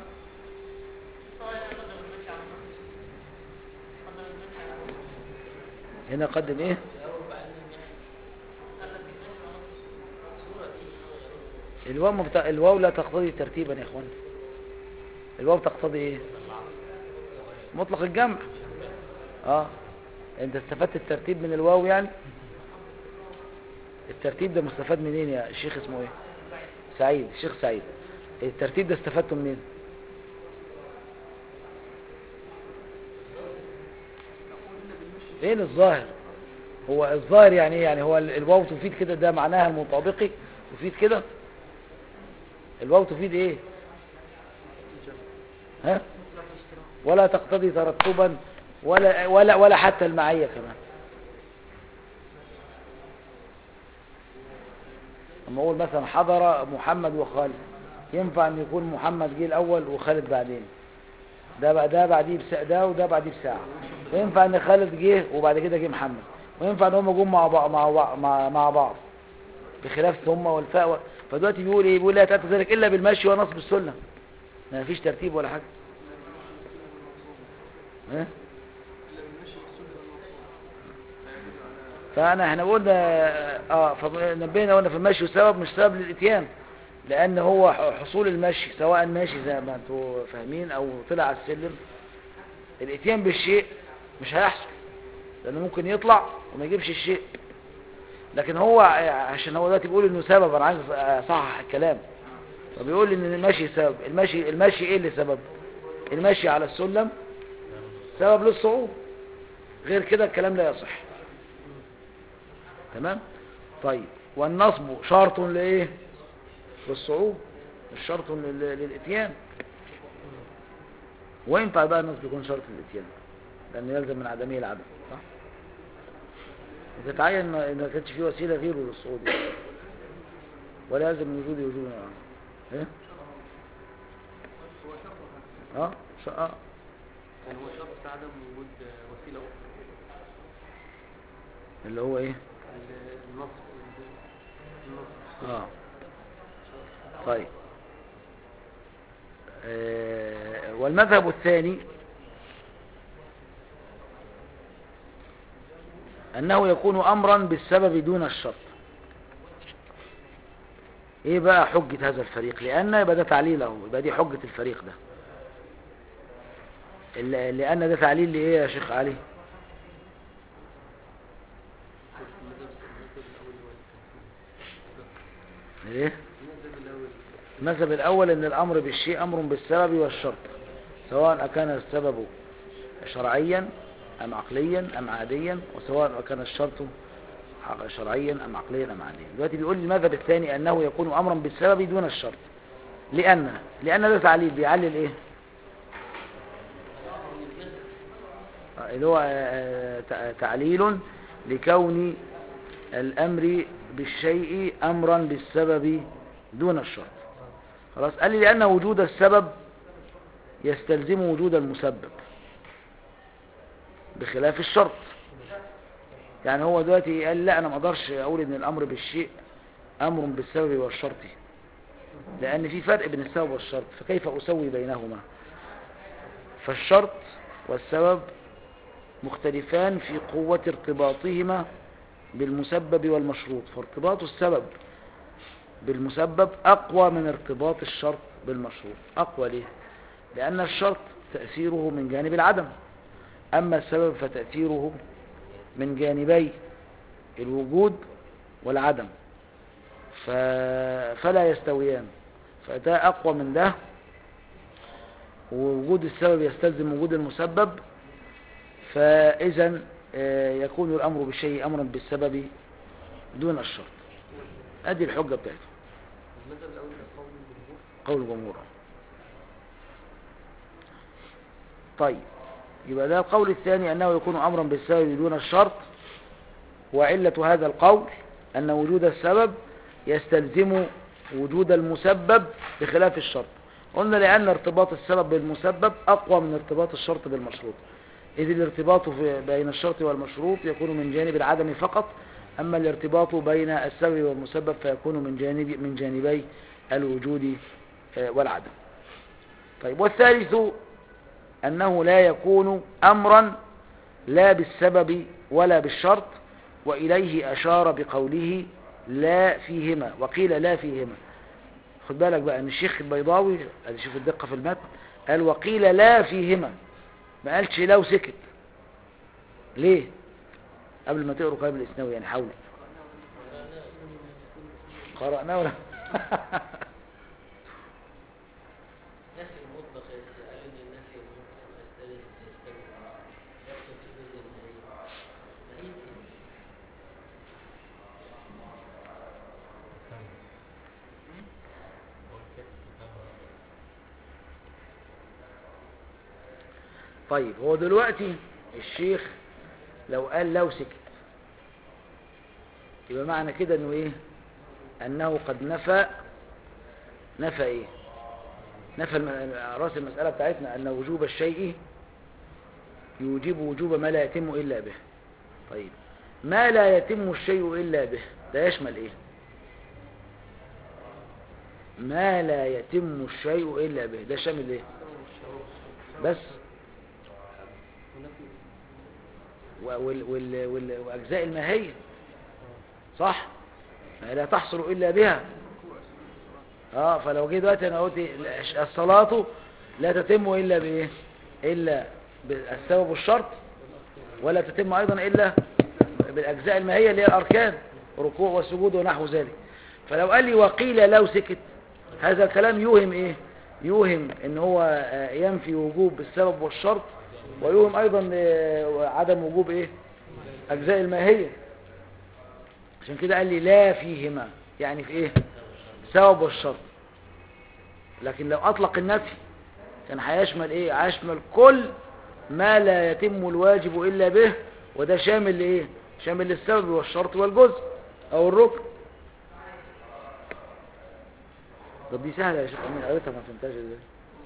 هنا قدم ايه الواو مبت... الواو لا تقتضي ترتيبا يا اخوان الواو تقتضي ايه مطلق الجمع اه انت استفدت الترتيب من الواو يعني الترتيب ده مستفاد منين يا الشيخ اسمه ايه سعيد الشيخ سعيد الترتيب ده استفدته منين فين الظاهر هو الظاهر يعني ايه يعني هو ال- الواو تفيد كده ده معناها المطابقي تفيد كده الواو تفيد ايه ها ولا تقتضي ترتبا ولا ولا ولا حتى المعيه كمان لما اقول مثلا حضر محمد وخالد ينفع ان يكون محمد جه الاول وخالد بعدين ده بقى ده بعديه بساعة ده وده بعديه بساعة وينفع ان خالد جه وبعد كده جه محمد وينفع ان هم جم مع بعض مع بعض مع, مع بعض بخلاف ثم والفاء و... فدلوقتي بيقول ايه بيقول لا تاتي ذلك الا بالمشي ونصب السنه ما فيش ترتيب ولا حاجه ها فانا احنا قلنا اه فنبهنا قلنا في المشي سبب مش سبب للاتيان لان هو ح- حصول المشي سواء ماشي زي ما انتوا فاهمين او طلع على السلم الاتيان بالشيء مش هيحصل لانه ممكن يطلع وما يجيبش الشيء لكن هو عشان هو دلوقتي بيقول انه سبب انا عايز اصحح الكلام فبيقول ان المشي سبب المشي المشي ايه اللي سبب المشي على السلم سبب للصعود غير كده الكلام لا يصح تمام طيب والنصب شرط لايه للصعود مش شرط لل- للاتيان وينفع بقى النصب يكون شرط للاتيان لانه يلزم من عدميه العدم صح وتتعين ما إن ما كانش في وسيله غيره للصعود يعني. ولا يلزم من وجود وجود ايه اه ش- اه يعني هو شرط في عدم وجود وسيلة أخرى اللي هو ايه ال- النصب النصب اه طيب آه والمذهب الثاني أنه يكون أمرا بالسبب دون الشرط ايه بقى حجة هذا الفريق لأن يبقى ده تعليل اهو يبقى دي حجة الفريق ده ال- لأن ده تعليل لإيه يا شيخ علي المذهب المذهب الأول هو التنفيذ ايه المذهب الأول المذهب الأول أن الأمر بالشيء أمر بالسبب والشرط سواء كان السبب شرعيا أم عقليا أم عاديا وسواء كان الشرط ع- شرعيا أم عقليا أم عاديا دلوقتي بيقول لي المذهب الثاني أنه يكون أمرا بالسبب دون الشرط لأن لأن ده تعليل بيعلل إيه آه، اللي هو آه، تع- تعليل لكون الأمر بالشيء أمرا بالسبب دون الشرط خلاص قال لي لأن وجود السبب يستلزم وجود المسبب بخلاف الشرط يعني هو دلوقتي قال لا انا ما اقدرش اقول ان الامر بالشيء امر بالسبب والشرط لان في فرق بين السبب والشرط فكيف اسوي بينهما فالشرط والسبب مختلفان في قوة ارتباطهما بالمسبب والمشروط فارتباط السبب بالمسبب أقوى من ارتباط الشرط بالمشروط أقوى ليه؟ لأن الشرط تأثيره من جانب العدم أما السبب فتأثيره من جانبي الوجود والعدم ف... فلا يستويان فده أقوى من ده ووجود السبب يستلزم وجود المسبب فإذا آه، يكون الأمر بالشيء أمرا بالسبب دون الشرط أدي الحجة بتاعته المذهب الأول ده قول الجمهور قول الجمهور طيب يبقى ده القول الثاني أنه يكون أمرا بالسبب دون الشرط وعلة هذا القول أن وجود السبب يستلزم وجود المسبب بخلاف الشرط قلنا لأن ارتباط السبب بالمسبب أقوى من ارتباط الشرط بالمشروط إذ الارتباط في بين الشرط والمشروط يكون من جانب العدم فقط أما الارتباط بين السبب والمسبب فيكون من جانب من جانبي الوجود آه، والعدم طيب والثالث أنه لا يكون أمرا لا بالسبب ولا بالشرط وإليه أشار بقوله لا فيهما وقيل لا فيهما خد بالك بقى ان الشيخ البيضاوي ادي شوف الدقة في المتن قال وقيل لا فيهما ما قالش لا وسكت ليه قبل ما تقروا كلام الاسناوي يعني حاولوا قرأناه ولا نفي المطلق قال ان النفي المطلق يستلزم يستلزم يقصد في جزء النهي نهي طيب هو دلوقتي الشيخ لو قال لو سكت يبقى معنى كده انه ايه انه قد نفى نفى ايه نفى الم- راس المسألة بتاعتنا ان وجوب الشيء يوجب وجوب ما لا يتم الا به طيب ما لا يتم الشيء الا به ده يشمل ايه ما لا يتم الشيء الا به ده شامل ايه بس ونفي و- وال وال وال وأجزاء الماهية صح ما لا تحصل إلا بها اه فلو جه دلوقتي انا قلت الصلاة لا تتم إلا بإيه إلا بالسبب والشرط ولا تتم أيضا إلا بالأجزاء الماهية اللي هي الأركان ركوع وسجود ونحو ذلك فلو قال لي وقيل لو سكت هذا الكلام يوهم إيه يوهم إن هو آه، ينفي وجوب السبب والشرط ويوهم أيضا آه، عدم وجوب إيه أجزاء الماهية عشان كده قال لي لا فيهما يعني في إيه السبب والشرط لكن لو أطلق النفي كان هيشمل إيه هيشمل كل ما لا يتم الواجب إلا به وده شامل لإيه شامل للسبب والشرط والجزء أو الركن طب دي سهلة يا شيخ أمين قريتها ما فهمتهاش ازاي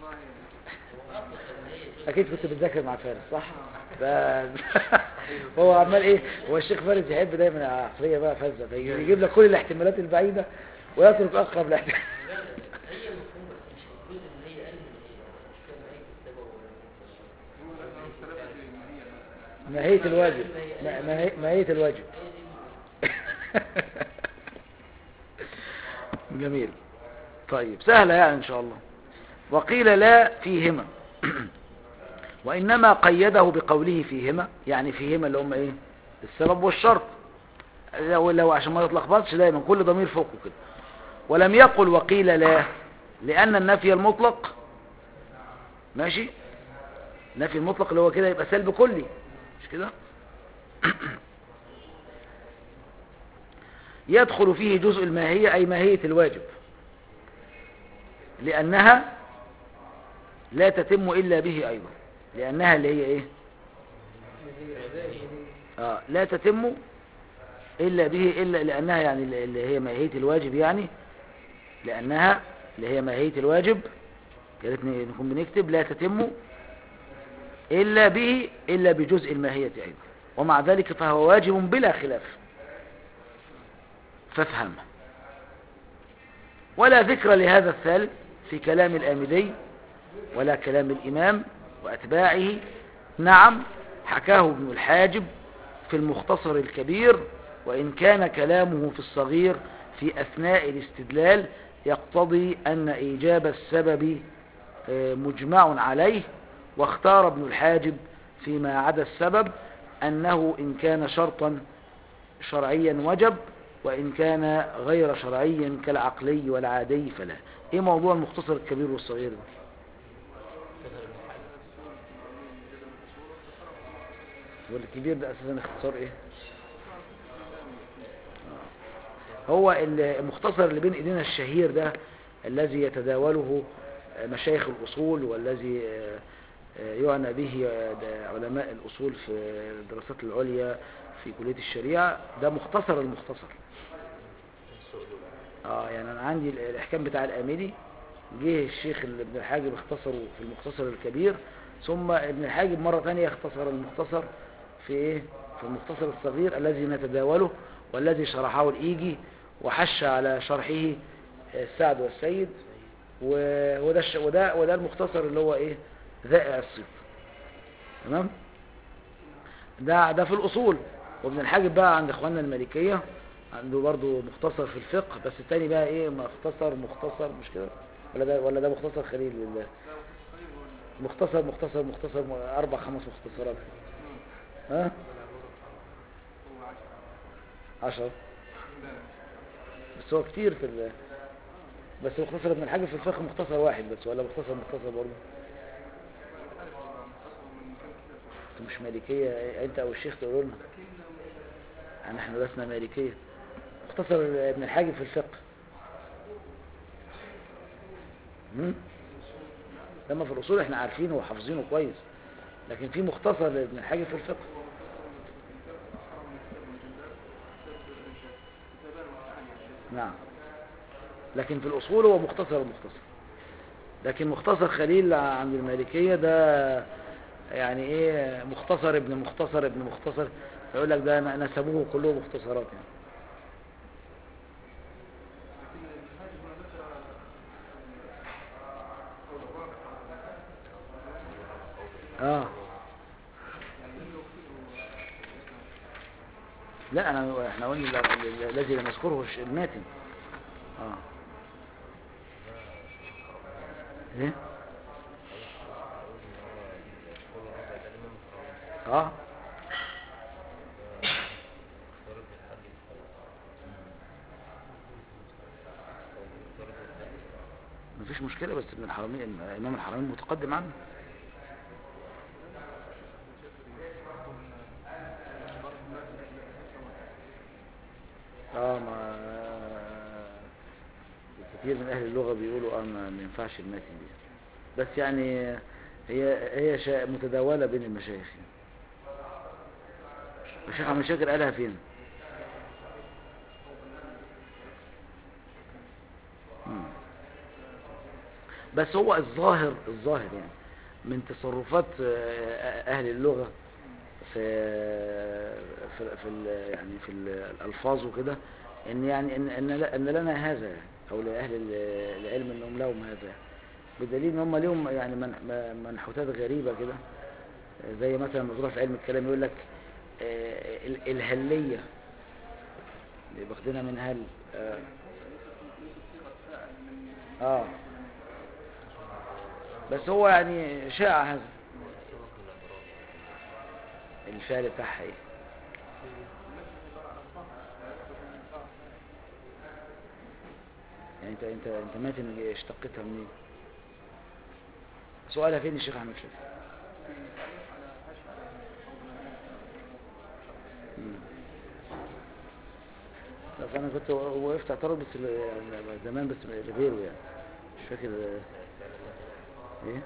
أكيد كنت بتذاكر مع فارس صح؟ بس هو عمال إيه هو الشيخ فارس يحب دايما عقلية بقى فزة فيجيب لك كل الاحتمالات البعيدة ويترك أقرب الاحتمال هي مفهوم بس مش الجزء اللي هي قال ان هي مش فاهم ايه السبب ولا ماهية الواجب ما- ما- ماهية الواجب جميل طيب سهلة يعني إن شاء الله وقيل لا فيهما وإنما قيده بقوله فيهما يعني فيهما اللي هم إيه السبب والشرط لو, لو عشان ما تتلخبطش دايما كل ضمير فوقه كده ولم يقل وقيل لا لأن النفي المطلق ماشي نفي المطلق اللي هو كده يبقى سلب كلي مش كده يدخل فيه جزء الماهية أي ماهية الواجب لأنها لا تتم إلا به أيضا لأنها اللي هي إيه آه لا تتم إلا به إلا لأنها يعني اللي هي ماهية الواجب يعني لأنها اللي هي ماهية الواجب يا ريتني نكون بنكتب لا تتم إلا به إلا بجزء الماهية أيضا ومع ذلك فهو واجب بلا خلاف فافهم ولا ذكر لهذا الثالث في كلام الآمدي ولا كلام الإمام وأتباعه نعم حكاه ابن الحاجب في المختصر الكبير وإن كان كلامه في الصغير في أثناء الاستدلال يقتضي أن إيجاب السبب آه، مجمع عليه واختار ابن الحاجب فيما عدا السبب أنه إن كان شرطا شرعيا وجب وإن كان غير شرعي كالعقلي والعادي فلا إيه موضوع المختصر الكبير والصغير ده اختصر ابن حجر والكبير ده أساسا اختصار إيه آه. هو المختصر اللي بين إيدينا الشهير ده الذي يتداوله مشايخ الأصول والذي آه، آه، يعنى به آه، علماء الأصول في الدراسات العليا في كلية الشريعة ده مختصر المختصر اه يعني انا عندي ال- الاحكام بتاع الاميدي جه الشيخ ال- ابن الحاجب اختصره في المختصر الكبير ثم ابن الحاجب مرة ثانية اختصر المختصر في ايه في المختصر الصغير الذي نتداوله والذي شرحه الايجي وحش على شرحه السعد والسيد و- وده الش- وده وده المختصر اللي هو ايه ذائع الصيت تمام ده ده في الاصول وابن الحاجب بقى عند اخواننا المالكيه عنده برضو مختصر في الفقه بس التاني بقى ايه مختصر مختصر مش كده ولا ده ولا ده مختصر خليل لله مختصر مختصر مختصر م- اربع خمس مختصرات ها عشر بس هو كتير في ال... بس مختصر ابن الحاجب في الفقه مختصر واحد بس ولا مختصر مختصر برضه انتوا مش مالكية انت او الشيخ تقولوا لنا يعني احنا لسنا مالكية مختصر ابن الحاجب في الفقه مم؟ لما في الاصول احنا عارفينه وحافظينه كويس لكن في مختصر لابن الحاجب في الفقه نعم لكن في الاصول هو مختصر المختصر لكن مختصر خليل عند المالكية ده يعني ايه مختصر ابن مختصر ابن مختصر يقول لك ده نسبوه كله مختصرات يعني اه لا انا احنا قلنا ال- ال- الذي لم نذكره الش- الماتن اه ايه اه مفيش مشكلة بس ابن الحرمين امام الحرمين متقدم عنه اه ما كتير من اهل اللغة بيقولوا اه ما ما ينفعش الماتن دي بس يعني هي هي شا- متداولة بين المشايخ يعني. الشيخ عم شاكر قالها فين مم. بس هو الظاهر الظاهر يعني من تصرفات آه، اهل اللغة في في, في ال- يعني في الالفاظ وكده ان يعني ان ان, ل- إن لنا هذا يعني او لاهل ال- العلم انهم لهم هذا بدليل ان هم ليهم يعني من- م- منحوتات غريبة كده زي مثلا مذكورة في علم الكلام يقول لك آه، ال- الهلية اللي واخدينها من هل اه, آه. بس هو يعني شائع هذا الفعل بتاعها ايه يعني انت انت انت ماتن اشتقتها منين سؤالها فين الشيخ احمد شاكر مم. لا فانا كنت وقفت اعترض بس ال- يعني زمان بس لغيره يعني مش فاكر آه، ايه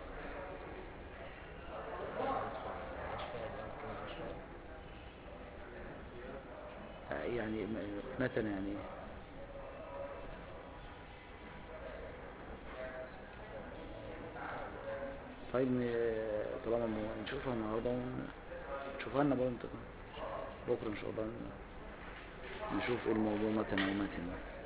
آه، يعني م- متن يعني ايه طيب ن- طالما م- نشوفها النهارده ون- نشوفها لنا برضه انت كمان. بكرة إن شاء الله نشوف إيه الموضوع متن أو متن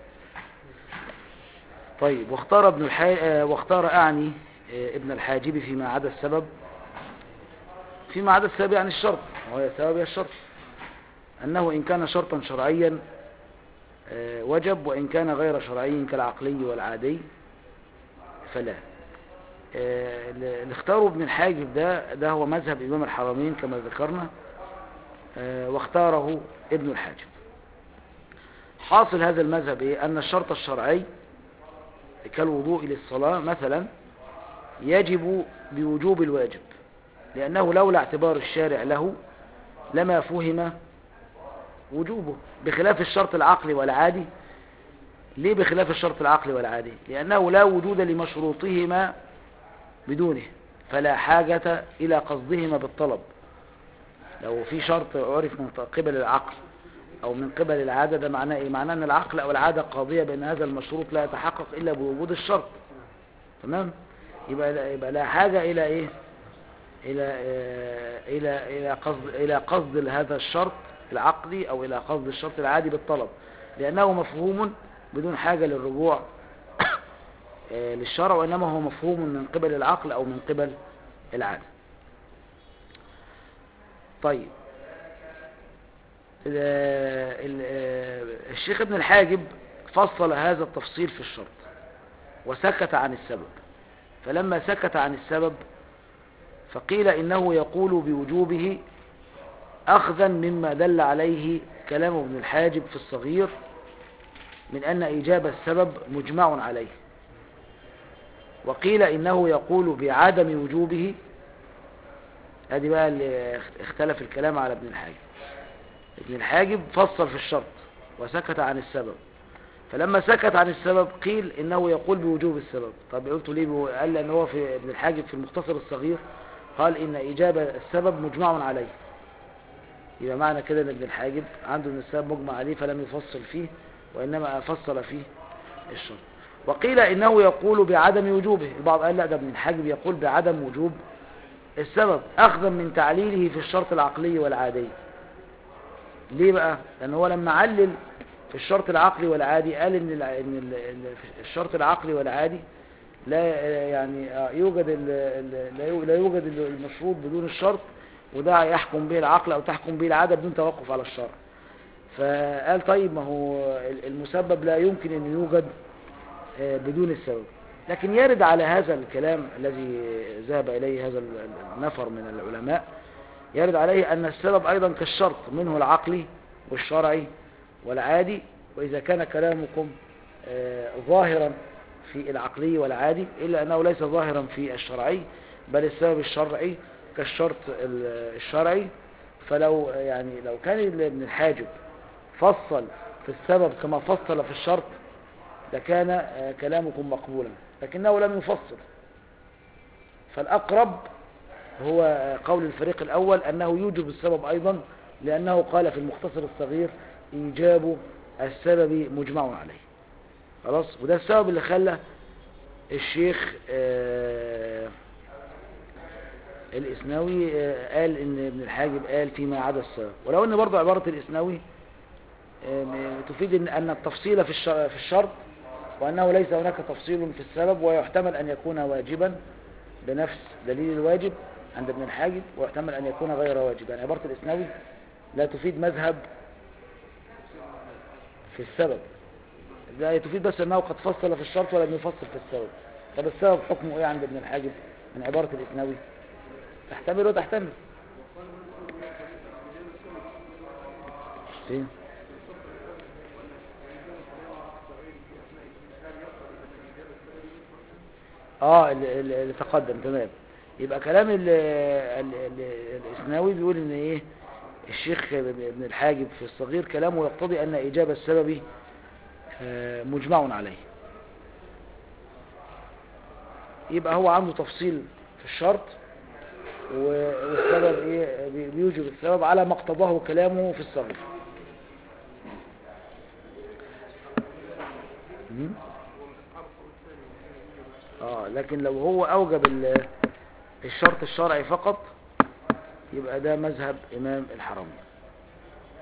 طيب واختار ابن الحا... آه، واختار أعني آه، ابن الحاجب فيما عدا السبب فيما عدا السبب يعني الشرط وهو السبب هي الشرط أنه إن كان شرطا شرعيا آه، وجب وإن كان غير شرعي كالعقلي والعادي فلا آه، اللي اختاروا ابن الحاجب ده ده هو مذهب إمام الحرمين كما ذكرنا آه، واختاره ابن الحاجب حاصل هذا المذهب إيه؟ أن الشرط الشرعي كالوضوء للصلاة مثلا يجب بوجوب الواجب لأنه لولا اعتبار الشارع له لما فهم وجوبه بخلاف الشرط العقلي والعادي ليه بخلاف الشرط العقلي والعادي لأنه لا وجود لمشروطهما بدونه فلا حاجة إلى قصدهما بالطلب لو في شرط عرف من قبل العقل أو من قبل العادة ده معناه إيه؟ معناه أن العقل أو العادة قاضية بأن هذا المشروط لا يتحقق إلا بوجود الشرط تمام يبقى يبقى لا حاجة إلى إيه إلى آه، إلى إلى قصد إلى قصد هذا الشرط العقدي أو إلى قصد الشرط العادي بالطلب لأنه مفهوم بدون حاجة للرجوع آه، للشرع وإنما هو مفهوم من قبل العقل أو من قبل العادة طيب ال- ال- آه، الشيخ ابن الحاجب فصل هذا التفصيل في الشرط وسكت عن السبب فلما سكت عن السبب فقيل إنه يقول بوجوبه أخذا مما دل عليه كلام ابن الحاجب في الصغير من أن إيجاب السبب مجمع عليه وقيل إنه يقول بعدم وجوبه ادي بقى اللي اختلف الكلام على ابن الحاجب ابن الحاجب فصل في الشرط وسكت عن السبب فلما سكت عن السبب قيل انه يقول بوجوب السبب طب قلت ليه بو- قال لان هو في ابن الحاجب في المختصر الصغير قال ان اجابة السبب مجمع عليه يبقى معنى كده ان ابن الحاجب عنده ان السبب مجمع عليه فلم يفصل فيه وانما فصل فيه الشرط وقيل انه يقول بعدم وجوبه البعض قال لا ده ابن الحاجب يقول بعدم وجوب السبب اخذا من تعليله في الشرط العقلي والعادي ليه بقى لان هو لما علل في الشرط العقلي والعادي قال ان الع- ان ال- ال- الشرط العقلي والعادي لا يعني آه، يوجد ال- ال- لا يو- لا يوجد المشروط بدون الشرط وده يحكم به العقل او تحكم به العاده بدون توقف على الشرع فقال طيب ما هو ال- المسبب لا يمكن ان يوجد آه، بدون السبب لكن يرد على هذا الكلام الذي ذهب اليه هذا ال- النفر من العلماء يرد عليه أن السبب أيضا كالشرط منه العقلي والشرعي والعادي وإذا كان كلامكم آه، ظاهرا في العقلي والعادي إلا أنه ليس ظاهرا في الشرعي بل السبب الشرعي كالشرط ال- الشرعي فلو يعني لو كان ابن الحاجب فصل في السبب كما فصل في الشرط لكان آه، كلامكم مقبولا لكنه لم يفصل فالأقرب هو قول الفريق الأول أنه يوجب السبب أيضا لأنه قال في المختصر الصغير إيجاب السبب مجمع عليه خلاص وده السبب اللي خلى الشيخ آه الإسناوي آه قال إن ابن الحاجب قال فيما عدا السبب ولو أن برضو عبارة الإسناوي آه تفيد إن أن التفصيل في الشر- في الشرط وأنه ليس هناك تفصيل في السبب ويحتمل أن يكون واجبا بنفس دليل الواجب عند ابن الحاجب ويحتمل أن يكون غير واجب يعني عبارة الإسناوي لا تفيد مذهب في السبب لا تفيد بس أنه قد فصل في الشرط ولم يفصل في السبب طب السبب حكمه إيه عند ابن الحاجب من عبارة الإسناوي تحتمل وتحتمل فين اه اللي, اللي اللي تقدم تمام يبقى كلام ال ال ال الاسناوي بيقول ان ايه الشيخ ابن الحاجب في الصغير كلامه يقتضي ان اجابة السبب آه، مجمع عليه يبقى هو عنده تفصيل في الشرط و- والسبب ايه بي- بيوجب السبب على ما اقتضاه كلامه في الصغير مم؟ اه لكن لو هو اوجب ال- الشرط الشرعي فقط يبقى ده مذهب امام الحرمين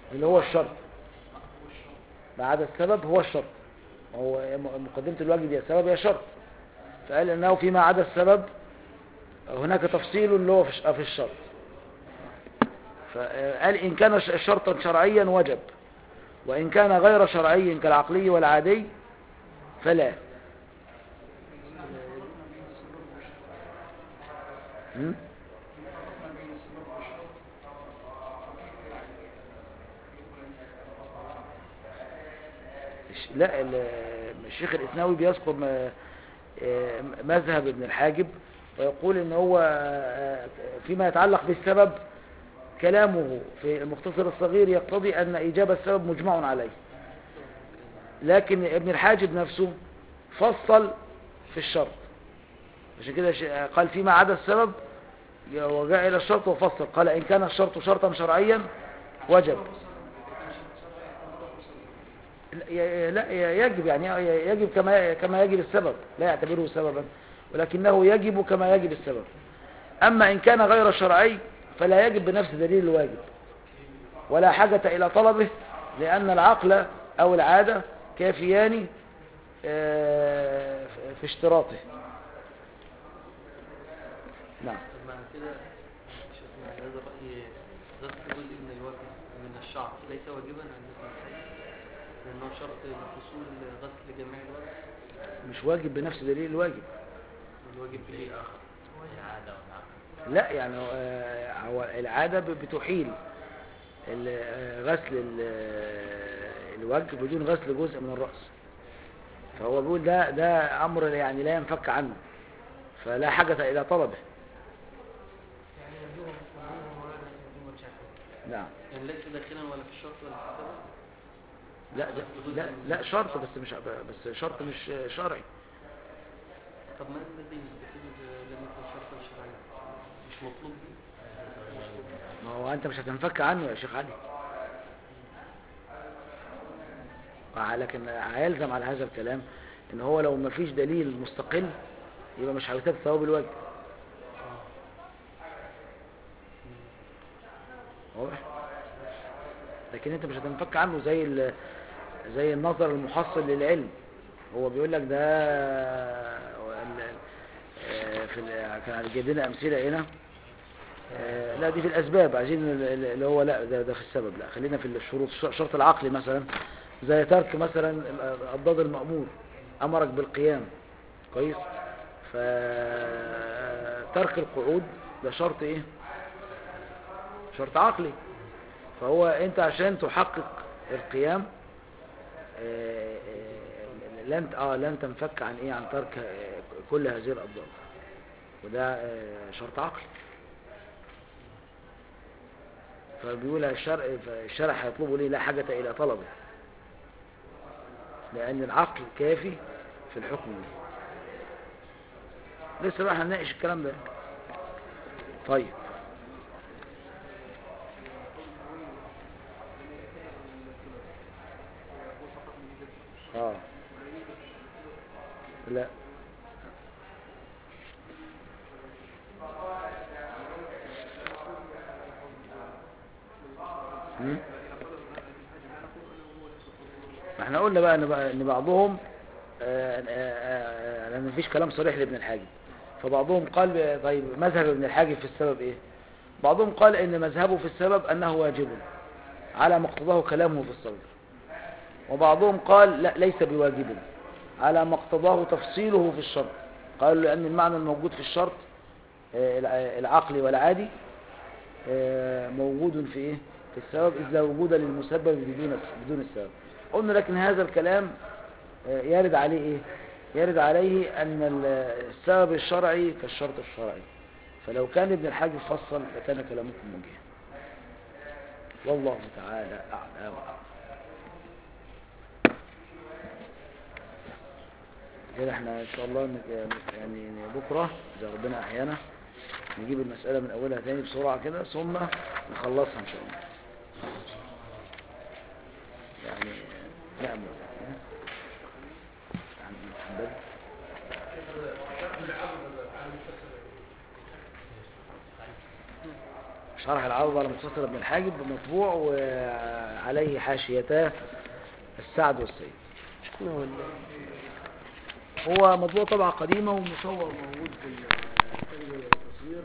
اللي هو الشرط ما عدا السبب هو الشرط هو م- مقدمة الواجب يا سبب يا شرط فقال انه فيما عدا السبب هناك تفصيل اللي هو في الش- في الشرط فقال ان كان ش- شرطا شرعيا وجب وان كان غير شرعي كالعقلي والعادي فلا م? الش- لا ال- الشيخ الإسناوي بيذكر م- آه، مذهب ابن الحاجب ويقول ان هو آه، فيما يتعلق بالسبب كلامه في المختصر الصغير يقتضي ان ايجاب السبب مجمع عليه لكن ابن الحاجب نفسه فصل في الشرط عشان كده ش- قال فيما عدا السبب وجاء الى الشرط وفصل قال ان كان الشرط شرطا شرعيا وجب لا لا يجب يعني يجب كما كما يجب السبب لا يعتبره سببا ولكنه يجب كما يجب السبب أما إن كان غير شرعي فلا يجب بنفس دليل الواجب ولا حاجة إلى طلبه لأن العقل أو العادة كافيان آه، في اشتراطه نعم طب مع كده شفنا على هذا الرأي غسل جزء من الوجه من الشعر ليس واجبا عند ابن الحاج لأنه شرط لحصول غسل جميع الوجه مش واجب بنفس دليل الواجب والواجب به آخر العادة والعقل لا يعني آه، هو العادة ب- بتحيل ال- آه، غسل ال- آه، الوجه بدون غسل جزء من الرأس فهو بيقول ده ده أمر يعني لا ينفك عنه فلا حاجة إلى طلبه يعني يجوهم يجوهم ولا يجوهم شكل نعم يعني ليس داخلا ولا في الشرط ولا في السبب لا ده- لا لا شرط بس مش بس شرط مش شرعي طب ما الذي يستفيد لم يكن شرطا شرعيا مش مطلوب به ما هو أنت مش هتنفك عنه يا شيخ علي آه، لكن هيلزم على هذا الكلام ان هو لو ما فيش دليل مستقل يبقى مش هيثاب ثواب الواجب واضح لكن انت مش هتنفك عنه زي ال- زي النظر المحصل للعلم هو بيقول لك ده ال- آه، في ال- كان جايب لنا امثله هنا آه، لا دي في الاسباب عايزين ال- ال- اللي هو لا ده, ده في السبب لا خلينا في الشروط الش- الشرط العقلي مثلا زي ترك مثلا ال- الضاد المأمور امرك بالقيام كويس فترك القعود ده شرط ايه شرط عقلي فهو انت عشان تحقق القيام آه، آه، لن اه لن تنفك عن ايه عن ترك آه، كل هذه الاضداد وده آه، شرط عقلي فبيقول الشرع الشرع هيطلبه ليه لا حاجة إلى طلبه لأن العقل كافي في الحكم ده لسه بقى هنناقش الكلام ده طيب اه لا مم؟ ما احنا قلنا بقى ان بقى ان بعضهم آه، آه، آه، لان مفيش كلام صريح لابن الحاجب فبعضهم قال طيب مذهب ابن الحاجب في السبب ايه بعضهم قال ان مذهبه في السبب انه واجب على ما اقتضاه كلامه في الصدر وبعضهم قال لا ليس بواجب على ما اقتضاه تفصيله في الشرط قالوا لان المعنى الموجود في الشرط آه، الع- العقلي والعادي آه، موجود في ايه في السبب اذ لا وجود للمسبب بدون بدون السبب قلنا لكن هذا الكلام آه، يرد عليه ايه يرد عليه ان ال- السبب الشرعي كالشرط الشرعي فلو كان ابن الحاج فصل لكان كلامكم وجيه والله تعالى اعلى وأعلم. كده احنا ان شاء الله نك- يعني بكره اذا ربنا احيانا نجيب المسألة من أولها تاني بسرعة كده ثم نخلصها إن شاء الله يعني نعمل يعني محمد شرح العرض على مختصر ابن الحاجب مطبوع وعليه حاشيتاه السعد والسيد شنو هو ال- هو مطبوع طبعة قديمة ومصور موجود في ال-